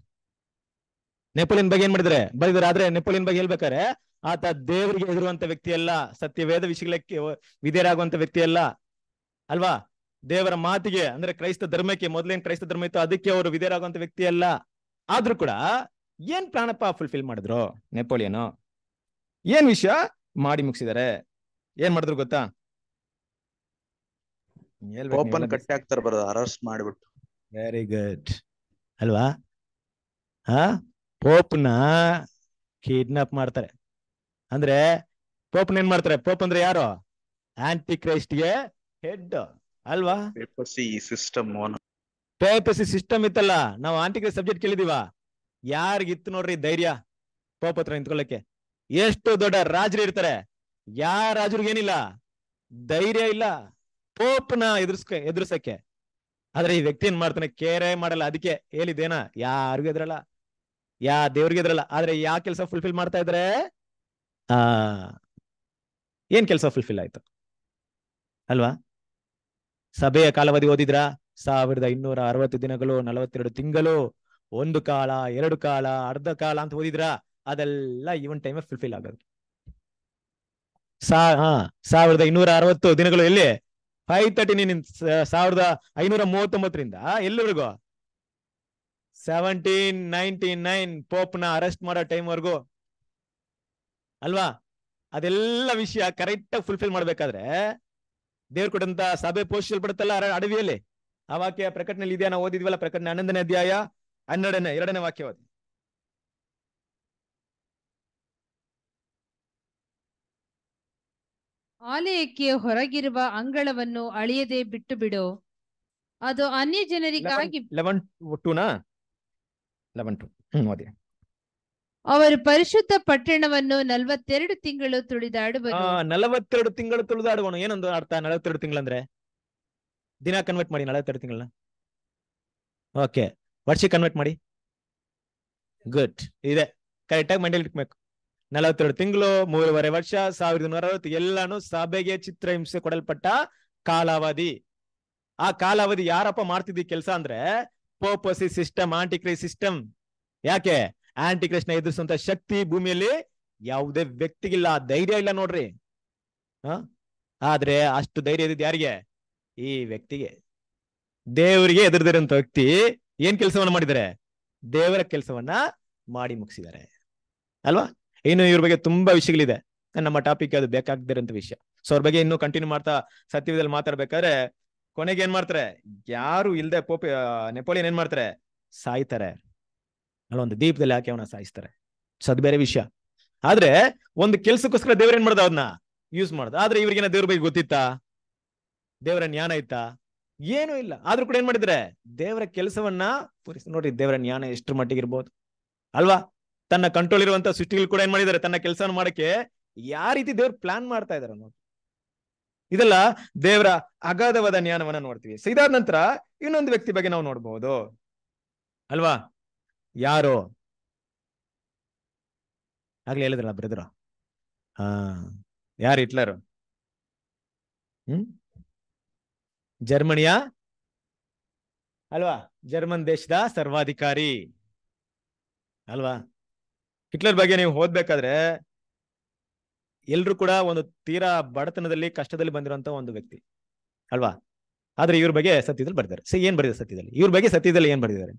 ನೆಪೋಲಿಯನ್ ಬಗ್ಗೆ ಏನ್ ಮಾಡಿದ್ದಾರೆ ಬರೆದಿದ್ದಾರೆ ಆದ್ರೆ ನೆಪೋಲಿಯನ್ ಬಗ್ಗೆ ಹೇಳ್ಬೇಕಾರೆ ಆತ ದೇವರಿಗೆ ಎದುರುವಂತ ವ್ಯಕ್ತಿ ಅಲ್ಲ ಸತ್ಯವೇದ ವಿಷಯಗಳಿಗೆ ವಿಧೇಯರಾಗುವಂತ ವ್ಯಕ್ತಿ ಅಲ್ಲ ಅಲ್ವಾ ದೇವರ ಮಾತಿಗೆ ಅಂದ್ರೆ ಕ್ರೈಸ್ತ ಧರ್ಮಕ್ಕೆ ಮೊದಲೇನ್ ಕ್ರೈಸ್ತ ಧರ್ಮ ಇತ್ತು ಅದಕ್ಕೆ ಅವರು ವಿಧೇಯರಾಗುವಂತ ವ್ಯಕ್ತಿ ಅಲ್ಲ ಆದ್ರೂ ಕೂಡ ಏನ್ ಪ್ರಾಣಪ್ಪ ಫುಲ್ಫಿಲ್ ಮಾಡಿದ್ರು ನೆಪೋಲಿಯನ್ ಏನ್ ವಿಷಯ ಮಾಡಿ ಮುಗಿಸಿದ್ದಾರೆ ಏನ್ ಮಾಡಿದ್ರು ಗೊತ್ತಾ ಓಪನ್ ಕಟ್ಟಿ ಹಾಕ್ತಾರೆ ಬರೋದು ಅರೆಸ್ಟ್ ಮಾಡಿಬಿಟ್ಟು ವೆರಿ ಗುಡ್ ಅಲ್ವಾ ಹಾ ಪೋಪ್ನ ಕಿಡ್ನಾಪ್ ಮಾಡ್ತಾರೆ ಅಂದ್ರೆ ಪೋಪ್ನ ಏನ್ ಮಾಡ್ತಾರೆ ಪೋಪ್ ಅಂದ್ರೆ ಯಾರು ಆಂಟಿ ಕ್ರೈಸ್ಟ್ಗೆ ಹೆಡ್ ಅಲ್ವಾ ಪೇಪರ್ಸಿ ಸಿಸ್ಟಮ್ ಪೇಪಸಿ ಸಿಸ್ಟಮ್ ಇತ್ತಲ್ಲ ನಾವು ಆಂಟಿ ಕ್ರೈಸ್ಟ್ ಸಬ್ಜೆಕ್ಟ್ ಕೇಳಿದೀವ ಯಾರಿಗಿತ್ತು ನೋಡ್ರಿ ಧೈರ್ಯ ಪೋಪ್ ಹತ್ರ ನಿಂತ್ಕೊಳ್ಳಕ್ಕೆ ಎಷ್ಟು ದೊಡ್ಡ ರಾಜರು ಇರ್ತಾರೆ ಯಾರ ರಾಜರಿಗೆ ಏನಿಲ್ಲ ಧೈರ್ಯ ಇಲ್ಲ ಪೋಪ್ನ ಎದುರ್ಸ್ಕ ಎದುರ್ಸಕ್ಕೆ ಆದ್ರೆ ಈ ವ್ಯಕ್ತಿ ಏನ್ ಮಾಡ್ತಾನೆ ಕೇರೆ ಮಾಡಲ್ಲ ಅದಕ್ಕೆ ಹೇಳಿದ್ದೇನ ಯಾರಿಗೂ ಎದುರಲ್ಲ ಯಾ ದೇವ್ರಿಗೆ ಇದ್ರಲ್ಲ ಆದ್ರೆ ಯಾ ಕೆಲಸ ಫುಲ್ಫಿಲ್ ಮಾಡ್ತಾ ಇದ್ರೆ ಆ ಏನ್ ಕೆಲಸ ಫುಲ್ಫಿಲ್ ಆಯ್ತು ಅಲ್ವಾ ಸಭೆಯ ಕಾಲಾವಧಿ ಓದಿದ್ರ ಸಾವಿರದ ಇನ್ನೂರ ಅರವತ್ತು ದಿನಗಳು ನಲವತ್ತೆರಡು ತಿಂಗಳು ಒಂದು ಕಾಲ ಎರಡು ಕಾಲ ಅರ್ಧ ಕಾಲ ಅಂತ ಓದಿದ್ರ ಅದೆಲ್ಲ ಇವನ್ ಟೈಮ್ ಫುಲ್ಫಿಲ್ ಆಗೋದು ಸಾ ಹಾ ಸಾವಿರದ ಇನ್ನೂರ ಅರವತ್ತು ದಿನಗಳು ಎಲ್ಲಿ ಫೈವ್ ತರ್ಟಿ ನಿನ್ ಸಾವಿರದ ಐನೂರ ಮೂವತ್ತೊಂಬತ್ತರಿಂದ ಎಲ್ಲಿವರೆಗೂ ಸೆವೆಂಟೀನ್ ನೈನ್ಟಿ ನೈನ್ ಪೋಪ್ನ ಅರೆಸ್ಟ್ ಮಾಡೋ ಟೈಮ್ ವರ್ಗು ಅಲ್ವಾ ಅದೆಲ್ಲ ವಿಷಯ ಕರೆಕ್ಟ್ ಆಗಿ ಫುಲ್ಫಿಲ್ ಮಾಡ್ಬೇಕಾದ್ರೆ ದೇವ್ರು ಕೊಟ್ಟಂತ ಸಭೆ ಪೋಷಿಸಲ್ಪಡುತ್ತಲ್ಲ ಅರ- ಅಡವಿಯಲ್ಲಿ ಆ ವಾಕ್ಯ ಪ್ರಕಟಣೆಯಲ್ಲಿ ಇದೆಯಾ ನಾವು ಓದಿದ್ವಲ್ಲ ಪ್ರಕಟಣೆ ಹನ್ನೊಂದನೇ ಅಧ್ಯಾಯ ಹನ್ನೆರಡನೇ ಎರಡನೇ ವಾಕ್ಯ ಓದಿ ಆಲಯಕ್ಕೆ ಹೊರಗಿರುವ ಅಂಗಳವನ್ನು ಅಳಿಯದೆ ಬಿಟ್ಟು ಬಿಡು ಅದು ಅನ್ಯ ಜನರಿಗಾಗಿ ಲೆವೆನ್ ಟೂನಾ ಲೆವೆನ್ ಟು ಹ್ಮ್ ಓದಿ ಅವರು ಪರಿಶುದ್ಧ ಪಟ್ಟಣವನ್ನು ನಲವತ್ತೆರಡು ತಿಂಗಳು ಆ ತುಳಿದಾಡುವರು ನಲವತ್ತೆರಡು ತಿಂಗಳು ತುಳಿದಾಡುವನು ಏನೊಂದು ಅರ್ಥ ನಲವತ್ತೆರಡು ತಿಂಗಳಂದ್ರೆ ದಿನ ಕನ್ವರ್ಟ್ ಮಾಡಿ ನಲವತ್ತೆರಡು ತಿಂಗಳನ್ನ ಓಕೆ ವರ್ಷ ಕನ್ವರ್ಟ್ ಮಾಡಿ ಗುಡ್ ಇದೆ ಕರೆಕ್ಟ್ ಆಗಿ ಮೈಂಡಲ್ಲಿ ಇಟ್ಬೇಕು ನಲವತ್ತೆರಡು ತಿಂಗಳು ಮೂರುವರೆ ವರ್ಷ ಸಾವಿರದ ನೂರ ಅರವತ್ತು ಎಲ್ಲಾನು ಸಭೆಗೆ ಚಿತ್ರಹಿಂಸೆ ಕೊಡಲ್ಪಟ್ಟ ಕಾಲಾವಧಿ ಆ ಕಾಲಾವಧಿ ಯಾರಪ್ಪ ಮಾಡ್ತಿದ್ದಿ ಕೆಲಸ ಅಂದ್ರೆ ಪೋಪಸಿ ಸಿಸ್ಟಮ್ ಆಂಟಿಕ್ರೈ ಸಿಸ್ಟಮ್ ಯಾಕೆ ಆಂಟಿಕ್ರೈಸ್ನ ಎದುರಿಸುವಂತ ಶಕ್ತಿ ಭೂಮಿಯಲ್ಲಿ ಯಾವುದೇ ವ್ಯಕ್ತಿಗಿಲ್ಲ ಧೈರ್ಯ ಇಲ್ಲ ನೋಡ್ರಿ ಹ ಆದ್ರೆ ಅಷ್ಟು ಧೈರ್ಯ ಇದ್ದಿದ್ದು ಯಾರಿಗೆ ಈ ವ್ಯಕ್ತಿಗೆ ದೇವರಿಗೆ ಎದುರ್ದಿರೋಂಥ ವ್ಯಕ್ತಿ ಏನ್ ಕೆಲಸವನ್ನ ಮಾಡಿದ್ದಾರೆ ದೇವರ ಕೆಲಸವನ್ನ ಮಾಡಿ ಮುಗಿಸಿದ್ದಾರೆ ಅಲ್ವಾ ಇನ್ನು ಇವ್ರ ಬಗ್ಗೆ ತುಂಬಾ ವಿಷಯಗಳಿದೆ ನಮ್ಮ ಟಾಪಿಕ್ ಅದು ಬೇಕಾಗದಿರೋಂಥ ವಿಷಯ ಸೊ ಅವ್ರ ಬಗ್ಗೆ ಇನ್ನೂ ಕಂಟಿನ್ಯೂ ಮಾಡ್ತಾ ಸತ್ಯದಲ್ಲಿ ಮಾತಾಡ್ಬೇಕಾದ್ರೆ ಕೊನೆಗೆ ಏನ್ ಮಾಡ್ತಾರೆ ಯಾರು ಇಲ್ದೆ ಪೋಪಿ ಆ, ನೆಪೋಲಿಯನ್ ಏನ್ ಮಾಡ್ತಾರೆ ಸಾಯ್ತಾರೆ ಅಲ್ಲ ಒಂದು ದೀಪದಲ್ಲಿ ಹಾಕಿ ಅವನ ಸಾಯಿಸ್ತಾರೆ ಸೊ ಅದು ಬೇರೆ ವಿಷಯ ಆದ್ರೆ ಒಂದು ಕೆಲ್ಸಕ್ಕೋಸ್ಕರ ದೇವ್ರ ಏನ್ ಮಾಡ್ದ ಅದನ್ನ ಯೂಸ್ ಮಾಡ್ದ ಆದ್ರೆ ಇವ್ರಿಗೇನ ದೇವ್ರ ಬಗ್ಗೆ ಗೊತ್ತಿತ್ತಾ ದೇವರ ಜ್ಞಾನ ಇತ್ತಾ ಏನೂ ಇಲ್ಲ ಆದ್ರೂ ಕೂಡ ಏನ್ ಮಾಡಿದ್ರೆ ದೇವರ ಕೆಲಸವನ್ನ ಪೂರೈಸಿ ನೋಡ್ರಿ ದೇವರ ಜ್ಞಾನ ಎಷ್ಟು ಮಟ್ಟಿಗೆ ಇರ್ಬೋದು ಅಲ್ವಾ ತನ್ನ ಕಂಟ್ರೋಲ್ ಇರುವಂತ ಸೃಷ್ಟಿಗಳು ಕೂಡ ಏನ್ ಮಾಡಿದ್ದಾರೆ ತನ್ನ ಕೆಲಸವನ್ನು ಮಾಡಕ್ಕೆ ಯಾವ ರೀತಿ ದೇವ್ರ ಪ್ಲಾನ್ ಮಾಡ್ತಾ ಇದಾರೆ ನೋಡಿ ಇದೆಲ್ಲ ದೇವರ ಅಗಾಧವಾದ ಜ್ಞಾನವನ್ನ ನೋಡ್ತೀವಿ ಸೊ ಇದಾದ ನಂತರ ಇನ್ನೊಂದು ವ್ಯಕ್ತಿ ಬಗ್ಗೆ ನಾವು ನೋಡ್ಬೋದು ಅಲ್ವಾ ಯಾರು ಆಗ್ಲೇ ಹೇಳಿದ್ರಲ್ಲ ಬ್ರದರ್ ಹಾ ಯಾರು ಹಿಟ್ಲರ್ ಹ್ಮ್ ಜರ್ಮನಿಯ ಅಲ್ವಾ ಜರ್ಮನ್ ದೇಶದ ಸರ್ವಾಧಿಕಾರಿ ಅಲ್ವಾ ಹಿಟ್ಲರ್ ಬಗ್ಗೆ ನೀವು ಓದ್ಬೇಕಾದ್ರೆ ಎಲ್ರು ಕೂಡ ಒಂದು ತೀರಾ ಬಡತನದಲ್ಲಿ ಕಷ್ಟದಲ್ಲಿ ಬಂದಿರುವಂತ ಒಂದು ವ್ಯಕ್ತಿ ಅಲ್ವಾ ಆದ್ರೆ ಇವ್ರ ಬಗ್ಗೆ ಸತ್ಯದಲ್ಲಿ ಬರ್ತಾರೆ ಸೊ ಏನ್ ಬರೆದಿದೆ ಸತ್ಯದಲ್ಲಿ ಇವ್ರ ಬಗ್ಗೆ ಸತ್ಯದಲ್ಲಿ ಏನ್ ಬರೆದಿದ್ದಾರೆ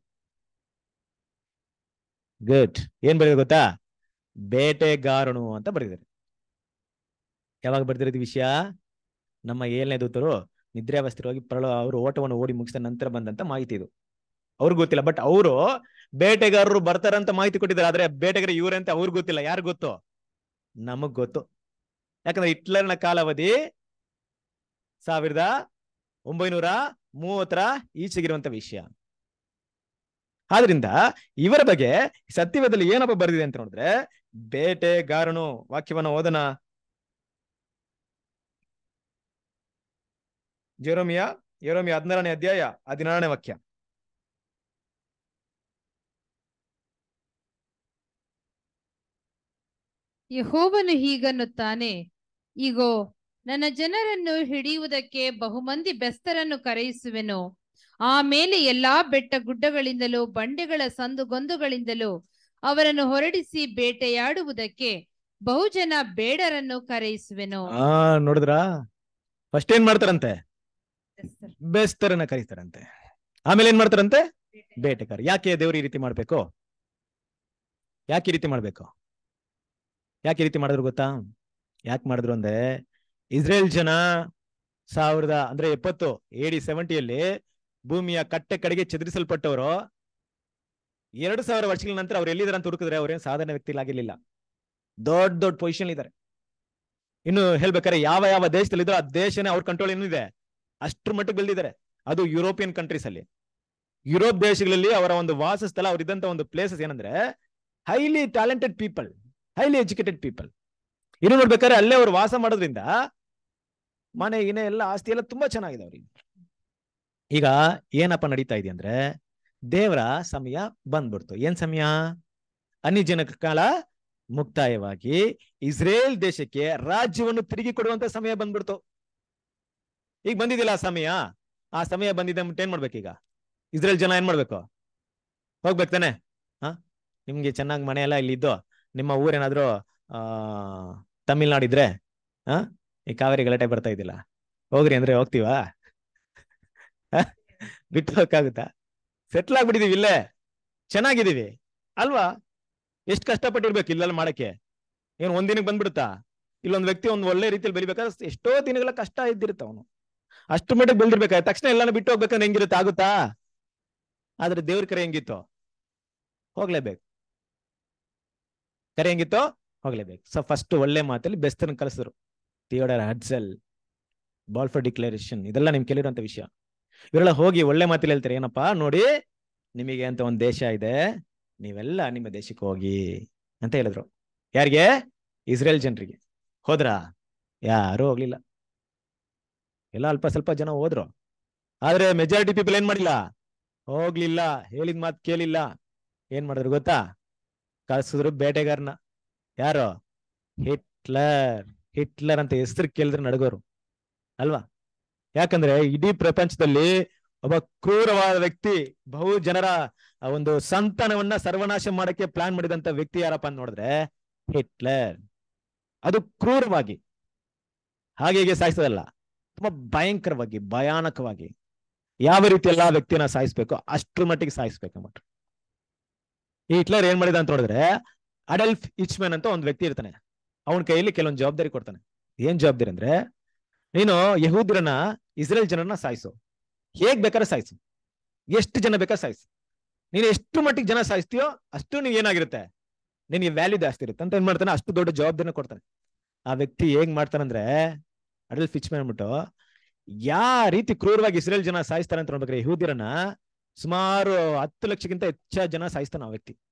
ಗುಡ್ ಏನ್ ಬರೆದಿದೆ ಗೊತ್ತಾ ಬೇಟೆಗಾರನು ಅಂತ ಬರೆದಿದ್ದಾರೆ ಯಾವಾಗ ಬರ್ದಿರೋದು ವಿಷಯ ನಮ್ಮ ಏಳನೇ ದೂತರು ನಿದ್ರಾವಸ್ಥಿರವಾಗಿ ಪರಳ ಅವರು ಓಟವನ್ನು ಓಡಿ ಮುಗಿಸಿದ ನಂತರ ಬಂದಂತ ಮಾಹಿತಿ ಇದು ಅವ್ರಿಗೆ ಗೊತ್ತಿಲ್ಲ ಬಟ್ ಅವರು ಬೇಟೆಗಾರರು ಬರ್ತಾರಂತ ಮಾಹಿತಿ ಕೊಟ್ಟಿದ್ದಾರೆ ಆದ್ರೆ ಬೇಟೆಗಾರ ಇವ್ರಂತ ಅವ್ರಿಗೆ ಗೊತ್ತಿಲ್ಲ ಯಾರು ಗೊತ್ತು ನಮಗ್ ಗೊತ್ತು ಯಾಕಂದ್ರೆ ಹಿಟ್ಲರ್ನ ಕಾಲಾವಧಿ ಸಾವಿರದ ಒಂಬೈನೂರ ಮೂವತ್ತರ ಈಚೆಗಿರುವಂತ ವಿಷಯ ಆದ್ರಿಂದ ಇವರ ಬಗ್ಗೆ ಸತ್ಯವೇದದಲ್ಲಿ ಏನಪ್ಪ ಬರೆದಿದೆ ಅಂತ ನೋಡಿದ್ರೆ ಬೇಟೆಗಾರನು ವಾಕ್ಯವನ್ನ ಓದನ ಜೆರೋಮಿಯ ಯೆರೋಮಿಯ ಹದಿನಾರನೇ ಅಧ್ಯಾಯ ಹದಿನಾರನೇ ವಾಕ್ಯ ಯಹೋವನು ಹೀಗನ್ನುತ್ತಾನೆ ಇಗೋ ನನ್ನ ಜನರನ್ನು ಹಿಡಿಯುವುದಕ್ಕೆ ಬಹುಮಂದಿ ಬೆಸ್ತರನ್ನು ಕರೆಯಿಸುವೆನು ಆಮೇಲೆ ಎಲ್ಲಾ ಬೆಟ್ಟ ಗುಡ್ಡಗಳಿಂದಲೂ ಬಂಡೆಗಳ ಸಂದುಗೊಂದುಗಳಿಂದಲೂ ಅವರನ್ನು ಹೊರಡಿಸಿ ಬೇಟೆಯಾಡುವುದಕ್ಕೆ ಬಹುಜನ ಬೇಡರನ್ನು ಕರೆಯಿಸುವೆನು ಆ ನೋಡಿದ್ರಾ ಫಸ್ಟ್ ಏನ್ ಮಾಡ್ತಾರಂತೆ ಬೆಸ್ತರನ್ನ ಕರೀತಾರಂತೆ ಆಮೇಲೆ ಏನ್ ಮಾಡ್ತಾರಂತೆ ಬೇಟೆಗಾರ ಯಾಕೆ ದೇವ್ರು ಈ ರೀತಿ ಮಾಡ್ಬೇಕು ಯಾಕೆ ಈ ರೀತಿ ಮಾಡ್ಬೇಕು ಯಾಕೆ ಈ ರೀತಿ ಮಾಡಿದ್ರು ಗೊತ್ತಾ ಯಾಕೆ ಮಾಡಿದ್ರು ಅಂದ್ರೆ ಇಸ್ರೇಲ್ ಜನ ಸಾವಿರದ ಅಂದ್ರೆ ಎಪ್ಪತ್ತು ಎಡಿ ಸೆವೆಂಟಿಯಲ್ಲಿ ಭೂಮಿಯ ಕಟ್ಟೆ ಕಡೆಗೆ ಚದುರಿಸಲ್ಪಟ್ಟವರು ಎರಡು ಸಾವಿರ ವರ್ಷಗಳ ನಂತರ ಅವ್ರು ಎಲ್ಲಿದ್ದಾರೆ ಅಂತ ಹುಡುಕಿದ್ರೆ ಅವ್ರೇನು ಸಾಧಾರಣ ವ್ಯಕ್ತಿಗಳಾಗಿರ್ಲಿಲ್ಲ ದೊಡ್ಡ ದೊಡ್ಡ ಪೊಸಿಷನ್ ಇದ್ದಾರೆ ಇನ್ನು ಹೇಳ್ಬೇಕಾದ್ರೆ ಯಾವ ಯಾವ ದೇಶದಲ್ಲಿ ಇದ್ರೋ ಆ ದೇಶನೇ ಅವ್ರ ಕಂಟ್ರೋಲ್ ಏನಿದೆ ಅಷ್ಟ್ರ ಮಟ್ಟಿಗೆ ಬೆಳೆದಿದ್ದಾರೆ ಅದು ಯುರೋಪಿಯನ್ ಕಂಟ್ರೀಸ್ ಅಲ್ಲಿ ಯುರೋಪ್ ದೇಶಗಳಲ್ಲಿ ಅವರ ಒಂದು ವಾಸಸ್ಥಳ ಅವ್ರಿದ್ದಂತ ಒಂದು ಪ್ಲೇಸಸ್ ಏನಂದ್ರೆ highly talented people highly educated people ಇನ್ನು ನೋಡ್ಬೇಕಾದ್ರೆ ಅಲ್ಲೇ ಅವ್ರು ವಾಸ ಮಾಡೋದ್ರಿಂದ ಮನೆ ಗಿನೆ ಎಲ್ಲ ಆಸ್ತಿ ಎಲ್ಲ ತುಂಬಾ ಚೆನ್ನಾಗಿದೆ ಅವ್ರಿಗೆ ಈಗ ಏನಪ್ಪ ನಡೀತಾ ಇದೆ ಅಂದ್ರೆ ದೇವರ ಸಮಯ ಬಂದ್ಬಿಡ್ತು ಏನ್ ಸಮಯ ಅನ್ಯ ಜನಕ ಕಾಲ ಮುಕ್ತಾಯವಾಗಿ ಇಸ್ರೇಲ್ ದೇಶಕ್ಕೆ ರಾಜ್ಯವನ್ನು ತಿರುಗಿ ಕೊಡುವಂತ ಸಮಯ ಬಂದ್ಬಿಡ್ತು ಈಗ ಬಂದಿದ್ದಿಲ್ಲ ಆ ಸಮಯ ಆ ಸಮಯ ಬಂದಿದೆ ಅಂದ್ಬಿಟ್ಟು ಏನ್ ಮಾಡ್ಬೇಕೀಗ ಇಸ್ರೇಲ್ ಜನ ಏನ್ ಮಾಡ್ಬೇಕು ಹೋಗ್ಬೇಕು ತಾನೆ ಹಾ ನಿಮ್ಗೆ ಚೆನ್ನಾಗಿ ಮನೆ ಎಲ್ಲ ಇಲ್ಲಿ ಇದ್ದು ನಿಮ್ಮ ಊರೇನಾದ್ರೂ ಆ ತಮಿಳ್ನಾಡು ಇದ್ರೆ ಹಾ ಈ ಕಾವೇರಿ ಗಲಾಟೆ ಬರ್ತಾ ಇದ್ದಿಲ್ಲ ಹೋಗ್ರಿ ಅಂದ್ರೆ ಹೋಗ್ತೀವಾ ಹ? ಬಿಟ್ಟು ಹೋಗಕ್ಕಾಗುತ್ತಾ ಸೆಟ್ಲ್ ಆಗ್ಬಿಟ್ಟಿದೀವಿ ಇಲ್ಲೇ ಚೆನ್ನಾಗಿದೀವಿ ಅಲ್ವಾ ಎಷ್ಟು ಕಷ್ಟಪಟ್ಟಿರ್ಬೇಕು ಇಲ್ಲೆಲ್ಲ ಮಾಡಕ್ಕೆ ಏನ್ ಒಂದಿನಕ್ಕೆ ಬಂದ್ಬಿಡುತ್ತಾ ಇಲ್ಲೊಂದ್ ವ್ಯಕ್ತಿ ಒಂದ್ ಒಳ್ಳೆ ರೀತಿಯಲ್ಲಿ ಬೆಳಿಬೇಕಾದ್ರೆ ಎಷ್ಟೋ ದಿನಗಳ ಕಷ್ಟ ಇದ್ದಿರುತ್ತೆ ಅವನು ಅಷ್ಟು ಮಟ್ಟಿಗೆ ಬೆಳೆದಿರ್ಬೇಕಾದ್ರೆ ತಕ್ಷಣ ಎಲ್ಲಾನು ಬಿಟ್ಟು ಹೋಗ್ಬೇಕಂದ್ರೆ ಹೆಂಗಿರುತ್ತೆ ಆಗುತ್ತಾ ಆದ್ರೆ ದೇವ್ರ ಕರೆ ಹೆಂಗಿತ್ತು ಹೋಗ್ಲೇಬೇಕು ಕರೆ ಹೆಂಗಿತ್ತು ಹೋಗ್ಲೇಬೇಕು ಸೊ ಫಸ್ಟ್ ಒಳ್ಳೆ ಮಾತಲ್ಲಿ ಬೆಸ್ತರನ್ನ ಕಲಿಸಿದ್ರು Theodore Herzl Balfour declaration ಇದೆಲ್ಲ ನಿಮ್ ಕೇಳಿರುವಂತ ವಿಷಯ ಇವರೆಲ್ಲ ಹೋಗಿ ಒಳ್ಳೆ ಮಾತಲ್ಲಿ ಹೇಳ್ತಾರೆ ಏನಪ್ಪಾ ನೋಡಿ ನಿಮಗೆ ಅಂತ ಒಂದ್ ದೇಶ ಇದೆ ನೀವೆಲ್ಲ ನಿಮ್ಮ ದೇಶಕ್ಕೆ ಹೋಗಿ ಅಂತ ಹೇಳಿದ್ರು ಯಾರಿಗೆ ಇಸ್ರೇಲ್ ಜನರಿಗೆ ಹೋದ್ರಾ ಯಾರು ಹೋಗ್ಲಿಲ್ಲ ಎಲ್ಲ ಅಲ್ಪ ಸ್ವಲ್ಪ ಜನ ಹೋದ್ರು ಆದ್ರೆ ಮೆಜಾರಿಟಿ ಪೀಪಲ್ ಏನ್ ಮಾಡಿಲ್ಲ ಹೋಗ್ಲಿಲ್ಲ ಹೇಳಿದ ಮಾತು ಕೇಳಿಲ್ಲ ಏನ್ ಮಾಡಿದ್ರು ಗೊತ್ತಾ ಕಳ್ಸಿದ್ರು ಬೇಟೆಗಾರನ ಯಾರು ಹಿಟ್ಲರ್ ಹಿಟ್ಲರ್ ಅಂತ ಹೆಸರು ಕೇಳಿದ್ರೆ ನಡಗೋರು ಅಲ್ವಾ ಯಾಕಂದ್ರೆ ಇಡೀ ಪ್ರಪಂಚದಲ್ಲಿ ಒಬ್ಬ ಕ್ರೂರವಾದ ವ್ಯಕ್ತಿ ಬಹು ಜನರ ಆ ಒಂದು ಸಂತಾನವನ್ನ ಸರ್ವನಾಶ ಮಾಡಕ್ಕೆ ಪ್ಲಾನ್ ಮಾಡಿದಂತ ವ್ಯಕ್ತಿ ಯಾರಪ್ಪ ಅಂತ ನೋಡಿದ್ರೆ ಹಿಟ್ಲರ್ ಅದು ಕ್ರೂರವಾಗಿ ಹಾಗೆ ಹೀಗೆ ಸಾಯಿಸೋದಲ್ಲ ತುಂಬಾ ಭಯಂಕರವಾಗಿ ಭಯಾನಕವಾಗಿ ಯಾವ ರೀತಿ ಎಲ್ಲಾ ವ್ಯಕ್ತಿನ ಸಾಯಿಸ್ಬೇಕು ಅಷ್ಟ್ರ ಮಟ್ಟಿಗೆ ಸಾಯಿಸ್ಬೇಕು ಅಂದ್ಬಿಟ್ರು ಈ ಹಿಟ್ಲರ್ ಏನ್ ಮಾಡಿದ ಅಂತ ನೋಡಿದ್ರೆ ಅಡಲ್ಫ್ ಇಚ್ಮೆನ್ ಅಂತ ಒಂದ್ ವ್ಯಕ್ತಿ ಇರ್ತಾನೆ ಅವನ ಕೈಯಲ್ಲಿ ಕೆಲವೊಂದು ಜವಾಬ್ದಾರಿ ಕೊಡ್ತಾನೆ ಏನ್ ಜವಾಬ್ದಾರಿ ಅಂದ್ರೆ ನೀನು ಯಹೂದ್ರನ್ನ ಇಸ್ರೇಲ್ ಜನರನ್ನ ಸಾಯಿಸು ಹೇಗ್ ಬೇಕಾದ್ರೆ ಸಾಯಿಸು ಎಷ್ಟು ಜನ ಬೇಕಾದ್ರೆ ಸಾಯಿಸು ನೀನು ಎಷ್ಟು ಮಟ್ಟಿಗೆ ಜನ ಸಾಯಿಸ್ತೀಯೋ ಅಷ್ಟು ನೀನ್ ಏನಾಗಿರುತ್ತೆ ನಿನಗೆ ವ್ಯಾಲ್ಯೂ ಜಾಸ್ತಿ ಇರುತ್ತೆ ಅಂತ ಏನ್ ಮಾಡ್ತಾನೆ ಅಷ್ಟು ದೊಡ್ಡ ಜವಾಬ್ದಾರಿನ ಕೊಡ್ತಾನೆ ಆ ವ್ಯಕ್ತಿ ಹೇಗ್ ಮಾಡ್ತಾನಂದ್ರೆ ಅಡಲ್ ಫಿಚ್ ಮಾಡ್ಬಿಟ್ಟು ಯಾ ರೀತಿ ಕ್ರೂರವಾಗಿ ಇಸ್ರೇಲ್ ಜನ ಸಾಯಿಸ್ತಾರೆ ಅಂತ ನೋಡ್ಬೇಕ್ರೆ ಯಹೂದಿರನ್ನ ಸುಮಾರು ಹತ್ತು ಲಕ್ಷಕ್ಕಿಂತ ಹೆಚ್ಚು ಜನ ಸಾಯಿಸ್ತಾನೆ ಆ ವ್ಯಕ್ತಿ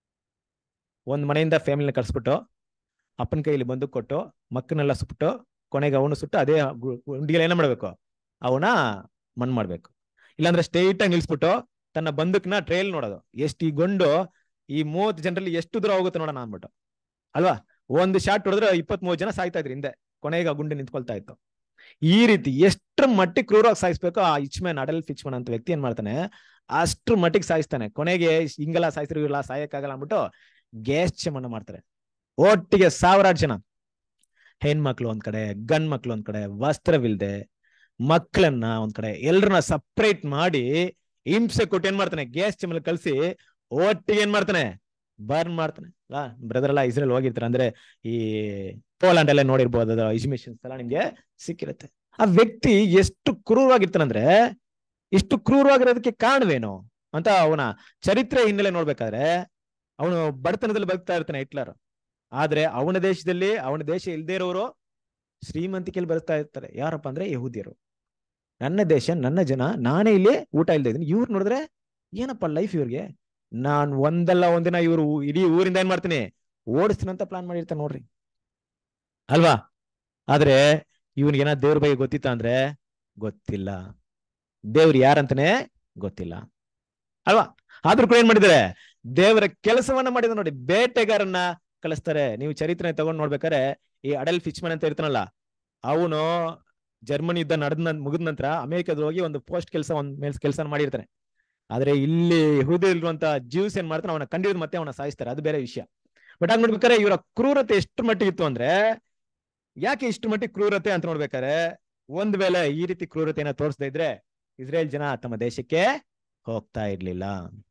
ಒಂದ್ ಮನೆಯಿಂದ ಫ್ಯಾಮಿಲಿನ ಕಳ್ಸ್ಬಿಟ್ಟು ಅಪ್ಪನ ಕೈಯಲ್ಲಿ ಬಂದು ಕೊಟ್ಟು ಮಕ್ಕನೆಲ್ಲ ಸುಟ್ಟು ಕೊನೆಗೆ ಅವನು ಸುಟ್ಟು ಅದೇ ಗುಂಡಿಗೆಲ್ಲ ಏನ ಮಾಡ್ಬೇಕು ಅವನ ಮಣ್ ಮಾಡ್ಬೇಕು ಇಲ್ಲಾಂದ್ರೆ ಸ್ಟ್ರೈಟ್ ಆಗಿ ನಿಲ್ಸ್ಬಿಟ್ಟು ತನ್ನ ಬಂದೂಕ್ನ ಟ್ರೈಲ್ ನೋಡೋದು ಎಷ್ಟು ಈ ಗೊಂಡು ಈ ಮೂವತ್ತು ಜನರಲ್ಲಿ ಎಷ್ಟು ದೂರ ಹೋಗುತ್ತೆ ನೋಡೋಣ ಅಂದ್ಬಿಟ್ಟು ಅಲ್ವಾ ಒಂದು ಶಾಟ್ ಹೊಡೆದ್ರೆ ಇಪ್ಪತ್ತ್ ಮೂವತ್ತು ಜನ ಸಾಯ್ತಾ ಇದ್ರು ಹಿಂದೆ ಕೊನೆಗೆ ಆ ಗುಂಡು ನಿಂತ್ಕೊಳ್ತಾ ಇತ್ತು ಈ ರೀತಿ ಎಷ್ಟ್ರ ಮಟ್ಟಿಗೆ ಕ್ರೂರವಾಗಿ ಸಾಯಿಸ್ಬೇಕು ಆ ಇಚ್ಮೆನ್ ಅಡಲ್ ಫಿಚ್ಮನ್ ಅಂತ ವ್ಯಕ್ತಿ ಏನ್ ಮಾಡ್ತಾನೆ ಅಷ್ಟ್ರ ಮಟ್ಟಿಗೆ ಸಾಯಿಸ್ತಾನೆ ಕೊನೆಗೆ ಹಿಂಗೆಲ್ಲ ಸಾಯಿಸಿರು ಇಲ್ಲ ಸಾಯಕ್ಕಾಗಲ್ಲ ಅಂದ್ಬಿಟ್ಟು ಗ್ಯಾಸ್ ಚಮನ ಮಾಡ್ತಾರೆ ಒಟ್ಟಿಗೆ ಸಾವಿರಾರು ಜನ ಹೆಣ್ಮಕ್ಳು ಒಂದ್ ಕಡೆ ಗಂಡ್ ಮಕ್ಳು ಒಂದ್ ಕಡೆ ವಸ್ತ್ರವಿಲ್ದೆ ಮಕ್ಕಳನ್ನ ಒಂದ್ ಕಡೆ ಎಲ್ರನ್ನ ಸಪ್ರೇಟ್ ಮಾಡಿ ಹಿಂಸೆ ಕೊಟ್ಟು ಏನ್ ಮಾಡ್ತಾನೆ ಗ್ಯಾಸ್ ಚಮಲ್ ಕಲ್ಸಿ ಒಟ್ಟಿಗೆ ಏನ್ ಮಾಡ್ತಾನೆ ಬರ್ನ್ ಮಾಡ್ತಾನೆ ಬ್ರದರ್ ಎಲ್ಲ ಇಸ್ರೇಲ್ ಹೋಗಿರ್ತಾರೆ ಅಂದ್ರೆ ಈ ಪೋಲಾಂಡ್ ಎಲ್ಲ ನೋಡಿರ್ಬೋದು ಅದರ ಇಜಿಮಿಷನ್ಸ್ ಎಲ್ಲ ನಿಮ್ಗೆ ಸಿಕ್ಕಿರುತ್ತೆ ಆ ವ್ಯಕ್ತಿ ಎಷ್ಟು ಕ್ರೂರವಾಗಿರ್ತಾನಂದ್ರೆ ಇಷ್ಟು ಕ್ರೂರವಾಗಿರೋದಕ್ಕೆ ಕಾರಣವೇನು ಅಂತ ಅವನ ಚರಿತ್ರೆ ಹಿನ್ನೆಲೆ ನೋಡ್ಬೇಕಾದ್ರೆ ಅವನು ಬಡತನದಲ್ಲಿ ಬದುಕ್ತಾ ಇರ್ತಾನೆ ಹಿಟ್ಲರ್ ಆದ್ರೆ ಅವನ ದೇಶದಲ್ಲಿ ಅವನ ದೇಶ ಇಲ್ದೇ ಇರೋರು ಶ್ರೀಮಂತಿಕೆಯಲ್ಲಿ ಬದುಕ್ತಾ ಇರ್ತಾರೆ ಯಾರಪ್ಪ ಅಂದ್ರೆ ಯಹೂದಿಯರು ನನ್ನ ದೇಶ ನನ್ನ ಜನ ನಾನೇ ಇಲ್ಲಿ ಊಟ ಇಲ್ದೇ ಇದೀನಿ ಇವ್ರು ನೋಡಿದ್ರೆ ಏನಪ್ಪ ಲೈಫ್ ಇವ್ರಿಗೆ ನಾನ್ ಒಂದಲ್ಲ ಒಂದಿನ ಇವ್ರು ಇಡೀ ಊರಿಂದ ಏನ್ ಮಾಡ್ತೀನಿ ಓಡಿಸ್ತೀನಿ ಅಂತ ಪ್ಲಾನ್ ಮಾಡಿರ್ತಾನೆ ನೋಡ್ರಿ ಅಲ್ವಾ ಆದ್ರೆ ಇವನ್ಗೇನ ದೇವ್ರ ಬಗ್ಗೆ ಗೊತ್ತಿತ್ತ ಅಂದ್ರೆ ಗೊತ್ತಿಲ್ಲ ದೇವ್ರು ಯಾರಂತಾನೆ ಗೊತ್ತಿಲ್ಲ ಅಲ್ವಾ ಆದ್ರೂ ಕೂಡ ಏನ್ ಮಾಡಿದ್ದಾರೆ ದೇವರ ಕೆಲಸವನ್ನ ಮಾಡಿದ ನೋಡಿ ಬೇಟೆಗಾರನ್ನ ಕಳಿಸ್ತಾರೆ ನೀವು ಚರಿತ್ರೆ ತಗೊಂಡ್ ನೋಡ್ಬೇಕಾರೆ ಈ ಅಡಲ್ ಫಿಚ್ಮನ್ ಅಂತ ಇರ್ತಾನಲ್ಲ ಅವನು ಜರ್ಮನಿ ಯುದ್ಧ ನಡೆದ ಮುಗಿದ ನಂತರ ಅಮೆರಿಕದ ಹೋಗಿ ಒಂದು ಪೋಸ್ಟ್ ಕೆಲಸ ಒಂದ್ ಮೇಲ್ ಕೆಲಸ ಮಾಡಿರ್ತಾನೆ ಆದ್ರೆ ಇಲ್ಲಿ ಇರುವಂತ ಜ್ಯೂಸ್ ಏನ್ ಮಾಡ್ತಾನೆ ಅವನ ಕಂಡಿರೋದು ಮತ್ತೆ ಅವನ ಸಾಯಿಸ್ತಾರೆ ಅದು ಬೇರೆ ವಿಷಯ ಬಟ್ ಹಂಗ್ ನೋಡ್ಬೇಕಾರೆ ಇವರ ಕ್ರೂರತೆ ಎಷ್ಟು ಮಟ್ಟಿಗೆ ಇತ್ತು ಅಂದ್ರೆ ಯಾಕೆ ಇಷ್ಟು ಮಟ್ಟಿಗೆ ಕ್ರೂರತೆ ಅಂತ ನೋಡ್ಬೇಕಾರೆ ಒಂದ್ ವೇಳೆ ಈ ರೀತಿ ಕ್ರೂರತೆಯನ್ನ ತೋರಿಸದೇ ಇದ್ರೆ ಇಸ್ರೇಲ್ ಜನ ತಮ್ಮ ದೇಶಕ್ಕೆ ಹೋಗ್ತಾ ಇರ್ಲಿಲ್ಲ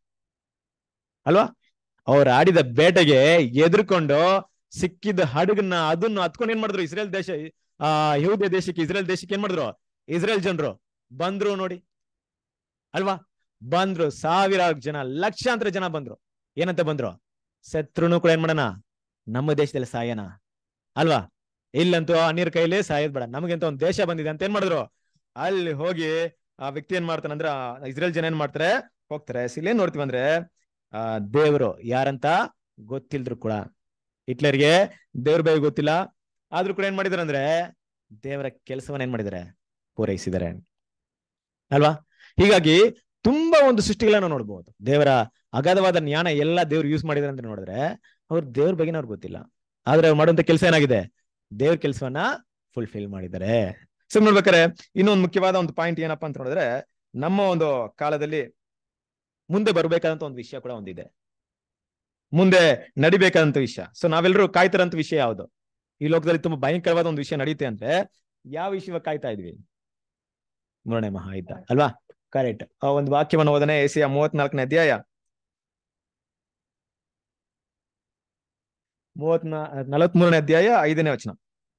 ಅಲ್ವಾ ಅವ್ರು ಆಡಿದ ಬೇಟೆಗೆ ಎದುರ್ಕೊಂಡು ಸಿಕ್ಕಿದ ಹಡಗನ್ನ ಅದನ್ನ ಹತ್ಕೊಂಡು ಏನ್ ಮಾಡಿದ್ರು ಇಸ್ರೇಲ್ ದೇಶ ಆ ಯಹೂದ್ಯ ದೇಶಕ್ಕೆ ಇಸ್ರೇಲ್ ದೇಶಕ್ಕೆ ಏನ್ ಮಾಡಿದ್ರು ಇಸ್ರೇಲ್ ಜನರು ಬಂದ್ರು ನೋಡಿ ಅಲ್ವಾ ಬಂದ್ರು ಸಾವಿರಾರು ಜನ ಲಕ್ಷಾಂತರ ಜನ ಬಂದ್ರು ಏನಂತ ಬಂದ್ರು ಶತ್ರುನು ಕೂಡ ಏನ್ ಮಾಡೋಣ ನಮ್ಮ ದೇಶದಲ್ಲಿ ಸಾಯನ ಅಲ್ವಾ ಇಲ್ಲಂತೂ ಅನ್ಯರ ಕೈಲೇ ಸಾಯೋದ್ ಬೇಡ ನಮಗಂತ ಒಂದ್ ದೇಶ ಬಂದಿದೆ ಅಂತ ಏನ್ ಮಾಡಿದ್ರು ಅಲ್ಲಿ ಹೋಗಿ ಆ ವ್ಯಕ್ತಿ ಏನ್ ಮಾಡ್ತಾನೆ ಅಂದ್ರೆ ಇಸ್ರೇಲ್ ಜನ ಏನ್ ಮಾಡ್ತಾರೆ ಹೋಗ್ತಾರೆ ಇಲ್ಲೇನ್ ನೋಡ್ತೀವಿ ಅಂದ್ರೆ ಆ ದೇವರು ಯಾರಂತ ಗೊತ್ತಿಲ್ದ್ರು ಕೂಡ ಹಿಟ್ಲರ್ಗೆ ದೇವ್ರ ಬಗ್ಗೆ ಗೊತ್ತಿಲ್ಲ ಆದ್ರೂ ಕೂಡ ಏನ್ ಮಾಡಿದಾರೆ ಅಂದ್ರೆ ದೇವರ ಕೆಲಸವನ್ನ ಏನ್ ಮಾಡಿದ್ದಾರೆ ಪೂರೈಸಿದ್ದಾರೆ ಅಲ್ವಾ ಹೀಗಾಗಿ ತುಂಬಾ ಒಂದು ಸೃಷ್ಟಿಗಳನ್ನ ನೋಡ್ಬೋದು ದೇವರ ಅಗಾಧವಾದ ಜ್ಞಾನ ಎಲ್ಲ ದೇವ್ರು ಯೂಸ್ ಮಾಡಿದಾರೆ ಅಂತ ನೋಡಿದ್ರೆ ಅವ್ರ ದೇವ್ರ ಬಗ್ಗೆನೇ ಅವ್ರಿಗೆ ಗೊತ್ತಿಲ್ಲ ಆದ್ರೆ ಅವ್ರು ಮಾಡುವಂತ ಕೆಲಸ ಏನಾಗಿದೆ ದೇವ್ರ ಕೆಲಸವನ್ನ ಫುಲ್ಫಿಲ್ ಮಾಡಿದ್ದಾರೆ ಸೊ ನೋಡ್ಬೇಕಾರೆ ಇನ್ನೊಂದು ಮುಖ್ಯವಾದ ಒಂದು ಪಾಯಿಂಟ್ ಏನಪ್ಪಾ ಅಂತ ನೋಡಿದ್ರೆ ನಮ್ಮ ಒಂದು ಕಾಲದಲ್ಲಿ ಮುಂದೆ ಬರ್ಬೇಕಾದಂತ ಒಂದು ವಿಷಯ ಕೂಡ ಒಂದಿದೆ ಮುಂದೆ ನಡಿಬೇಕಾದಂತ ವಿಷಯ ಸೊ ನಾವೆಲ್ಲರೂ ಕಾಯ್ತಿರೋಂಥ ವಿಷಯ ಯಾವುದು ಈ ಲೋಕದಲ್ಲಿ ತುಂಬಾ ಭಯಂಕರವಾದ ಒಂದು ವಿಷಯ ನಡೀತೆ ಅಂದ್ರೆ ಯಾವ ವಿಷಯ ಕಾಯ್ತಾ ಇದ್ವಿ ನೋಡೋಣ ಮಹಾ ಯುದ್ಧ ಅಲ್ವಾ ಕರೆಕ್ಟ್ ಒಂದು ವಾಕ್ಯವನ್ನು ಓದನೆ ಎಸಿಯ ಮೂವತ್ನಾಲ್ಕನೇ ಅಧ್ಯಾಯ ಮೂವತ್ನಾ ನಲವತ್ಮೂರನೇ ಅಧ್ಯಾಯ ಐದನೇ ವಚನ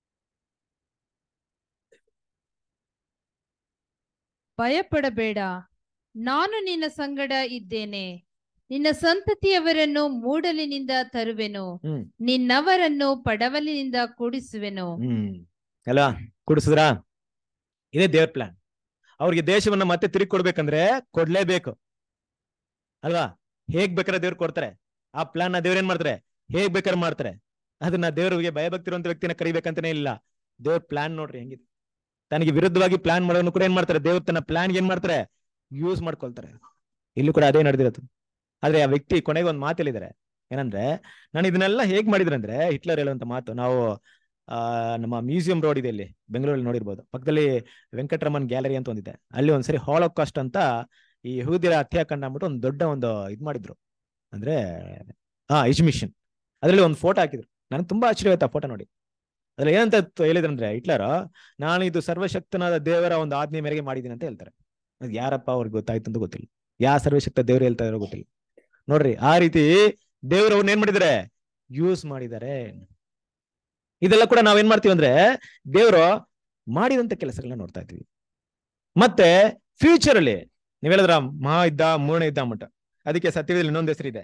ಭಯಪಡಬೇಡ ನಾನು ನಿನ್ನ ಸಂಗಡ ಇದ್ದೇನೆ ನಿನ್ನ ಸಂತತಿಯವರನ್ನು ಮೂಡಲಿನಿಂದ ತರುವೆನು ಹ್ಮ್ ನಿನ್ನವರನ್ನು ಪಡವಲಿನಿಂದ ಕೂಡಿಸುವೆನು ಹ್ಮ್ ಅಲ್ವಾ ಕುಡಿಸಿದ್ರಾ ಇದೇ ದೇವ್ರ ಪ್ಲಾನ್ ಅವ್ರಿಗೆ ದೇಶವನ್ನ ಮತ್ತೆ ತಿರುಗಿ ಕೊಡ್ಬೇಕಂದ್ರೆ ಕೊಡ್ಲೇಬೇಕು ಅಲ್ವಾ ಹೇಗ್ ಬೇಕಾದ್ರೆ ದೇವ್ರು ಕೊಡ್ತಾರೆ ಆ ಪ್ಲಾನ್ ನ ದೇವ್ರ ಏನ್ ಮಾಡ್ತಾರೆ ಹೇಗ್ ಬೇಕಾದ್ರೆ ಮಾಡ್ತಾರೆ ಅದನ್ನ ದೇವ್ರಿಗೆ ಭಯಭಕ್ತಿ ಇರುವಂತ ವ್ಯಕ್ತಿನ ಕರಿಬೇಕಂತಾನೆ ಇಲ್ಲ ದೇವ್ರ ಪ್ಲಾನ್ ನೋಡ್ರಿ ಹೆಂಗಿದೆ ತನಗೆ ವಿರುದ್ಧವಾಗಿ ಪ್ಲಾನ್ ಮಾಡೋನು ಕೂಡ ಏನ್ ಮಾಡ್ತಾರೆ ದೇವ್ರ ತನ್ನ ಪ್ಲಾನ್ ಏನ್ ಮಾಡ್ತಾರೆ ಯೂಸ್ ಮಾಡ್ಕೊಳ್ತಾರೆ ಇಲ್ಲೂ ಕೂಡ ಅದೇ ನಡೆದಿರೋದು ಆದ್ರೆ ಆ ವ್ಯಕ್ತಿ ಕೊನೆಗೆ ಒಂದು ಮಾತು ಹೇಳಿದ್ದಾರೆ ಏನಂದ್ರೆ ನಾನು ಇದನ್ನೆಲ್ಲ ಹೇಗ್ ಮಾಡಿದ್ರೆ ಅಂದ್ರೆ ಹಿಟ್ಲರ್ ಹೇಳುವಂತ ಮಾತು ನಾವು ಆ ನಮ್ಮ ಮ್ಯೂಸಿಯಂ ರೋಡ್ ಇದೆ ಇಲ್ಲಿ ಬೆಂಗಳೂರಲ್ಲಿ ನೋಡಿರ್ಬೋದು ಪಕ್ಕದಲ್ಲಿ ವೆಂಕಟರಮನ್ ಗ್ಯಾಲರಿ ಅಂತ ಒಂದಿದೆ ಅಲ್ಲಿ ಒಂದ್ಸರಿ ಹಾಲೋಕಾಸ್ಟ್ ಅಂತ ಈ ಯಹೂದ್ಯರ ಹತ್ಯಾಕಾಂಡ ಅಂದ್ಬಿಟ್ಟು ಒಂದು ದೊಡ್ಡ ಒಂದು ಇದ್ ಮಾಡಿದ್ರು ಅಂದ್ರೆ ಹಾ ಎಜಿಮಿಷನ್ ಅದ್ರಲ್ಲಿ ಒಂದು ಫೋಟೋ ಹಾಕಿದ್ರು ನನಗೆ ತುಂಬಾ ಆಶ್ಚರ್ಯ ಆಯ್ತು ಆ ಫೋಟೋ ನೋಡಿ ಅದ್ರಲ್ಲಿ ಏನಂತ ತ- ಹೇಳಿದ್ರಂದ್ರೆ ಹಿಟ್ಲರ್ ನಾನು ಇದು ಸರ್ವಶಕ್ತನಾದ ದೇವರ ಒಂದು ಆಜ್ಞೆ ಮೇರೆಗೆ ಮಾಡಿದ್ದೀನಿ ಅಂತ ಹೇಳ್ತಾರೆ ಅದ್ ಯಾರಪ್ಪ ಅವ್ರಿಗೆ ಗೊತ್ತಾಯ್ತು ಅಂತ ಗೊತ್ತಿಲ್ಲ ಯಾ ಸರ್ವಶಕ್ತ ದೇವ್ರು ಹೇಳ್ತಾ ಇರೋ ಗೊತ್ತಿಲ್ಲ ನೋಡ್ರಿ ಆ ರೀತಿ ದೇವ್ರು ಅವ್ರನ್ನ ಏನ್ ಮಾಡಿದ್ದಾರೆ ಯೂಸ್ ಮಾಡಿದ್ದಾರೆ ಇದೆಲ್ಲ ಕೂಡ ನಾವೇನ್ ಮಾಡ್ತೀವಿ ಅಂದ್ರೆ ದೇವರು ಮಾಡಿದಂತ ಕೆಲಸಗಳನ್ನ ನೋಡ್ತಾ ಇದ್ವಿ ಮತ್ತೆ ಫ್ಯೂಚರ್ ಅಲ್ಲಿ ನೀವ್ ಹೇಳಿದ್ರ ಮಹಾ ಇದ್ದ ಮೂರನೇ ಇದ್ದ ಅಂದ್ಬಿಟ್ಟು ಅದಕ್ಕೆ ಸತ್ಯವೇದಲ್ಲಿ ಇನ್ನೊಂದು ಹೆಸರಿದೆ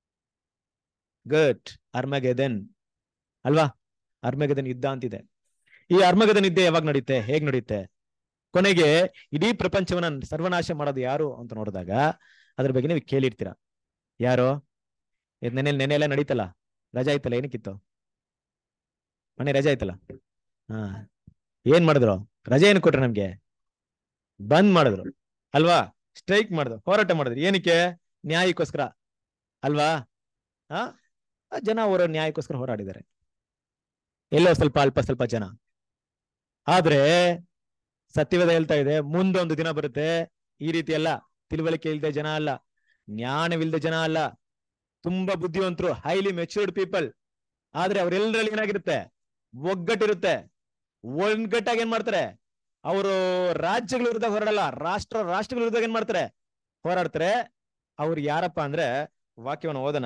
ಗಟ್ ಅರ್ಮಗೆದನ್ ಅಲ್ವಾ ಅರ್ಮಗೆದನ್ ಯುದ್ಧ ಅಂತಿದೆ ಈ ಅರ್ಮಗೆದನ್ ಯುದ್ಧ ಯಾವಾಗ ನಡೆಯುತ್ತೆ ಹೇಗ್ ನಡೆಯುತ್ತೆ ಕೊನೆಗೆ ಇಡೀ ಪ್ರಪಂಚವನ್ನ ಸರ್ವನಾಶ ಮಾಡೋದು ಯಾರು ಅಂತ ನೋಡಿದಾಗ ಅದ್ರ ಬಗ್ಗೆ ನೀವು ಕೇಳಿರ್ತೀರ ಯಾರು ಇದ್ ನೆನೆ ನೆನೆ ಎಲ್ಲ ನಡೀತಲ್ಲ ರಜಾ ಐತಲ್ಲ ಏನಕ್ಕಿತ್ತು ಮನೆ ರಜೆ ಆಯ್ತಲ್ಲ ಹಾ ಏನ್ ಮಾಡಿದ್ರು ರಜೆ ಏನ್ ಕೊಟ್ರು ನಮ್ಗೆ ಬಂದ್ ಮಾಡಿದ್ರು ಅಲ್ವಾ ಸ್ಟ್ರೈಕ್ ಮಾಡಿದ್ರು ಹೋರಾಟ ಮಾಡಿದ್ರು ಏನಕ್ಕೆ ನ್ಯಾಯಕ್ಕೋಸ್ಕರ ಅಲ್ವಾ ಆ ಆ ಜನ ಅವರ ನ್ಯಾಯಕ್ಕೋಸ್ಕರ ಹೋರಾಡಿದ್ದಾರೆ ಎಲ್ಲೋ ಸ್ವಲ್ಪ ಅಲ್ಪ ಸ್ವಲ್ಪ ಜನ ಆದ್ರೆ ಸತ್ಯವೇದ ಹೇಳ್ತಾ ಇದೆ ಮುಂದೊಂದು ದಿನ ಬರುತ್ತೆ ಈ ರೀತಿ ಎಲ್ಲ ತಿಳುವಳಿಕೆ ಇಲ್ಲದೆ ಜನ ಅಲ್ಲ ಜ್ಞಾನವಿಲ್ಲದೆ ಜನ ಅಲ್ಲ ತುಂಬಾ ಬುದ್ಧಿವಂತರು ಹೈಲಿ ಮೆಚೂರ್ಡ್ ಪೀಪಲ್ ಆದ್ರೆ ಅವರೆಲ್ಲರಲ್ಲಿ ಏನಾಗಿರುತ್ತೆ ಒಗ್ಗಟ್ಟಿರುತ್ತೆ ಒಗ್ಗಟ್ಟಾಗಿ ಏನ್ ಮಾಡ್ತಾರೆ ಅವರು ರಾಜ್ಯಗಳ ವಿರುದ್ಧ ಹೋರಾಡಲ್ಲ ರಾಷ್ಟ್ರ ರಾಷ್ಟ್ರಗಳ ವಿರುದ್ಧ ಏನ್ ಮಾಡ್ತಾರೆ ಹೋರಾಡ್ತಾರೆ ಅವ್ರು ಯಾರಪ್ಪ ಅಂದ್ರೆ ವಾಕ್ಯವನ್ನು ಓದನ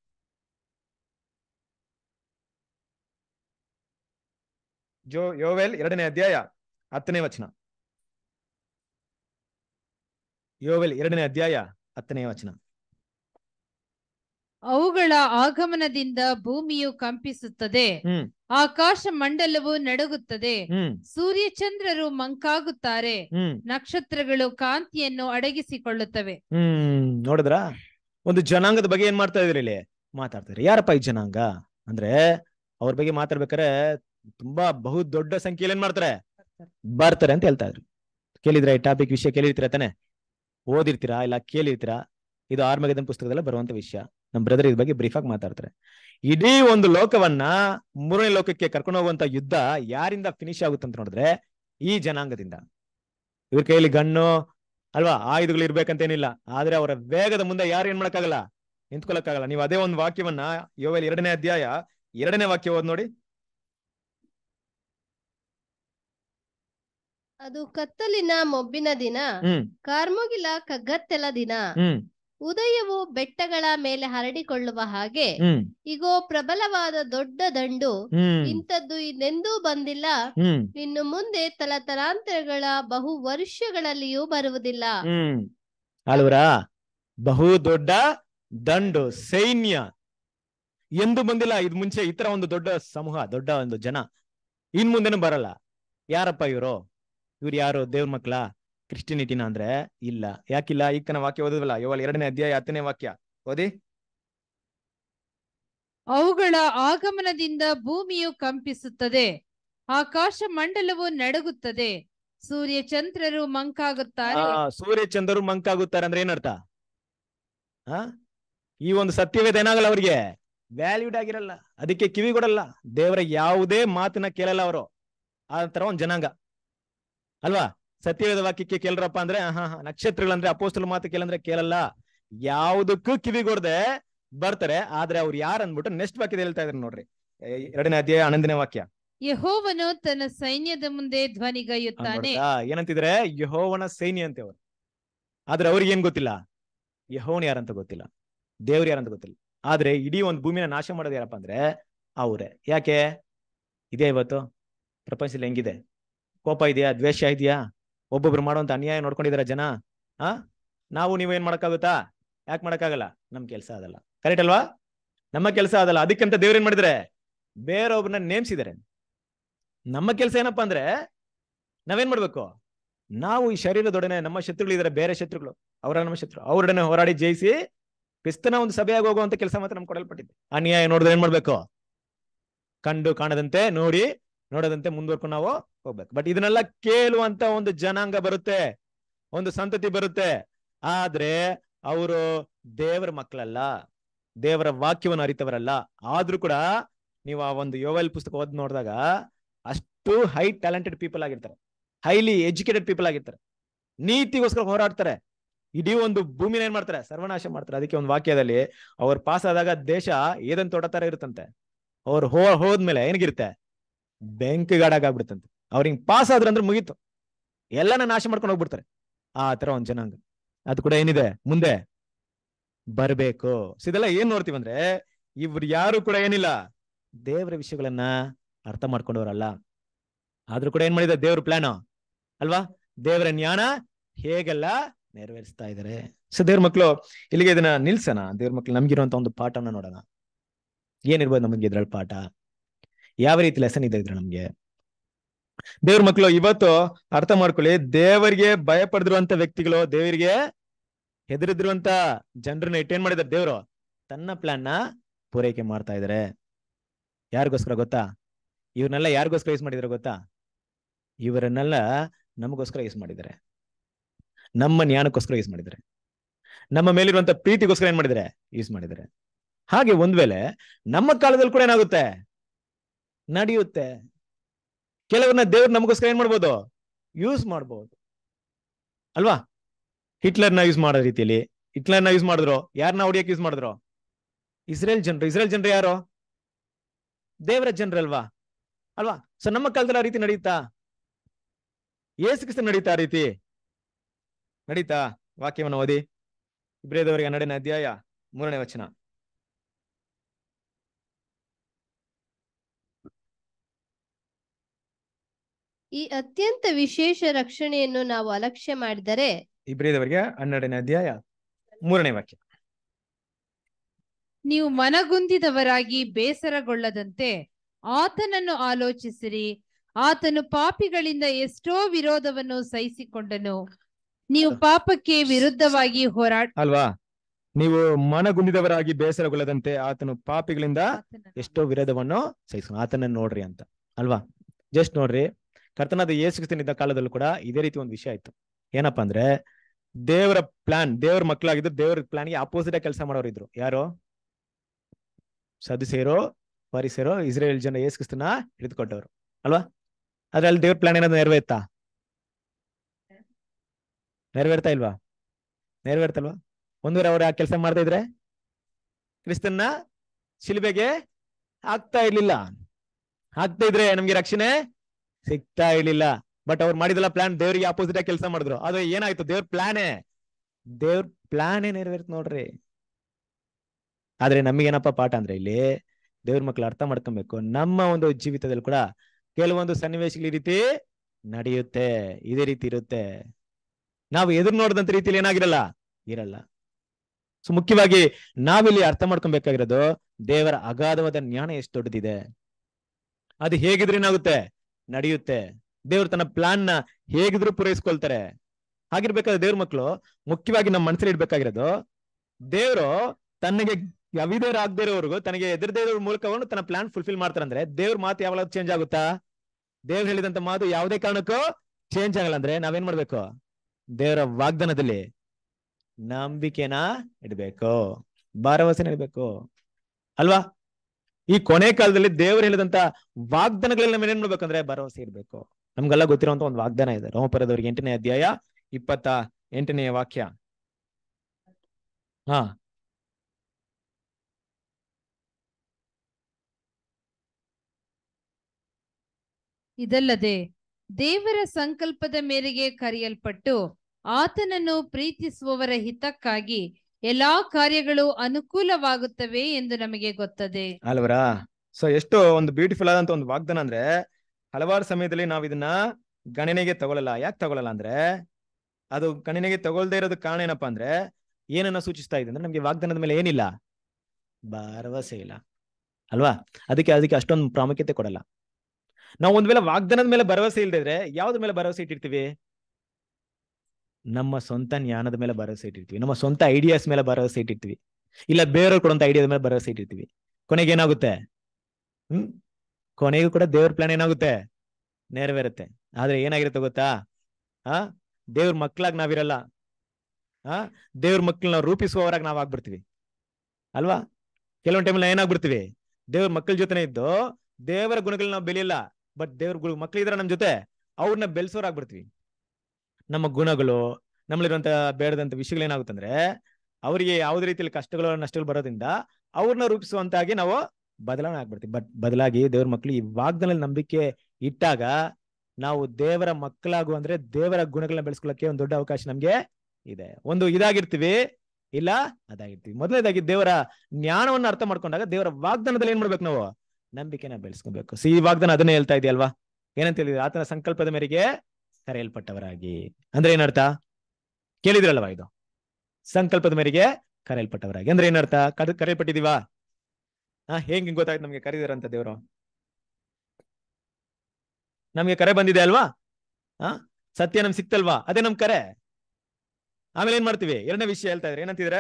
ಜೋ ಯೋವೆಲ್ ಎರಡನೇ ಅಧ್ಯಾಯ ಹತ್ತನೇ ವಚನ ಯೋವೆಲ್ ಎರಡನೇ ಅಧ್ಯಾಯ ಹತ್ತನೇ ವಚನ ಅವುಗಳ ಆಗಮನದಿಂದ ಭೂಮಿಯು ಕಂಪಿಸುತ್ತದೆ ಹ್ಮ್ ಆಕಾಶ ಮಂಡಲವು ನಡುಗುತ್ತದೆ ಹ್ಮ್ ಸೂರ್ಯಚಂದ್ರರು ಮಂಕಾಗುತ್ತಾರೆ ಹ್ಮ್ ನಕ್ಷತ್ರಗಳು ಕಾಂತಿಯನ್ನು ಅಡಗಿಸಿಕೊಳ್ಳುತ್ತವೆ ಹ್ಮ್ ನೋಡಿದ್ರ ಒಂದು ಜನಾಂಗದ ಬಗ್ಗೆ ಏನ್ ಮಾಡ್ತಾ ಇದ್ರಿ ಇಲ್ಲಿ ಮಾತಾಡ್ತಾರೆ ಯಾರಪ್ಪ ಈ ಜನಾಂಗ ಅಂದ್ರೆ ಅವ್ರ ಬಗ್ಗೆ ಮಾತಾಡ್ಬೇಕಾರೆ ತುಂಬಾ ಬಹು ದೊಡ್ಡ ಸಂಖ್ಯೆಯಲ್ಲಿ ಏನ್ ಮಾಡ್ತಾರೆ ಬರ್ತಾರೆ ಅಂತ ಹೇಳ್ತಾ ಇದ್ರು ಕೇಳಿದ್ರ ಈ ಟಾಪಿಕ್ ವಿಷಯ ಕೇಳಿರ್ತೀರಾ ತಾನೆ ಓದಿರ್ತೀರಾ ಇಲ್ಲ ಕೇಳಿರ್ತೀರಾ ಇದು ಆರ್ಮಗದನ್ ಪುಸ್ತಕದಲ್ಲ ಬರುವಂತ ವಿಷಯ ನಮ್ ಬ್ರದರ್ ಇದ್ರ ಬಗ್ಗೆ ಬ್ರೀಫ್ ಆಗಿ ಮಾತಾಡ್ತಾರೆ ಇಡೀ ಒಂದು ಲೋಕವನ್ನ ಮೂರನೇ ಲೋಕಕ್ಕೆ ಕರ್ಕೊಂಡು ಹೋಗುವಂತ ಯುದ್ಧ ಯಾರಿಂದ ಫಿನಿಶ್ ಆಗುತ್ತೆ ಅಂತ ನೋಡಿದ್ರೆ ಈ ಜನಾಂಗದಿಂದ ಇವ್ರ ಕೈಯಲ್ಲಿ ಗಣ್ಣು ಅಲ್ವಾ ಆಯುಧಗಳು ಇರ್ಬೇಕಂತೇನಿಲ್ಲ ಆದ್ರೆ ಅವರ ವೇಗದ ಮುಂದೆ ಯಾರು ಏನ್ ಮಾಡಕ್ಕಾಗಲ್ಲ ನಿಂತ್ಕೊಳಕ್ಕಾಗಲ್ಲ ನೀವು ಅದೇ ಒಂದು ವಾಕ್ಯವನ್ನ ಯೋವೆಲ್ ಎರಡನೇ ಅಧ್ಯಾಯ ಎರಡನೇ ವಾಕ್ಯ ಓದ್ ನೋಡಿ ಅದು ಕತ್ತಲಿನ ಮೊಬ್ಬಿನ ದಿನ ಹ್ಮ್ ಕಾರ್ಮುಗಿಲ ಕಗ್ಗತ್ತೆಲ ದಿನ ಹ್ಮ್ ಉದಯವು ಬೆಟ್ಟಗಳ ಮೇಲೆ ಹರಡಿಕೊಳ್ಳುವ ಹಾಗೆ ಹ್ಮ್ ಇಗೋ ಪ್ರಬಲವಾದ ದೊಡ್ಡ ದಂಡು ಹ್ಮ್ ಇಂಥದ್ದು ಇನ್ನೆಂದೂ ಬಂದಿಲ್ಲ ಹ್ಮ್ ಇನ್ನು ಮುಂದೆ ತಲತಲಾಂತರಗಳ ಬಹು ವರ್ಷಗಳಲ್ಲಿಯೂ ಬರುವುದಿಲ್ಲ ಹ್ಮ್ ಅಲ್ವರ ಬಹು ದೊಡ್ಡ ದಂಡು ಸೈನ್ಯ ಎಂದು ಬಂದಿಲ್ಲ ಇದ್ ಮುಂಚೆ ಈ ತರ ಒಂದು ದೊಡ್ಡ ಸಮೂಹ ದೊಡ್ಡ ಒಂದು ಜನ ಇನ್ ಮುಂದೆನೂ ಬರಲ್ಲ ಯಾರಪ್ಪ ಇವರು ಇವ್ರು ಯಾರು ದೇವ್ರ ಮಕ್ಳ ಕ್ರಿಸ್ಟಿನಿಟಿನ ಅಂದ್ರೆ ಇಲ್ಲ ಯಾಕಿಲ್ಲ ಈಗ ತನ ವಾಕ್ಯ ಓದಿದ್ವಲ್ಲ ಯೋವಲ್ ಎರಡನೇ ಅಧ್ಯಾಯ ಹತ್ತನೇ ವಾಕ್ಯ ಓದಿ ಅವುಗಳ ಆಗಮನದಿಂದ ಭೂಮಿಯು ಕಂಪಿಸುತ್ತದೆ ಆಕಾಶ ಮಂಡಲವು ನಡುಗುತ್ತದೆ ಸೂರ್ಯಚಂದ್ರರು ಮಂಕಾಗುತ್ತಾರೆ ಆ ಸೂರ್ಯ ಚಂದ್ರರು ಮಂಕಾಗುತ್ತಾರೆ ಅಂದ್ರೆ ಏನರ್ಥ ಆ ಈ ಒಂದು ಸತ್ಯವೇದ ಏನಾಗಲ್ಲ ಅವರಿಗೆ ವ್ಯಾಲ್ಯೂಡ್ ಆಗಿರಲ್ಲ ಅದಕ್ಕೆ ಕಿವಿ ಕೊಡಲ್ಲ ದೇವರ ಯಾವುದೇ ಮಾತನ್ನ ಕೇಳಲ್ಲ ಅವರು ಆ ತರ ಒಂದ್ ಜನಾಂಗ ಅಲ್ವಾ ಸತ್ಯವೇದ ವಾಕ್ಯಕ್ಕೆ ಕೇಳ್ರಪ್ಪ ಅಂದ್ರೆ ಹಾ ಹಾ ನಕ್ಷತ್ರಗಳಂದ್ರೆ ಅಪೋಸ್ತಲ ಮಾತು ಕೇಳಂದ್ರೆ ಕೇಳಲ್ಲ ಯಾವುದಕ್ಕೂ ಕಿವಿಗೊಡದೆ ಬರ್ತಾರೆ ಆದ್ರೆ ಅವ್ರು ಯಾರು ಅಂದ್ಬಿಟ್ಟು ನೆಕ್ಸ್ಟ್ ವಾಕ್ಯದ ಹೇಳ್ತಾ ಇದಾರೆ ನೋಡ್ರಿ ಎ- ಎರಡನೇ ಅಧ್ಯಾಯ ಹನ್ನೊಂದನೇ ವಾಕ್ಯ ಯಹೋವನು ತನ್ನ ಸೈನ್ಯದ ಮುಂದೆ ಹಂಗ್ ಧ್ವನಿಗೈಯುತ್ತಾನೆ ನೋಡ್ತಾ ಏನಂತಿದ್ರೆ ಯಹೋವನ ಸೈನ್ಯ ಅಂತೆ ಅವ್ರು ಆದ್ರೆ ಅವ್ರಿಗೆ ಏನ್ ಗೊತ್ತಿಲ್ಲ ಯಹೋವನ್ ಯಾರಂತ ಗೊತ್ತಿಲ್ಲ ದೇವ್ರು ಯಾರಂತ ಗೊತ್ತಿಲ್ಲ ಆದ್ರೆ ಇಡೀ ಒಂದು ಭೂಮಿನ ನಾಶ ಮಾಡೋದು ಯಾರಪ್ಪ ಅಂದ್ರೆ ಅವರೇ ಯಾಕೆ ಇದೇ ಇವತ್ತು ಪ್ರಪಂಚದಲ್ಲಿ ಹೆಂಗಿದೆ ಕೋಪ ಇದೆಯಾ ದ್ವೇಷ ಇದೆಯಾ ಒಬ್ಬೊಬ್ರು ಮಾಡುವಂತ ಅನ್ಯಾಯ ನೋಡ್ಕೊಂಡಿದಾರ ಜನ ಆ ನಾವು ನೀವೇನ್ ಮಾಡಕ್ಕಾಗುತ್ತಾ ಯಾಕೆ ಮಾಡಕ್ಕಾಗಲ್ಲ ನಮ್ ಕೆಲಸ ಅದಲ್ಲ ಕರೆಕ್ಟ್ ಅಲ್ವಾ ನಮ್ಮ ಕೆಲಸ ಅದಲ್ಲ ಅದಕ್ಕಂತ ದೇವ್ರ ಏನ್ ಮಾಡಿದ್ರೆ ಬೇರೊಬ್ಬರನ್ನ ನೇಮಿಸಿದ್ದಾರೆ ನಮ್ಮ ಕೆಲಸ ಏನಪ್ಪಾ ಅಂದ್ರೆ ನಾವೇನ್ ಮಾಡ್ಬೇಕು ನಾವು ಈ ಶರೀರದೊಡನೆ ನಮ್ಮ ಶತ್ರುಗಳಿದ್ದಾರೆ ಬೇರೆ ಶತ್ರುಗಳು ಅವರ ನಮ್ಮ ಶತ್ರು ಅವರೊಡನೆ ಹೋರಾಡಿ ಜಯಿಸಿ ಕ್ರಿಸ್ತನ ಒಂದು ಸಭೆಯಾಗಿ ಹೋಗುವಂತ ಕೆಲಸ ಮಾತ್ರ ನಮ್ಗೆ ಕೊಡಲ್ಪಟ್ಟಿದೆ ಅನ್ಯಾಯ ನೋಡಿದ್ರೆ ಏನ್ ಮಾಡ್ಬೇಕು ಕಂಡು ಕಾಣದಂತೆ ನೋಡಿ ನೋಡದಂತೆ ಮುಂದುವರ್ಕೊಂಡು ನಾವು ಹೋಗ್ಬೇಕು ಬಟ್ ಇದನ್ನೆಲ್ಲ ಕೇಳುವಂತ ಒಂದು ಜನಾಂಗ ಬರುತ್ತೆ ಒಂದು ಸಂತತಿ ಬರುತ್ತೆ ಆದ್ರೆ ಅವರು ದೇವರ ಮಕ್ಕಳಲ್ಲ ದೇವರ ವಾಕ್ಯವನ್ನು ಅರಿತವರಲ್ಲ ಆದ್ರೂ ಕೂಡ ನೀವು ಆ ಒಂದು ಯೋವೆಲ್ ಪುಸ್ತಕ ಓದ್ ನೋಡಿದಾಗ ಅಷ್ಟು ಹೈ ಟ್ಯಾಲೆಂಟೆಡ್ ಪೀಪಲ್ ಆಗಿರ್ತಾರೆ ಹೈಲಿ ಎಜುಕೇಟೆಡ್ ಪೀಪಲ್ ಆಗಿರ್ತಾರೆ ನೀತಿಗೋಸ್ಕರ ಹೋರಾಡ್ತಾರೆ ಇಡೀ ಒಂದು ಭೂಮಿನ ಏನ್ ಮಾಡ್ತಾರೆ ಸರ್ವನಾಶ ಮಾಡ್ತಾರೆ ಅದಕ್ಕೆ ಒಂದು ವಾಕ್ಯದಲ್ಲಿ ಅವ್ರು ಪಾಸ್ ಆದಾಗ ದೇಶ ಏದನ್ ತೋಟ ತರ ಇರುತ್ತಂತೆ ಅವ್ರು ಹೋ ಹೋದ್ಮೇಲೆ ಏನಿಗಿರುತ್ತೆ ಬೆಂಕಿಗಾಡಾಗ ಆಗ್ಬಿಡುತ್ತಂತೆ ಅವ್ರ ಹಿಂಗ್ ಪಾಸ್ ಆದ್ರ ಅಂದ್ರೆ ಮುಗೀತು ಎಲ್ಲಾನ ನಾಶ ಮಾಡ್ಕೊಂಡು ಹೋಗ್ಬಿಡ್ತಾರೆ ಆ ತರ ಒಂದ್ ಜನಾಂಗ ಅದು ಕೂಡ ಏನಿದೆ ಮುಂದೆ ಬರ್ಬೇಕು ಸೊ ಇದೆಲ್ಲ ಏನ್ ನೋಡ್ತೀವಿ ಅಂದ್ರೆ ಇವ್ರು ಯಾರು ಕೂಡ ಏನಿಲ್ಲ ದೇವರ ವಿಷಯಗಳನ್ನ ಅರ್ಥ ಮಾಡ್ಕೊಂಡವರಲ್ಲ ಆದ್ರೂ ಕೂಡ ಏನ್ ಮಾಡಿದ ದೇವ್ರ ಪ್ಲಾನ್ ಅಲ್ವಾ ದೇವರ ಜ್ಞಾನ ಹೇಗೆಲ್ಲ ನೆರವೇರಿಸ್ತಾ ಇದಾರೆ ಸೊ ದೇವ್ರ ಮಕ್ಳು ಇಲ್ಲಿಗೆ ಇದನ್ನ ನಿಲ್ಸೋಣ ದೇವ್ರ ಮಕ್ಳು ನಮ್ಗಿರುವಂತ ಒಂದು ಪಾಠವನ್ನ ನೋಡೋಣ ಏನಿರ್ಬೋದು ನಮಗೆ ಇದ್ರಲ್ಲಿ ಪಾಠ ಯಾವ ರೀತಿ ಲೆಸನ್ ಇದೆ ಇದ್ರ ನಮ್ಗೆ ದೇವ್ರ ಮಕ್ಳು ಇವತ್ತು ಅರ್ಥ ಮಾಡ್ಕೊಳ್ಳಿ ದೇವರಿಗೆ ಭಯ ಪಡೆದಿರುವಂತ ವ್ಯಕ್ತಿಗಳು ದೇವರಿಗೆ ಹೆದರಿದಿರುವಂತ ಜನರನ್ನ ಇಟ್ಟೇನ್ ಮಾಡಿದಾರೆ ದೇವ್ರು ತನ್ನ ಪ್ಲಾನ್ ನ ಪೂರೈಕೆ ಮಾಡ್ತಾ ಇದಾರೆ ಯಾರಿಗೋಸ್ಕರ ಗೊತ್ತಾ ಇವ್ರನ್ನೆಲ್ಲ ಯಾರಿಗೋಸ್ಕರ ಯೂಸ್ ಮಾಡಿದಾರೆ ಗೊತ್ತಾ ಇವರನ್ನೆಲ್ಲ ನಮಗೋಸ್ಕರ ಯೂಸ್ ಮಾಡಿದ್ದಾರೆ ನಮ್ಮ ಜ್ಞಾನಕ್ಕೋಸ್ಕರ ಯೂಸ್ ಮಾಡಿದ್ದಾರೆ ನಮ್ಮ ಮೇಲಿರುವಂತ ಪ್ರೀತಿಗೋಸ್ಕರ ಏನ್ ಮಾಡಿದ್ದಾರೆ ಯೂಸ್ ಮಾಡಿದ್ದಾರೆ ಹಾಗೆ ಒಂದ್ ವೇಳೆ ನಮ್ಮ ಕಾಲದಲ್ಲಿ ಕೂಡ ಏನಾಗುತ್ತೆ ನಡೆಯುತ್ತೆ ಕೆಲವ್ರನ್ನ ದೇವ್ರು ನಮಗೋಸ್ಕರ ಏನ್ ಮಾಡ್ಬೋದು ಯೂಸ್ ಮಾಡ್ಬೋದು ಅಲ್ವಾ ಹಿಟ್ಲರ್ನ ಯೂಸ್ ಮಾಡೋ ರೀತಿಯಲ್ಲಿ ಹಿಟ್ಲರ್ನ ಯೂಸ್ ಮಾಡಿದ್ರು ಯಾರನ್ನ ಹೊಡಿಯಕ್ಕೆ ಯೂಸ್ ಮಾಡಿದ್ರು ಇಸ್ರೇಲ್ ಜನರು ಇಸ್ರೇಲ್ ಜನರು ಯಾರು ದೇವರ ಜನರಲ್ವಾ ಅಲ್ವಾ ಸೊ ನಮ್ಮ ಕಾಲದಲ್ಲಿ ಆ ರೀತಿ ನಡೀತಾ ಏಸು ಕ್ರಿಸ್ತ ನಡೀತಾ ಆ ರೀತಿ ನಡೀತಾ ವಾಕ್ಯವನ್ನು ಓದಿ ಇಬ್ರೇದವರಿಗೆ ಹನ್ನೆರಡನೇ ಅಧ್ಯಾಯ ಮೂರನೇ ವಚನ ಈ ಅತ್ಯಂತ ವಿಶೇಷ ರಕ್ಷಣೆಯನ್ನು ನಾವು ಅಲಕ್ಷ್ಯ ಮಾಡಿದರೆ ಇಬ್ರೇದವರಿಗೆ ಹನ್ನೆರಡನೇ ಅಧ್ಯಾಯ ಮೂರನೇ ವಾಕ್ಯ ನೀವು ಮನಗುಂದಿದವರಾಗಿ ಬೇಸರಗೊಳ್ಳದಂತೆ ಆತನನ್ನು ಆಲೋಚಿಸಿರಿ ಆತನು ಪಾಪಿಗಳಿಂದ ಎಷ್ಟೋ ವಿರೋಧವನ್ನು ಸಹಿಸಿಕೊಂಡನು ನೀವು ಪಾಪಕ್ಕೆ ವಿರುದ್ಧವಾಗಿ ಹೋರಾಟ ಅಲ್ವಾ ನೀವು ಮನಗುಂದಿದವರಾಗಿ ಬೇಸರಗೊಳ್ಳದಂತೆ ಆತನು ಪಾಪಿಗಳಿಂದ ಎಷ್ಟೋ ವಿರೋಧವನ್ನು ಸಹಿಸ್ಕೊಂಡು ಆತನನ್ನು ನೋಡ್ರಿ ಅಂತ ಅಲ್ವಾ ಜಸ್ಟ್ ನೋಡ್ರಿ ಕರ್ತನಾದ ಯೇಸು ಕ್ರಿಸ್ತನಿದ್ದ ಕಾಲದಲ್ಲೂ ಕೂಡ ಇದೇ ರೀತಿ ಒಂದು ವಿಷಯ ಆಯ್ತು ಏನಪ್ಪಾ ಅಂದ್ರೆ ದೇವರ ಪ್ಲಾನ್ ದೇವ್ರ ಮಕ್ಕಳಾಗಿದ್ದು ದೇವ್ರ ಪ್ಲಾನ್ಗೆ ಅಪೋಸಿಟ್ ಆಗಿ ಕೆಲಸ ಮಾಡೋರು ಇದ್ರು ಯಾರು ಸದುಸೇರೋ ಪರಿಸೇರೋ ಇಸ್ರೇಲ್ ಜನ ಯೇಸು ಕ್ರಿಸ್ತನ ಹಿಡಿದುಕೊಟ್ಟವರು ಅಲ್ವಾ ಆದ್ರೆ ಅಲ್ಲಿ ದೇವ್ರ ಪ್ಲಾನ್ ಏನಾದ್ರು ನೆರವೇರ್ತಾ ನೆರವೇರ್ತಾ ಇಲ್ವಾ ನೆರವೇರ್ತಲ್ವಾ ಒಂದು ವೇಳೆ ಅವ್ರು ಆ ಕೆಲಸ ಮಾಡ್ತಾ ಇದ್ರೆ ಕ್ರಿಸ್ತನ್ನ ಶಿಲ್ಬೆಗೆ ಆಗ್ತಾ ಇರ್ಲಿಲ್ಲ ಆಗ್ತಾ ಇದ್ರೆ ನಮ್ಗೆ ರಕ್ಷಣೆ ಸಿಗ್ತಾ ಇರ್ಲಿಲ್ಲ ಬಟ್ ಅವ್ರು ಮಾಡಿದಲ್ಲ ಪ್ಲಾನ್ ದೇವ್ರಿಗೆ ಅಪೋಸಿಟ್ ಆಗಿ ಕೆಲಸ ಮಾಡಿದ್ರು ಅದು ಏನಾಯ್ತು ದೇವ್ರ ಪ್ಲಾನೇ ದೇವ್ರ ಪ್ಲಾನೇ ನೆರವೇರ್ತು ನೋಡ್ರಿ ಆದ್ರೆ ನಮಗೇನಪ್ಪ ಪಾಠ ಅಂದ್ರೆ ಇಲ್ಲಿ ದೇವ್ರ ಮಕ್ಳು ಅರ್ಥ ಮಾಡ್ಕೊಬೇಕು ನಮ್ಮ ಒಂದು ಜೀವಿತದಲ್ಲಿ ಕೂಡ ಕೆಲವೊಂದು ಸನ್ನಿವೇಶಗಳು ಈ ರೀತಿ ನಡೆಯುತ್ತೆ ಇದೇ ರೀತಿ ಇರುತ್ತೆ ನಾವು ಎದುರು ನೋಡಿದಂತ ರೀತಿಯಲ್ಲಿ ಏನಾಗಿರಲ್ಲ ಇರಲ್ಲ ಸೊ ಮುಖ್ಯವಾಗಿ ನಾವಿಲ್ಲಿ ಅರ್ಥ ಮಾಡ್ಕೊಬೇಕಾಗಿರೋದು ದೇವರ ಅಗಾಧವಾದ ಜ್ಞಾನ ಎಷ್ಟು ದೊಡ್ಡದಿದೆ ಅದು ಹೇಗಿದ್ರೆ ಏನಾಗುತ್ತೆ ನಡೆಯುತ್ತೆ ದೇವ್ರು ತನ್ನ ಪ್ಲಾನ್ ನ ಹೇಗಿದ್ರು ಪೂರೈಸ್ಕೊಳ್ತಾರೆ ಹಾಗಿರ್ಬೇಕಾದ್ರೆ ದೇವ್ರ ಮಕ್ಕಳು ಮುಖ್ಯವಾಗಿ ನಮ್ಮ ಮನಸ್ಸಲ್ಲಿ ಇಡ್ಬೇಕಾಗಿರೋದು ದೇವರು ತನಗೆ ಅವಿದೇವ್ರು ಆಗದೇ ಇರೋವರೆಗೂ ತನಗೆ ಎದುರದೇ ಇರೋ ಮೂಲಕವನ್ನು ತನ್ನ ಪ್ಲಾನ್ ಫುಲ್ಫಿಲ್ ಮಾಡ್ತಾರಂದ್ರೆ ದೇವ್ರ ಮಾತು ಯಾವಾಗ ಚೇಂಜ್ ಆಗುತ್ತಾ ದೇವ್ರು ಹೇಳಿದಂತ ಮಾತು ಯಾವುದೇ ಕಾರಣಕ್ಕೂ ಚೇಂಜ್ ಆಗಲ್ಲ ಅಂದ್ರೆ ನಾವೇನ್ ಮಾಡ್ಬೇಕು ದೇವರ ವಾಗ್ದಾನದಲ್ಲಿ ನಂಬಿಕೆನ ಇಡ್ಬೇಕು ಭರವಸೆ ಇರಬೇಕು ಅಲ್ವಾ ಈ ಕೊನೆ ಕಾಲದಲ್ಲಿ ದೇವರು ಹೇಳಿದಂತ ವಾಗ್ದಾನಗಳಲ್ಲಿ ನಾವು ಏನ್ ಮಾಡ್ಬೇಕಂದ್ರೆ ಭರವಸೆ ಇರ್ಬೇಕು ನಮ್ಗೆಲ್ಲ ಗೊತ್ತಿರುವಂತ ಒಂದು ವಾಗ್ದಾನ ಇದೆ ರೋಮಪುರದವರಿಗೆ ಎಂಟನೇ ಅಧ್ಯಾಯ ಇಪ್ಪತ್ತ ಎಂಟನೆಯ ವಾಕ್ಯ ಹಾ ಇದಲ್ಲದೆ ದೇವರ ಸಂಕಲ್ಪದ ಮೇರೆಗೆ ಕರೆಯಲ್ಪಟ್ಟು ಆತನನ್ನು ಪ್ರೀತಿಸುವವರ ಹಿತಕ್ಕಾಗಿ ಎಲ್ಲಾ ಕಾರ್ಯಗಳು ಅನುಕೂಲವಾಗುತ್ತವೆ ಎಂದು ನಮಗೆ ಗೊತ್ತದೆ ಅಲ್ವರಾ ಸೊ ಎಷ್ಟು ಒಂದು ಬ್ಯೂಟಿಫುಲ್ ಆದಂತ ಒಂದು ವಾಗ್ದಾನ ಅಂದ್ರೆ ಹಲವಾರು ಸಮಯದಲ್ಲಿ ನಾವು ಇದನ್ನ ಗಣನೆಗೆ ತಗೊಳ್ಳಲ್ಲ ಯಾಕೆ ತಗೊಳ್ಳಲ್ಲ ಅಂದ್ರೆ ಅದು ಗಣನೆಗೆ ತಗೊಳ್ದೇ ಇರೋದು ಕಾರಣ ಏನಪ್ಪಾ ಅಂದ್ರೆ ಏನನ್ನ ಸೂಚಿಸ್ತಾ ಇದೆ ಅಂದ್ರೆ ನಮ್ಗೆ ವಾಗ್ದಾನದ ಮೇಲೆ ಏನಿಲ್ಲ ಭರವಸೆ ಇಲ್ಲ ಅಲ್ವಾ ಅದಕ್ಕೆ ಅದಕ್ಕೆ ಅಷ್ಟೊಂದು ಪ್ರಾಮುಖ್ಯತೆ ಕೊಡಲ್ಲ ನಾವು ಒಂದ್ ವೇಳೆ ವಾಗ್ದಾನದ ಮೇಲೆ ಭರವಸೆ ಇಲ್ಲದೆ ಇದ್ರೆ ಯಾವ್ದ್ರ ಮೇಲೆ ಭರವಸೆ ಇಟ್ಟಿರ್ತೀವಿ ನಮ್ಮ ಸ್ವಂತ ಜ್ಞಾನದ ಮೇಲೆ ಭರವಸೆ ಇಟ್ಟಿರ್ತೀವಿ ನಮ್ಮ ಸ್ವಂತ ಐಡಿಯಾಸ್ ಮೇಲೆ ಭರವಸೆ ಇಟ್ಟಿರ್ತೀವಿ ಇಲ್ಲ ಬೇರೆಯವ್ರು ಕೊಡುವಂತ ಐಡಿಯಾದ ಮೇಲೆ ಭರವಸೆ ಇಟ್ಟಿರ್ತೀವಿ ಕೊನೆಗೆ ಏನಾಗುತ್ತೆ ಹ್ಮ್ ಕೊನೆಗೂ ಕೂಡ ದೇವ್ರ ಪ್ಲಾನ್ ಏನಾಗುತ್ತೆ ನೆರವೇರುತ್ತೆ ಆದ್ರೆ ಏನಾಗಿರುತ್ತೆ ಗೊತ್ತಾ ಆ ದೇವ್ರ ಮಕ್ಳಾಗ್ ನಾವಿರಲ್ಲ ಆ ದೇವ್ರ ಮಕ್ಳನ್ನ ರೂಪಿಸುವವರಾಗಿ ನಾವ್ ಆಗ್ಬಿಡ್ತೀವಿ ಅಲ್ವಾ ಕೆಲವೊಂದ್ ಟೈಮಲ್ಲಿ ಏನಾಗ್ಬಿಡ್ತೀವಿ ದೇವ್ರ ಮಕ್ಕಳ ಜೊತೆನೆ ಇದ್ದು ದೇವರ ಗುಣಗಳನ್ನ ನಾವು ಬೆಳೆಯಲ್ಲ ಬಟ್ ದೇವ್ರ ಗುಣ ಮಕ್ಳಿದ್ರ ನಮ್ ಜೊತೆ ಅವ್ರನ್ನ ಬೆಳೆಸೋರಾಗ್ಬಿಡ್ತೀವಿ ನಮ್ಮ ಗುಣಗಳು ನಮ್ಮಲ್ಲಿರುವಂತ ಬೇಡದಂತ ವಿಷಯಗಳೇನಾಗುತ್ತಂದ್ರೆ ಅವರಿಗೆ ಯಾವುದೇ ರೀತಿಯಲ್ಲಿ ಕಷ್ಟಗಳು ನಷ್ಟಗಳು ಬರೋದ್ರಿಂದ ಅವ್ರನ್ನ ರೂಪಿಸುವಂತಾಗಿ ನಾವು ಬದಲಾವಣೆ ಆಗ್ಬಿಡ್ತೀವಿ ಬಟ್ ಬದಲಾಗಿ ದೇವ್ರ ಮಕ್ಳು ಈ ವಾಗ್ದಾನದಲ್ಲಿ ನಂಬಿಕೆ ಇಟ್ಟಾಗ ನಾವು ದೇವರ ಮಕ್ಕಳಾಗು ಅಂದ್ರೆ ದೇವರ ಗುಣಗಳನ್ನ ಬೆಳೆಸ್ಕೊಳ್ಳಕ್ಕೆ ಒಂದು ದೊಡ್ಡ ಅವಕಾಶ ನಮ್ಗೆ ಇದೆ ಒಂದು ಇದಾಗಿರ್ತೀವಿ ಇಲ್ಲ ಅದಾಗಿರ್ತೀವಿ ಮೊದಲನೇದಾಗಿ ದೇವರ ಜ್ಞಾನವನ್ನ ಅರ್ಥ ಮಾಡ್ಕೊಂಡಾಗ ದೇವರ ವಾಗ್ದಾನದಲ್ಲಿ ಏನ್ ಮಾಡ್ಬೇಕು ನಾವು ನಂಬಿಕೆನ ಬೆಳೆಸ್ಕೊಬೇಕು ಸಿ ಈ ವಾಗ್ದಾನ ಅದನ್ನೇ ಹೇಳ್ತಾ ಇದೆಯಲ್ವಾ ಏನಂತ ಹೇಳಿದ್ರೆ ಆತನ ಸಂಕಲ್ಪದ ಮೇರೆಗೆ ಕರೆಯಲ್ಪಟ್ಟವರಾಗಿ ಅಂದ್ರೆ ಏನರ್ಥ ಕೇಳಿದ್ರಲ್ವಾ ಇದು ಸಂಕಲ್ಪದ ಮೇರೆಗೆ ಕರೆಯಲ್ಪಟ್ಟವರಾಗಿ ಅಂದ್ರೆ ಏನರ್ಥ ಕರೆ ಕರೆಯಲ್ಪಟ್ಟಿದೀವಾ ಹಾ ಹೆಂಗ್ ಗೊತ್ತಾಯ್ತು ನಮ್ಗೆ ಕರೀದಾರಂತ ದೇವರು ನಮ್ಗೆ ಕರೆ ಬಂದಿದೆ ಅಲ್ವಾ ಹಾ ಸತ್ಯ ನಮ್ಗೆ ಸಿಕ್ತಲ್ವಾ ಅದೇ ನಮ್ ಕರೆ ಆಮೇಲೆ ಏನ್ ಮಾಡ್ತೀವಿ ಎರಡನೇ ವಿಷಯ ಹೇಳ್ತಾ ಇದ್ರೆ ಏನಂತಿದ್ರೆ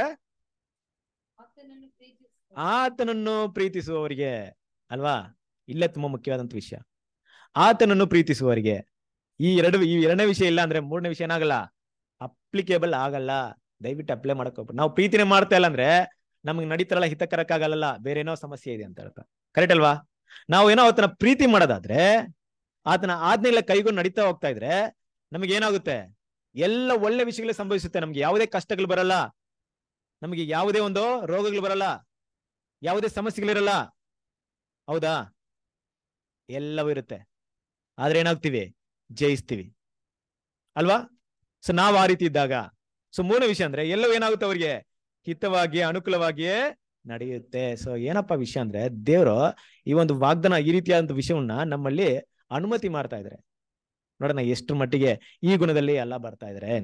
ಆತನನ್ನು ಪ್ರೀತಿಸುವವರಿಗೆ ಅಲ್ವಾ ಇಲ್ಲೇ ತುಂಬಾ ಮುಖ್ಯವಾದಂತ ವಿಷಯ ಆತನನ್ನು ಪ್ರೀತಿಸುವವರಿಗೆ ಈ ಎರಡು ಈ ಎರಡನೇ ವಿಷಯ ಇಲ್ಲ ಅಂದ್ರೆ ಮೂರನೇ ವಿಷಯ ಏನಾಗಲ್ಲ ಅಪ್ಲಿಕೇಬಲ್ ಆಗಲ್ಲ ದಯವಿಟ್ಟು ಅಪ್ಲೈ ಮಾಡಕ್ ಹೋಗ್ಬಿಟ್ಟು ನಾವು ಪ್ರೀತಿನೇ ಮಾಡ್ತಾ ಇಲ್ಲ ಅಂದ್ರೆ ನಮ್ಗೆ ನಡೀತಾರಲ್ಲ ಹಿತಕರಕ್ಕಾಗಲ್ಲ ಬೇರೆ ಏನೋ ಸಮಸ್ಯೆ ಇದೆ ಅಂತ ಅರ್ಥ ಕರೆಕ್ಟ್ ಅಲ್ವಾ ನಾವು ಏನೋ ಆತನ ಪ್ರೀತಿ ಮಾಡೋದಾದ್ರೆ ಆತನ ಆಜ್ಞೆಲ್ಲ ಕೈಗೊಂಡು ನಡೀತಾ ಹೋಗ್ತಾ ಇದ್ರೆ ನಮಗೆ ಏನಾಗುತ್ತೆ ಎಲ್ಲ ಒಳ್ಳೆ ವಿಷಯಗಳು ಸಂಭವಿಸುತ್ತೆ ನಮ್ಗೆ ಯಾವುದೇ ಕಷ್ಟಗಳು ಬರಲ್ಲ ನಮಗೆ ಯಾವುದೇ ಒಂದು ರೋಗಗಳು ಬರಲ್ಲ ಯಾವುದೇ ಸಮಸ್ಯೆಗಳಿರಲ್ಲ ಹೌದಾ ಎಲ್ಲವೂ ಇರುತ್ತೆ ಆದ್ರೆ ಏನಾಗ್ತೀವಿ ಜಯಿಸ್ತೀವಿ ಅಲ್ವಾ ಸೊ ನಾವ್ ಆ ರೀತಿ ಇದ್ದಾಗ ಸೊ ಮೂರನೇ ವಿಷಯ ಅಂದ್ರೆ ಎಲ್ಲವೂ ಏನಾಗುತ್ತೆ ಅವ್ರಿಗೆ ಹಿತವಾಗಿ ಅನುಕೂಲವಾಗಿಯೇ ನಡೆಯುತ್ತೆ ಸೊ ಏನಪ್ಪಾ ವಿಷಯ ಅಂದ್ರೆ ದೇವರು ಈ ಒಂದು ವಾಗ್ದಾನ ಈ ರೀತಿಯಾದಂತ ವಿಷಯವನ್ನ ನಮ್ಮಲ್ಲಿ ಅನುಮತಿ ಮಾಡ್ತಾ ಇದ್ದಾರೆ ನೋಡೋಣ ಎಷ್ಟು ಮಟ್ಟಿಗೆ ಈ ಗುಣದಲ್ಲಿ ಎಲ್ಲ ಬರ್ತಾ ಇದಾರೆ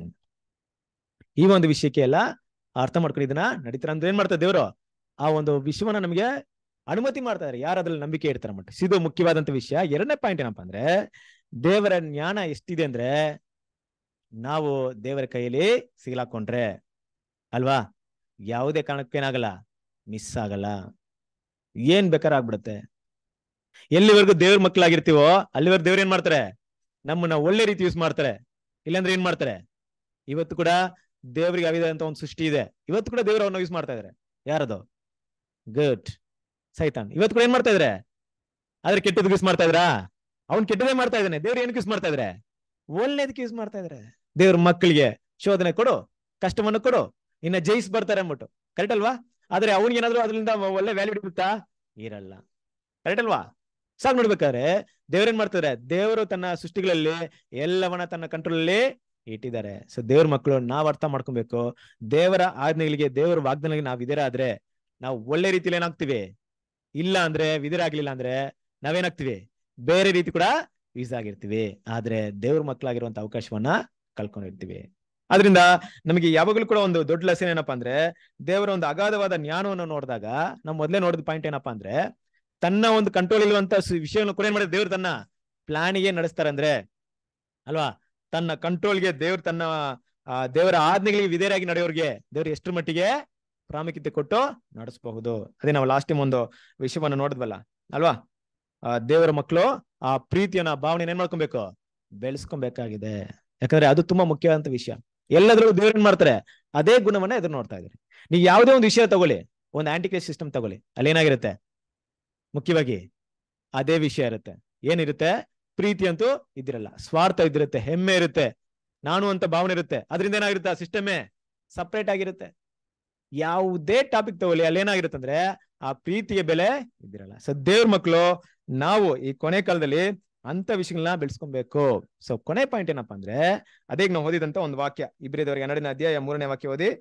ಈ ಒಂದು ವಿಷಯಕ್ಕೆ ಎಲ್ಲ ಅರ್ಥ ಮಾಡ್ಕೊಂಡು ಇದನ್ನ ನಡೀತಾರೆ ಅಂದ್ರೆ ಏನ್ ಮಾಡ್ತಾರೆ ದೇವರು ಆ ಒಂದು ವಿಷಯವನ್ನ ನಮಗೆ ಅನುಮತಿ ಮಾಡ್ತಾ ಇದಾರೆ ಯಾರು ಅದ್ರಲ್ಲಿ ನಂಬಿಕೆ ಇಡ್ತಾರೆ ಮಟ್ಟ ಇದು ಮುಖ್ಯವಾದಂತ ವಿಷಯ ಎರಡನೇ ಪಾಯಿಂಟ್ ಏನಪ್ಪಾ ಅಂದ್ರೆ ದೇವರ ಜ್ಞಾನ ಎಷ್ಟಿದೆ ಅಂದ್ರೆ ನಾವು ದೇವರ ಕೈಯಲ್ಲಿ ಸಿಗ್ಲಾಕೊಂಡ್ರೆ ಅಲ್ವಾ ಯಾವುದೇ ಕಾರಣಕ್ಕೇನಾಗಲ್ಲ ಮಿಸ್ ಆಗಲ್ಲ ಏನ್ ಬೇಕಾದ್ರೆ ಆಗ್ಬಿಡುತ್ತೆ ಎಲ್ಲಿವರೆಗೂ ದೇವ್ರ ಮಕ್ಕಳಾಗಿರ್ತೀವೋ ಅಲ್ಲಿವರೆಗೂ ದೇವ್ರ ಏನ್ ಮಾಡ್ತಾರೆ ನಮ್ಮನ್ನ ಒಳ್ಳೆ ರೀತಿ ಯೂಸ್ ಮಾಡ್ತಾರೆ ಇಲ್ಲಾಂದ್ರೆ ಏನ್ ಮಾಡ್ತಾರೆ ಇವತ್ತು ಕೂಡ ದೇವರಿಗೆ ಅವಿದಂತ ಒಂದು ಸೃಷ್ಟಿ ಇದೆ ಇವತ್ತು ಕೂಡ ದೇವ್ರ ಅವ್ರನ್ನ ಯೂಸ್ ಮಾಡ್ತಾ ಇದಾರೆ ಯಾರದು ಗುಡ್ ಸೈತಾನ್ ಇವತ್ತು ಕೂಡ ಏನ್ ಮಾಡ್ತಾ ಇದಾರೆ ಆದ್ರೆ ಕೆಟ್ಟದಕ್ಕೆ ಯೂಸ್ ಮಾಡ್ತಾ ಇದ್ರಾ ಅವ್ನ್ ಕೆಟ್ಟದೇ ಮಾಡ್ತಾ ಇದ್ದಾನೆ ದೇವ್ರ ಏನಕ್ಕೆ ಯೂಸ್ ಮಾಡ್ತಾ ಇದಾರೆ ಒಳ್ಳೇದಕ್ಕೆ ಯೂಸ್ ಮಾಡ್ತಾ ಇದಾರೆ ದೇವ್ರ ಮಕ್ಕಳಿಗೆ ಶೋಧನೆ ಕೊಡು ಕಷ್ಟವನ್ನು ಕೊಡು ಇನ್ನ ಜಯಿಸ್ ಬರ್ತಾರೆ ಅಂದ್ಬಿಟ್ಟು ಕರೆಕ್ಟ್ ಅಲ್ವಾ ಆದ್ರೆ ಅವ್ನಿಗೆ ಏನಾದ್ರು ಅದರಿಂದ ಒಳ್ಳೆ ವ್ಯಾಲ್ಯೂ ಇರುತ್ತಾ ಇರಲ್ಲ ಕರೆಕ್ಟ್ ಅಲ್ವಾ ಸಾಕ್ ನೋಡ್ಬೇಕಾದ್ರೆ ದೇವ್ರೇನ್ ಮಾಡ್ತಾರೆ ದೇವರು ತನ್ನ ಸೃಷ್ಟಿಗಳಲ್ಲಿ ಎಲ್ಲವನ್ನ ತನ್ನ ಕಂಟ್ರೋಲ್ ಅಲ್ಲಿ ಇಟ್ಟಿದ್ದಾರೆ ಸೊ ದೇವ್ರ ಮಕ್ಕಳು ನಾವ್ ಅರ್ಥ ಮಾಡ್ಕೊಬೇಕು ದೇವರ ಆಜ್ಞೆಗಳಿಗೆ ದೇವರ ವಾಗ್ದಾನಗಳಿಗೆ ನಾವ್ ಇದರ ಆದ್ರೆ ನಾವು ಒಳ್ಳೆ ರೀತಿಲಿ ಏನಾಗ್ತಿವಿ ಇಲ್ಲ ಅಂದ್ರೆ ವಿಧಿರಾಗ್ಲಿಲ್ಲ ಅಂದ್ರೆ ನಾವೇನಾಗ್ತಿವಿ ಬೇರೆ ರೀತಿ ಕೂಡ ಯೂಸ್ ಆಗಿರ್ತೀವಿ ಆದ್ರೆ ದೇವ್ರ ಮಕ್ಕಳಾಗಿರುವಂತ ಅವಕಾಶವನ್ನ ಕಳ್ಕೊಂಡಿರ್ತೀವಿ ಆದ್ರಿಂದ ನಮಗೆ ಯಾವಾಗಲೂ ಕೂಡ ಒಂದು ದೊಡ್ಡ ಲೆಸನ್ ಏನಪ್ಪಾ ಅಂದ್ರೆ ದೇವರ ಒಂದು ಅಗಾಧವಾದ ಜ್ಞಾನವನ್ನು ನೋಡಿದಾಗ ನಾವು ಮೊದಲೇ ನೋಡಿದ ಪಾಯಿಂಟ್ ಏನಪ್ಪಾ ಅಂದ್ರೆ ತನ್ನ ಒಂದು ಕಂಟ್ರೋಲ್ ಇರುವಂತ ವಿಷಯವನ್ನು ಕೂಡ ಏನ್ ಮಾಡಿದ್ರೆ ದೇವ್ರು ತನ್ನ ಪ್ಲಾನಿಗೆ ನಡೆಸ್ತಾರೆ ಅಂದ್ರೆ ಅಲ್ವಾ ತನ್ನ ಕಂಟ್ರೋಲ್ಗೆ ದೇವ್ರು ತನ್ನ ಆ ದೇವರ ಆಜ್ಞೆಗಳಿಗೆ ವಿಧೇಯರಾಗಿ ನಡೆಯೋರ್ಗೆ ದೇವ್ರು ಎಷ್ಟು ಮಟ್ಟಿಗೆ ಪ್ರಾಮುಖ್ಯತೆ ಕೊಟ್ಟು ನಡೆಸಬಹುದು ಅದೇ ನಾವು ಲಾಸ್ಟ್ ಟೈಮ್ ಒಂದು ವಿಷಯವನ್ನ ನೋಡಿದ್ವಲ್ಲ ಅಲ್ವಾ ಆ ದೇವರ ಮಕ್ಕಳು ಆ ಪ್ರೀತಿಯನ್ನ ಭಾವನೆ ಏನ್ ಮಾಡ್ಕೊಬೇಕು ಬೆಳೆಸ್ಕೊಬೇಕಾಗಿದೆ ಯಾಕಂದ್ರೆ ಅದು ತುಂಬಾ ಮುಖ್ಯವಾದಂತ ವಿಷಯ ಎಲ್ಲದ್ರಲ್ಲೂ ದೇವ್ರ ಏನ್ ಮಾಡ್ತಾರೆ ಅದೇ ಗುಣವನ್ನ ಎದುರು ನೋಡ್ತಾ ಇದ್ದಾರೆ ನೀವು ಯಾವುದೇ ಒಂದು ವಿಷಯ ತಗೊಳ್ಳಿ ಒಂದು ಆಂಟಿಕ್ರೈಸ್ಟ್ ಸಿಸ್ಟಮ್ ತಗೊಳ್ಳಿ ಅಲ್ಲಿ ಏನಾಗಿರುತ್ತೆ ಮುಖ್ಯವಾಗಿ ಅದೇ ವಿಷಯ ಇರುತ್ತೆ ಏನಿರುತ್ತೆ ಪ್ರೀತಿ ಅಂತೂ ಇದಿರಲ್ಲ ಸ್ವಾರ್ಥ ಇದಿರುತ್ತೆ ಹೆಮ್ಮೆ ಇರುತ್ತೆ ನಾನು ಅಂತ ಭಾವನೆ ಇರುತ್ತೆ ಅದರಿಂದ ಏನಾಗಿರುತ್ತೆ ಆ ಸಿಸ್ಟಮೇ ಸಪ್ರೇಟ್ ಆಗಿರುತ್ತೆ ಯಾವುದೇ ಟಾಪಿಕ್ ತಗೊಳ್ಳಿ ಅಲ್ಲಿ ಏನಾಗಿರುತ್ತೆ ಅಂದ್ರೆ ಆ ಪ್ರೀತಿಯ ಬೆಲೆ ಇದಿರಲ್ಲ ಸೊ ದೇವ್ರ ಮಕ್ಕಳು ನಾವು ಈ ಕೊನೆ ಕಾಲದಲ್ಲಿ ಅಂತ ವಿಷಯಗಳನ್ನ ಬೆಳೆಸ್ಕೊಬೇಕು ಸೊ ಕೊನೆ ಪಾಯಿಂಟ್ ಏನಪ್ಪಾ ಅಂದ್ರೆ ಅದೇ ಈಗ ನಾವು ಓದಿದಂತ ಒಂದು ವಾಕ್ಯ ಇಬ್ರಿದವರಿಗೆ ಹನ್ನೆರಡನೇ ಅಧ್ಯಾಯ ಮೂರನೇ ವಾಕ್ಯ ಓದಿ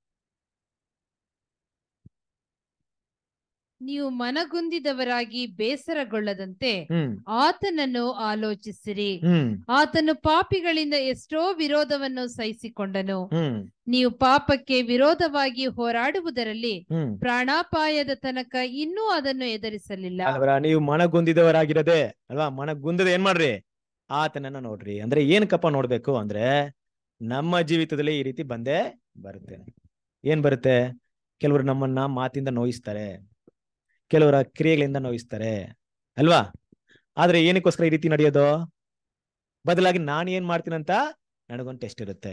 ನೀವು ಮನಗುಂದಿದವರಾಗಿ ಬೇಸರಗೊಳ್ಳದಂತೆ ಹ್ಮ್ ಆತನನ್ನು ಆಲೋಚಿಸಿರಿ ಹ್ಮ್ ಆತನು ಪಾಪಿಗಳಿಂದ ಎಷ್ಟೋ ವಿರೋಧವನ್ನು ಸಹಿಸಿಕೊಂಡನು ಹ್ಮ್ ನೀವು ಪಾಪಕ್ಕೆ ವಿರೋಧವಾಗಿ ಹೋರಾಡುವುದರಲ್ಲಿ ಹ್ಮ್ ಪ್ರಾಣಾಪಾಯದ ತನಕ ಇನ್ನೂ ಅದನ್ನು ಎದುರಿಸಲಿಲ್ಲ ಅಲ್ವರ ನೀವು ಮನಗುಂದಿದವರಾಗಿರದೆ ಅಲ್ವಾ ಮನಗುಂದದ ಏನ್ ಮಾಡ್ರಿ ಆತನನ್ನ ನೋಡ್ರಿ ಅಂದ್ರೆ ಏನಕ್ಕಪ್ಪ ನೋಡ್ಬೇಕು ಅಂದ್ರೆ ನಮ್ಮ ಜೀವಿತದಲ್ಲಿ ಈ ರೀತಿ ಬಂದೇ ಬರುತ್ತೆ ಏನ್ ಬರುತ್ತೆ ಕೆಲವರು ನಮ್ಮನ್ನ ಮಾತಿಂದ ನೋಯಿಸ್ತಾರೆ ಕೆಲವರ ಕ್ರಿಯೆಗಳಿಂದ ನೋಯಿಸ್ತಾರೆ ಅಲ್ವಾ ಆದ್ರೆ ಏನಕ್ಕೋಸ್ಕರ ಈ ರೀತಿ ನಡೆಯೋದು ಬದಲಾಗಿ ನಾನು ಏನ್ ಮಾಡ್ತೀನಂತ ನನಗೊಂದು ಟೆಸ್ಟ್ ಇರುತ್ತೆ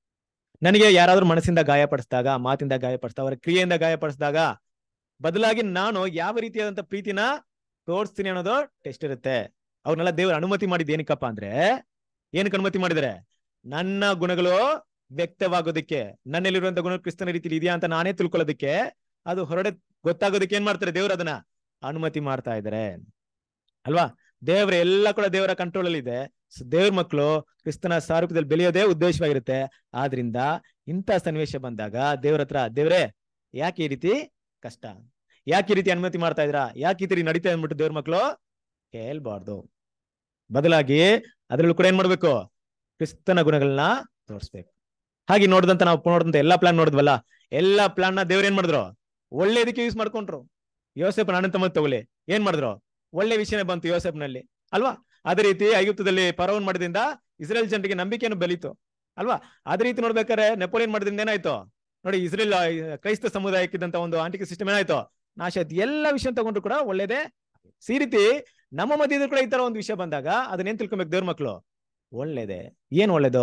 ನನಗೆ ಯಾರಾದ್ರೂ ಮನಸ್ಸಿಂದ ಗಾಯಪಡಿಸಿದಾಗ ಮಾತಿಂದ ಗಾಯಪಡಿಸಿದಾಗ ಅವರ ಕ್ರಿಯೆಯಿಂದ ಗಾಯಪಡಿಸಿದಾಗ ಬದಲಾಗಿ ನಾನು ಯಾವ ರೀತಿಯಾದಂತ ಪ್ರೀತಿನ ತೋರಿಸ್ತೀನಿ ಅನ್ನೋದು ಟೆಸ್ಟ್ ಇರುತ್ತೆ ಅವ್ರನ್ನೆಲ್ಲ ದೇವರು ಅನುಮತಿ ಮಾಡಿದ್ ಏನಕ್ಕಪ್ಪ ಅಂದ್ರೆ ಏನಕ್ಕೆ ಅನುಮತಿ ಮಾಡಿದರೆ ನನ್ನ ಗುಣಗಳು ವ್ಯಕ್ತವಾಗೋದಕ್ಕೆ ನನ್ನಲ್ಲಿರುವಂತ ಗುಣ ಕ್ರಿಸ್ತನ ರೀತಿಲಿ ಇದೆಯಾ ಅಂತ ನಾನೇ ತಿಳ್ಕೊಳ್ಳೋದಕ್ಕೆ ಅದು ಹೊರಡೆ ಗೊತ್ತಾಗೋದಕ್ಕೆ ಏನ್ ಮಾಡ್ತಾರೆ ದೇವ್ರು ಅದನ್ನ ಅನುಮತಿ ಮಾಡ್ತಾ ಇದ್ದಾರೆ ಅಲ್ವಾ ದೇವ್ರ ಎಲ್ಲ ಕೂಡ ದೇವರ ಕಂಟ್ರೋಲ್ ಅಲ್ಲಿ ಇದೆ So, ದೇವ್ರ ಮಕ್ಕಳು ಕ್ರಿಸ್ತನ ಸಾರೂಪ್ಯದಲ್ಲಿ ಬೆಳೆಯೋದೇ ಉದ್ದೇಶವಾಗಿರುತ್ತೆ ಆದ್ರಿಂದ ಇಂಥ ಸನ್ನಿವೇಶ ಬಂದಾಗ ದೇವ್ರ ಹತ್ರ ದೇವ್ರೇ ಯಾಕೆ ಈ ರೀತಿ ಕಷ್ಟ ಯಾಕೆ ಈ ರೀತಿ ಅನುಮತಿ ಮಾಡ್ತಾ ಇದ್ರಾ ಯಾಕೆ ಈ ರೀತಿ ನಡೀತಾ ಅಂದ್ಬಿಟ್ಟು ದೇವ್ರ ಮಕ್ಕಳು ಕೇಳ್ಬಾರ್ದು ಬದಲಾಗಿ ಅದ್ರಲ್ಲೂ ಕೂಡ ಏನ್ ಮಾಡ್ಬೇಕು ಕ್ರಿಸ್ತನ ಗುಣಗಳನ್ನ ತೋರಿಸ್ಬೇಕು ಹಾಗೆ ನೋಡಿದಂತ ನಾವು ನೋಡಿದಂತ ಎಲ್ಲಾ ಪ್ಲಾನ್ ನೋಡಿದ್ವಲ್ಲ ಎಲ್ಲಾ ಪ್ಲಾನ್ ನ ದೇವ್ರ ಏನ್ ಮಾಡಿದ್ರು ಒಳ್ಳೇದಕ್ಕೆ ಯೂಸ್ ಮಾಡ್ಕೊಂಡ್ರು ಯೋಸೆಫ್ ಅಣ್ಣನ ತಮ್ಮ ತಗೊಳ್ಳಿ ಏನ್ ಮಾಡಿದ್ರು ಒಳ್ಳೆ ವಿಷಯನೇ ಬಂತು ಯೋಸೆಫ್ನಲ್ಲಿ ಅಲ್ವಾ ಅದೇ ರೀತಿ ಐಗುಪ್ತದಲ್ಲಿ ಪರವನ್ ಮಾಡಿದ್ರಿಂದ ಇಸ್ರೇಲ್ ಜನರಿಗೆ ನಂಬಿಕೆಯನ್ನು ಬೆಳೀತು ಅಲ್ವಾ ಅದೇ ರೀತಿ ನೋಡ್ಬೇಕಾದ್ರೆ ನೆಪೋಲಿಯನ್ ಮಾಡಿದ್ರಿಂದ ಏನಾಯ್ತು ನೋಡಿ ಇಸ್ರೇಲ್ ಆ, ಕ್ರೈಸ್ತ ಸಮುದಾಯಕ್ಕಿದ್ದಂತ ಒಂದು ಆಂಟಿಕ ಸಿಸ್ಟಮ್ ಏನಾಯ್ತು ನಾಶ ಆಯ್ತು ಎಲ್ಲ ವಿಷಯ ತಗೊಂಡ್ರು ಕೂಡ ಒಳ್ಳೇದೇ ಸೊ ಈ ರೀತಿ ನಮ್ಮ ಮಧ್ಯದಲ್ಲಿ ಕೂಡ ಈ ತರ ಒಂದು ವಿಷಯ ಬಂದಾಗ ಅದನ್ನೇನ್ ತಿಳ್ಕೊಬೇಕು ದೇವ್ರ ಮಕ್ಕಳು ಒಳ್ಳೇದೇ ಏನ್ ಒಳ್ಳೇದು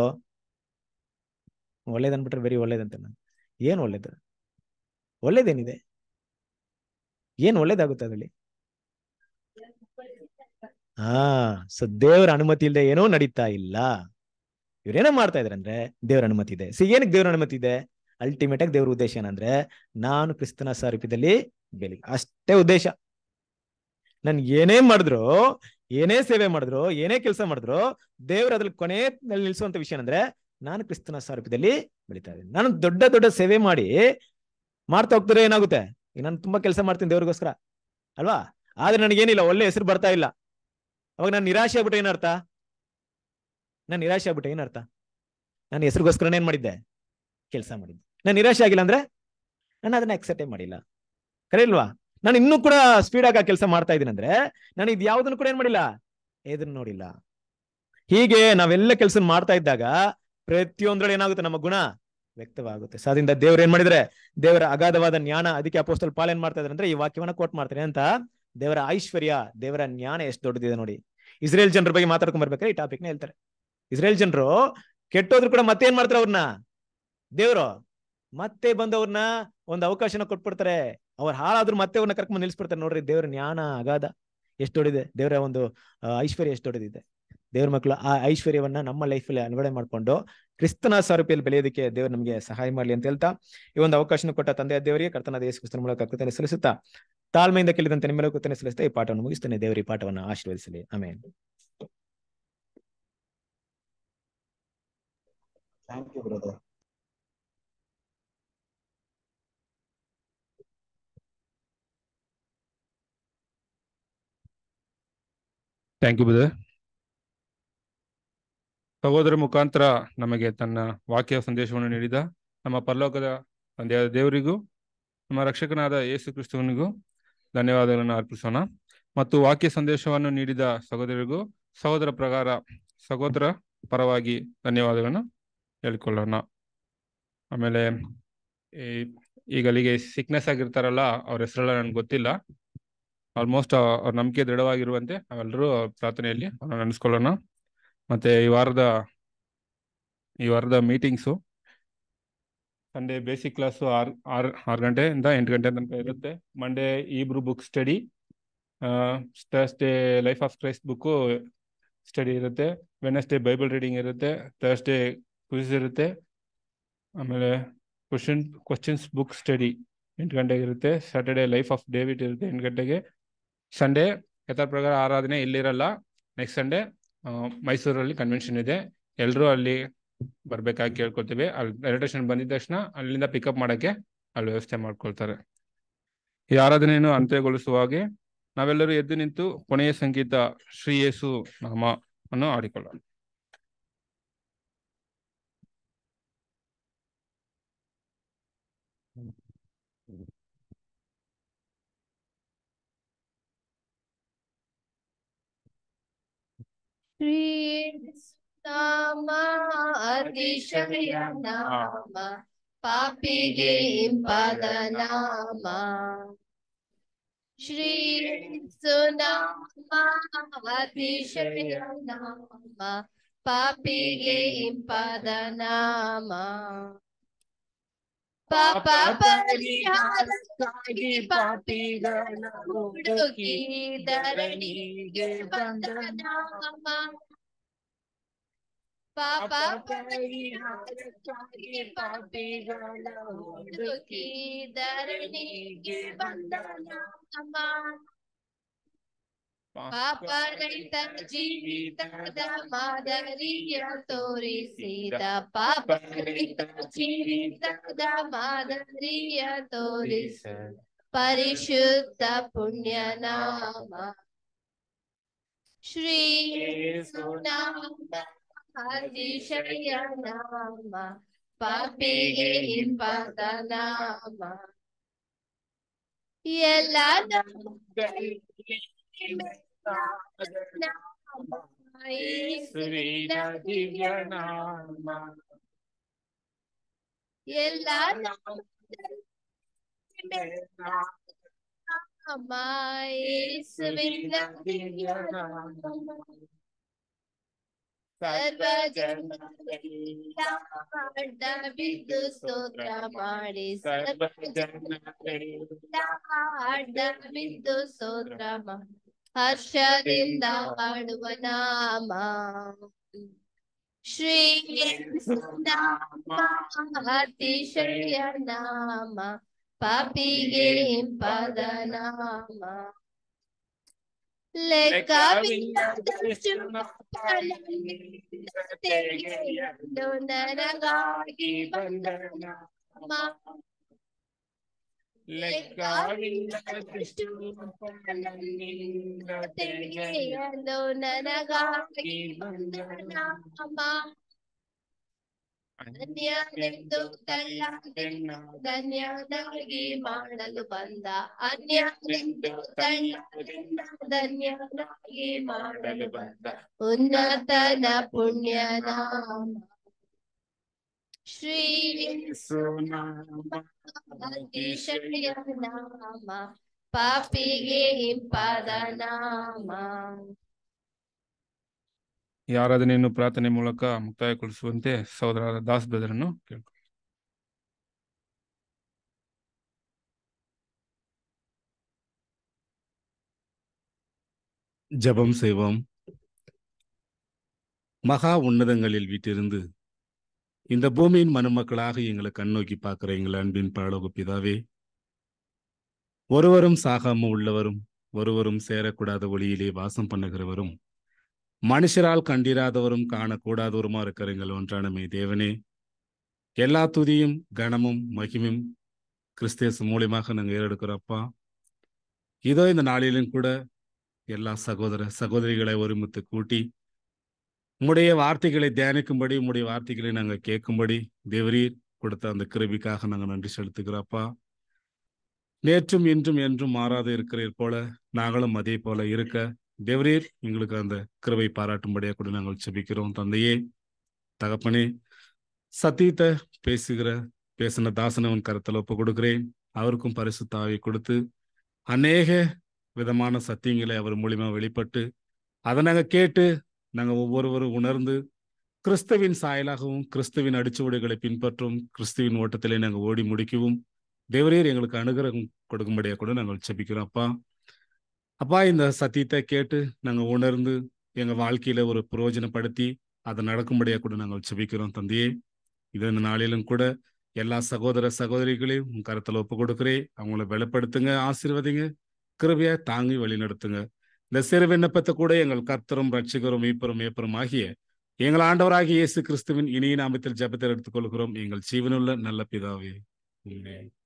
ಒಳ್ಳೇದನ್ಬಿಟ್ರೆ ಬರೀ ಒಳ್ಳೇದಂತ ನಾನು ಏನ್ ಒಳ್ಳೇದು ಒಳ್ಳೇದೇನಿದೆ ಏನ್ ಒಳ್ಳೇದಾಗುತ್ತೆ ಅದ್ರಲ್ಲಿ ಹಾ ಸೊ ದೇವರ ಅನುಮತಿ ಇಲ್ಲದೆ ಏನೂ ನಡೀತಾ ಇಲ್ಲ ಇವ್ರೇನೋ ಮಾಡ್ತಾ ಇದಾರೆ ಅಂದ್ರೆ ದೇವರ ಅನುಮತಿ ಇದೆ ಸಿ ಏನಕ್ಕೆ ದೇವರ ಅನುಮತಿ ಇದೆ ಅಲ್ಟಿಮೇಟ್ ಆಗಿ ದೇವ್ರ ಉದ್ದೇಶ ಏನಂದ್ರೆ ನಾನು ಕ್ರಿಸ್ತನ ಸಾರೂಪ್ಯದಲ್ಲಿ ಬೆಳಿ ಅಷ್ಟೇ ಉದ್ದೇಶ ನನ್ ಏನೇ ಮಾಡಿದ್ರು ಏನೇ ಸೇವೆ ಮಾಡಿದ್ರು ಏನೇ ಕೆಲಸ ಮಾಡಿದ್ರು ದೇವ್ರ ಅದ್ರಲ್ಲಿ ಕೊನೆ ನಿಲ್ಸುವಂತ ವಿಷಯ ಅಂದ್ರೆ ನಾನು ಕ್ರಿಸ್ತನ ಸಾರೂಪ್ಯದಲ್ಲಿ ಬೆಳಿತಾ ಇದ್ದೀನಿ ನಾನು ದೊಡ್ಡ ದೊಡ್ಡ ಸೇವೆ ಮಾಡಿ ಮಾಡ್ತಾ ಹೋಗ್ತಾರೆ ಏನಾಗುತ್ತೆ ಈಗ ನಾನು ತುಂಬಾ ಕೆಲಸ ಮಾಡ್ತೀನಿ ದೇವ್ರಿಗೋಸ್ಕರ ಅಲ್ವಾ ಆದ್ರೆ ನನಗೇನಿಲ್ಲ ಒಳ್ಳೆ ಹೆಸರು ಬರ್ತಾ ಇಲ್ಲ ಅವಾಗ ನಾನು ನಿರಾಶೆ ಆಗ್ಬಿಟ್ಟು ಏನರ್ಥ ನಾನು ನಿರಾಶೆ ಆಗ್ಬಿಟ್ಟು ಏನರ್ಥ ನಾನು ಹೆಸರಿಗೋಸ್ಕರ ಏನ್ ಮಾಡಿದ್ದೆ ಕೆಲಸ ಮಾಡಿದ್ದೆ ನಾನು ನಿರಾಶೆ ಆಗಿಲ್ಲ ಅಂದ್ರೆ ನಾನು ಅದನ್ನ ಅಕ್ಸೆಪ್ಟೇ ಮಾಡಿಲ್ಲ ಕರೆ ಇಲ್ವಾ ನಾನು ಇನ್ನೂ ಕೂಡ ಸ್ಪೀಡ್ ಆಗಿ ಕೆಲಸ ಮಾಡ್ತಾ ಇದ್ದೀನಿ ಅಂದ್ರೆ ನಾನು ಇದು ಯಾವ್ದನ್ನು ಕೂಡ ಏನ್ ಮಾಡಿಲ್ಲ ಇದನ್ನ ನೋಡಿಲ್ಲ ಹೀಗೆ ನಾವೆಲ್ಲ ಕೆಲಸ ಮಾಡ್ತಾ ಇದ್ದಾಗ ಪ್ರತಿಯೊಂದ್ರಲ್ಲಿ ಏನಾಗುತ್ತೆ ನಮ್ಮ ಗುಣ ವ್ಯಕ್ತವಾಗುತ್ತೆ ಸೊ ಅದರಿಂದ ದೇವ್ರು ಏನ್ ಮಾಡಿದ್ರೆ ದೇವರ ಅಗಾಧವಾದ ಜ್ಞಾನ ಅದಕ್ಕೆ ಅಪೋಸ್ಟಲ್ ಪಾಲ್ ಏನ್ ಮಾಡ್ತಾ ಇದ್ದಾರೆ ಅಂದ್ರೆ ಈ ವಾಕ್ಯವನ್ನ ಕೋಟ್ ಮಾಡ್ತಾರೆ ಅಂತ ದೇವರ ಐಶ್ವರ್ಯ ದೇವರ ಜ್ಞಾನ ಎಷ್ಟು ದೊಡ್ಡದಿದೆ ನೋಡಿ ಇಸ್ರೇಲ್ ಜನರ ಬಗ್ಗೆ ಮಾತಾಡ್ಕೊಂಡ್ ಬರ್ಬೇಕಾದ್ರೆ ಈ ಟಾಪಿಕ್ ನ ಹೇಳ್ತಾರೆ ಇಸ್ರೇಲ್ ಜನರು ಕೆಟ್ಟೋದ್ರು ಕೂಡ ಮತ್ತೆ ಏನ್ ಮಾಡ್ತಾರೆ ಅವ್ರನ್ನ ದೇವ್ರು ಮತ್ತೆ ಬಂದವ್ರನ್ನ ಒಂದು ಅವಕಾಶನ ಕೊಟ್ಬಿಡ್ತಾರೆ ಅವ್ರು ಹಾಳಾದ್ರು ಮತ್ತೆ ಅವ್ರನ್ನ ಕರ್ಕೊಂಡ್ ನಿಲ್ಸ್ಬಿಡ್ತಾರೆ ನೋಡ್ರಿ ದೇವ್ರ ಜ್ಞಾನ ಅಗಾಧ ಎಷ್ಟು ದೊಡ್ಡಿದೆ ದೇವರ ಒಂದು ಆ, ಐಶ್ವರ್ಯ ಎಷ್ಟು ದೊಡ್ಡದಿದೆ ದೇವ್ರ ಮಕ್ಕಳು ಆ ಐಶ್ವರ್ಯವನ್ನ ನಮ್ಮ ಲೈಫಲ್ಲಿ ಅನ್ವಡೆ ಮಾಡ್ಕೊಂಡು ಕ್ರಿಸ್ತನ ಸಾರೂಪ್ಯಲ್ಲಿ ಬೆಳೆಯೋದಕ್ಕೆ ದೇವ್ರು ನಮಗೆ ಸಹಾಯ ಮಾಡ್ಲಿ ಅಂತ ಹೇಳ್ತಾ ಈ ಒಂದು ಅವಕಾಶನ ಕೊಟ್ಟ ತಂದೆಯ ದೇವರಿಗೆ ಕರ್ತನಾದ ಯೇಸು ಕ್ರಿಸ್ತನ ಮೂಲಕ ಕೃತಜ್ಞತೆ ಸಲ್ಲಿಸುತ್ತಾ ತಾಳ್ಮೆಯಿಂದ ಕೇಳಿದಂತೆ ನಿಮ್ಮೆಲ್ಲ ಕೃತಜ್ಞತೆ ಸಲ್ಲಿಸ್ತಾ ಈ ಪಾಠವನ್ನು ಮುಗಿಸ್ತೇನೆ ದೇವರ ಈ ಪಾಠವನ್ನು ಆಶೀರ್ವದಿಸಲಿ ಆಮೇಲೆ thank you brother thank you brother ಸಹೋದರ ಮುಖಾಂತರ ನಮಗೆ ತನ್ನ ವಾಕ್ಯ ಸಂದೇಶವನ್ನು ನೀಡಿದ ನಮ್ಮ ಪರಲೋಕದ ತಂದೆಯಾದ ದೇವರಿಗೂ ನಮ್ಮ ರಕ್ಷಕನಾದ ಯೇಸು ಕ್ರಿಸ್ತವನಿಗೂ ಧನ್ಯವಾದಗಳನ್ನು ಅರ್ಪಿಸೋಣ ಮತ್ತು ವಾಕ್ಯ ಸಂದೇಶವನ್ನು ನೀಡಿದ ಸಹೋದರಿಗೂ ಸಹೋದರ ಪ್ರಕಾರ ಸಹೋದರ ಪರವಾಗಿ ಧನ್ಯವಾದಗಳನ್ನು ಹೇಳ್ಕೊಳ್ಳೋಣ ಆಮೇಲೆ ಈ ಈಗ ಅಲ್ಲಿಗೆ ಸಿಕ್ನೆಸ್ ಆಗಿರ್ತಾರಲ್ಲ ಅವ್ರ ಹೆಸರೆಲ್ಲ ನನ್ಗೆ ಗೊತ್ತಿಲ್ಲ ಆಲ್ಮೋಸ್ಟ್ ಅವ್ರ ನಂಬಿಕೆ ದೃಢವಾಗಿರುವಂತೆ ನಾವೆಲ್ಲರೂ ಪ್ರಾರ್ಥನೆಯಲ್ಲಿ ಅವ್ರನ್ನ ನೆನೆಸ್ಕೊಳ್ಳೋಣ ಮತ್ತೆ ಈ ವಾರದ ಈ ವಾರದ ಮೀಟಿಂಗ್ಸು ಸಂಡೇ ಬೇಸಿಕ್ ಕ್ಲಾಸು ಆರು ಆರು ಆರು ಗಂಟೆಯಿಂದ ಎಂಟು ಗಂಟೆ ತನಕ ಇರುತ್ತೆ Monday Hebrews book study Thursday life of Christ book study ಇರುತ್ತೆ ವೆನಸ್ಡೇ ಬೈಬಲ್ ರೀಡಿಂಗ್ ಇರುತ್ತೆ ಥರ್ಸ್ಡೇ ಕ್ವಿಸ್ ಇರುತ್ತೆ ಆಮೇಲೆ ಕ್ವಶನ್ ಕ್ವಶನ್ಸ್ ಬುಕ್ ಸ್ಟಡಿ ಎಂಟು ಗಂಟೆಗೆ ಇರುತ್ತೆ ಸ್ಯಾಟರ್ಡೇ ಲೈಫ್ ಆಫ್ ಡೇವಿಡ್ ಇರುತ್ತೆ ಎಂಟು ಗಂಟೆಗೆ ಸಂಡೇ ಯಥಾ ಪ್ರಕಾರ ಆರಾಧನೆ ಇಲ್ಲಿರಲ್ಲ ನೆಕ್ಸ್ಟ್ ಸಂಡೇ ಮೈಸೂರಲ್ಲಿ ಕನ್ವೆನ್ಷನ್ ಇದೆ ಎಲ್ಲರೂ ಅಲ್ಲಿ ಬರ್ಬೇಕಾಗಿ ಕೇಳ್ಕೊತೀವಿ ಅಲ್ಲಿ ರೈಲ್ವೆ ಸ್ಟೇಷನ್ ಬಂದಿದ ತಕ್ಷಣ ಅಲ್ಲಿಂದ ಪಿಕಪ್ ಮಾಡೋಕ್ಕೆ ಅಲ್ಲಿ ವ್ಯವಸ್ಥೆ ಮಾಡ್ಕೊಳ್ತಾರೆ ಈ ಆರಾಧನೆಯನ್ನು ಅಂತ್ಯಗೊಳಿಸುವಾಗೆ ನಾವೆಲ್ಲರೂ ಎದ್ದು ನಿಂತು ಕೊನೆಯ ಸಂಗೀತ ಶ್ರೀ ಯೇಸು ನಾಮ ಅನ್ನು ಆಡಿಕೊಳ್ಳೋಣ ಶ್ರೀ ನಾಮ ಅತಿಶಯ ನಾಮ ಪಾಪಿಗೆ ಇಂಪಾದ ನಾಮ ಶ್ರೀ ಸುನಾಮ ಅತಿಶಯ ನಾಮ ಪಾಪಿಗೆ ಇಂಪಾದ ನಾಮ ಪಾಪ ಪರಿಹಾರಕ್ಕಾಗಿ ಪಾಪಿಗಳ ಹುಡುಕಿ ಧರಣಿಗೆ ಬಂದ ನಾಮ ಪಾಪ ಪರಿಹಾರಕ್ಕಾಗಿ ಪಾಪಿಗಳ ಹುಡುಕಿ ಧರಣಿಗೆ ಬಂದ ನಾಮ ಪಾಪರಹಿತ ಜೀವಿತದ ಮಾದರಿಯ ತೋರಿಸಿದ ಪಾಪರಹಿತ ಜೀವಿತದ ಮಾದರಿಯ ತೋರಿಸ ಪರಿಶುದ್ಧ ಪುಣ್ಯ ನಾಮ ಶ್ರೀ ಸುನಾಮ ಅತಿಶಯ ನಾಮ ಪಾಪಿಗೆ ಇಂಪಾದ ನಾಮ ಎಲ್ಲ ಯೇಸುವಿನ ದಿವ್ಯ ನಾಮ ಎಲ್ಲ ಯೇಸುವಿನ ದಿವ್ಯ ನಾಮ ಸರ್ವ ಜನರೆಲ್ಲ ಅಡ್ಡ ಬಿದ್ದು ಸ್ತೋತ್ರ ಮಾಡಿ ಸರ್ವ ಜನರೆಲ್ಲ ಅಡ್ಡ ಬಿದ್ದು ಸ್ತೋತ್ರ ಮಾಡಿ ಹರ್ಷದಿಂದ ಹಾಡುವ ನಾಮ ಶ್ರೀ ನಾಮ ಅತಿಶಯ ನಾಮ ಪಾಪಿಗೆ ಇಂಪಾದ ನಾಮ ಲೆಕ್ಕವಿಲ್ಲದಷ್ಟು ತೆಗೆಯಲು ನನಗಾಗಿ ಬಂದ ನಾಮ ಲೆಕ್ಕವಿಲ್ಲದಷ್ಟು ತೆಗೆಯಲು ನನಗಾಗಿ ಬಂದ ನಾಮ ಅನ್ಯನೆಂದು ತಳ್ಳಾದೆನ್ನ ಧನ್ಯನಾಗಿ ಮಾಡಲು ಬಂದ ಅನ್ಯನೆಂದು ತಳ್ಳಾದೆನ್ನ ಧನ್ಯನಾಗಿ ಮಾಡಲು ಬಂದ ಉನ್ನತನ ಪುಣ್ಯ ನಾಮ ಶ್ರೀ ಸುನಾಮ ಅತಿಶಯ ನಾಮ ಪಾಪಿಗೆ ಇಂಪಾದ ನಾಮ ಈ ಆರಾಧನೆಯನ್ನು ಪ್ರಾರ್ಥನೆ ಮೂಲಕ ಮುಕ್ತಾಯಗೊಳಿಸುವಂತೆ ಸಹೋದರ ದಾಸ್ ಬ್ರದರನ್ನು ಕೇಳ್ಕೊ ஜெபம் செய்வோம் மகா உன்னதங்களில் வீட்டிருந்து இந்த பூமியின் மனுமக்களாக எங்களை கண்ணோக்கி பார்க்கிற எங்கள் அன்பின் பரலோக பிதாவே ஒருவரும் சாகாம உள்ளவரும் ஒருவரும் சேரக்கூடாத ஒளியிலே வாசம் பண்ணுகிறவரும் மனுஷரால் கண்டிராதவரும் காணக்கூடாதவருமா இருக்கிற எங்கள் ஒன்றானமே தேவனே எல்லா துதியும் கனமும் மகிமும் கிறிஸ்தேசு மூலியமாக நாங்கள் ஏறெடுக்கிறோப்பா இதோ இந்த நாளிலும் கூட எல்லா சகோதர சகோதரிகளை ஒருமித்து கூட்டி உம்முடைய வார்த்தைகளை தியானிக்கும்படி உம்முடைய வார்த்தைகளை நாங்கள் கேட்கும்படி தேவரீர் கொடுத்த அந்த கிருபிக்காக நாங்கள் நன்றி செலுத்துகிறோப்பா நேற்றும் இன்றும் என்றும் மாறாத இருக்கிறீர் போல நாங்களும் அதே போல இருக்க தேவரீர் எங்களுக்கு அந்த கிருபை பாராட்டும்படியாக கூட நாங்கள் செபிக்கிறோம் தந்தையே தகப்பனே சத்தியத்தை பேசுகிற பேசின தாசனை உன் கருத்தில் ஒப்பு கொடுக்கிறேன் அவருக்கும் பரிசு தாவி கொடுத்து அநேக விதமான சத்தியங்களை அவர் மூலியமா வெளிப்பட்டு அதை நாங்கள் கேட்டு நாங்கள் ஒவ்வொருவரும் உணர்ந்து கிறிஸ்துவின் சாயலாகவும் கிறிஸ்துவின் அடிச்சுவடுகளை பின்பற்றும் கிறிஸ்துவின் ஓட்டத்திலே நாங்கள் ஓடி முடிக்கவும் தேவரீர் எங்களுக்கு அனுகிரகம் கொடுக்கும்படியா கூட நாங்கள் செபிக்கிறோம் அப்பா அப்பா இந்த சத்தியத்தை கேட்டு நாங்கள் உணர்ந்து எங்க வாழ்க்கையில ஒரு பிரயோஜனப்படுத்தி அதை நடக்கும்படியா கூட நாங்கள் செபிக்கிறோம் தந்தையே இது இந்த நாளிலும் கூட எல்லா சகோதர சகோதரிகளையும் உன் கருத்துல ஒப்பு கொடுக்குறே அவங்கள வெளிப்படுத்துங்க ஆசீர்வதிங்க கிருபையா தாங்கி வழி நடத்துங்க இந்த சிறு விண்ணப்பத்தை கூட எங்கள் கர்த்தரும் ரட்சிகரும் மீப்பரும் மேப்பரும் ஆகிய எங்கள் ஆண்டவராகிய இயேசு கிறிஸ்துவின் இனிய நாமத்தில் ஜெபத்தில் எடுத்துக்கொள்கிறோம் எங்கள் ஜீவனுள்ள நல்ல பிதாவே ஆமென்.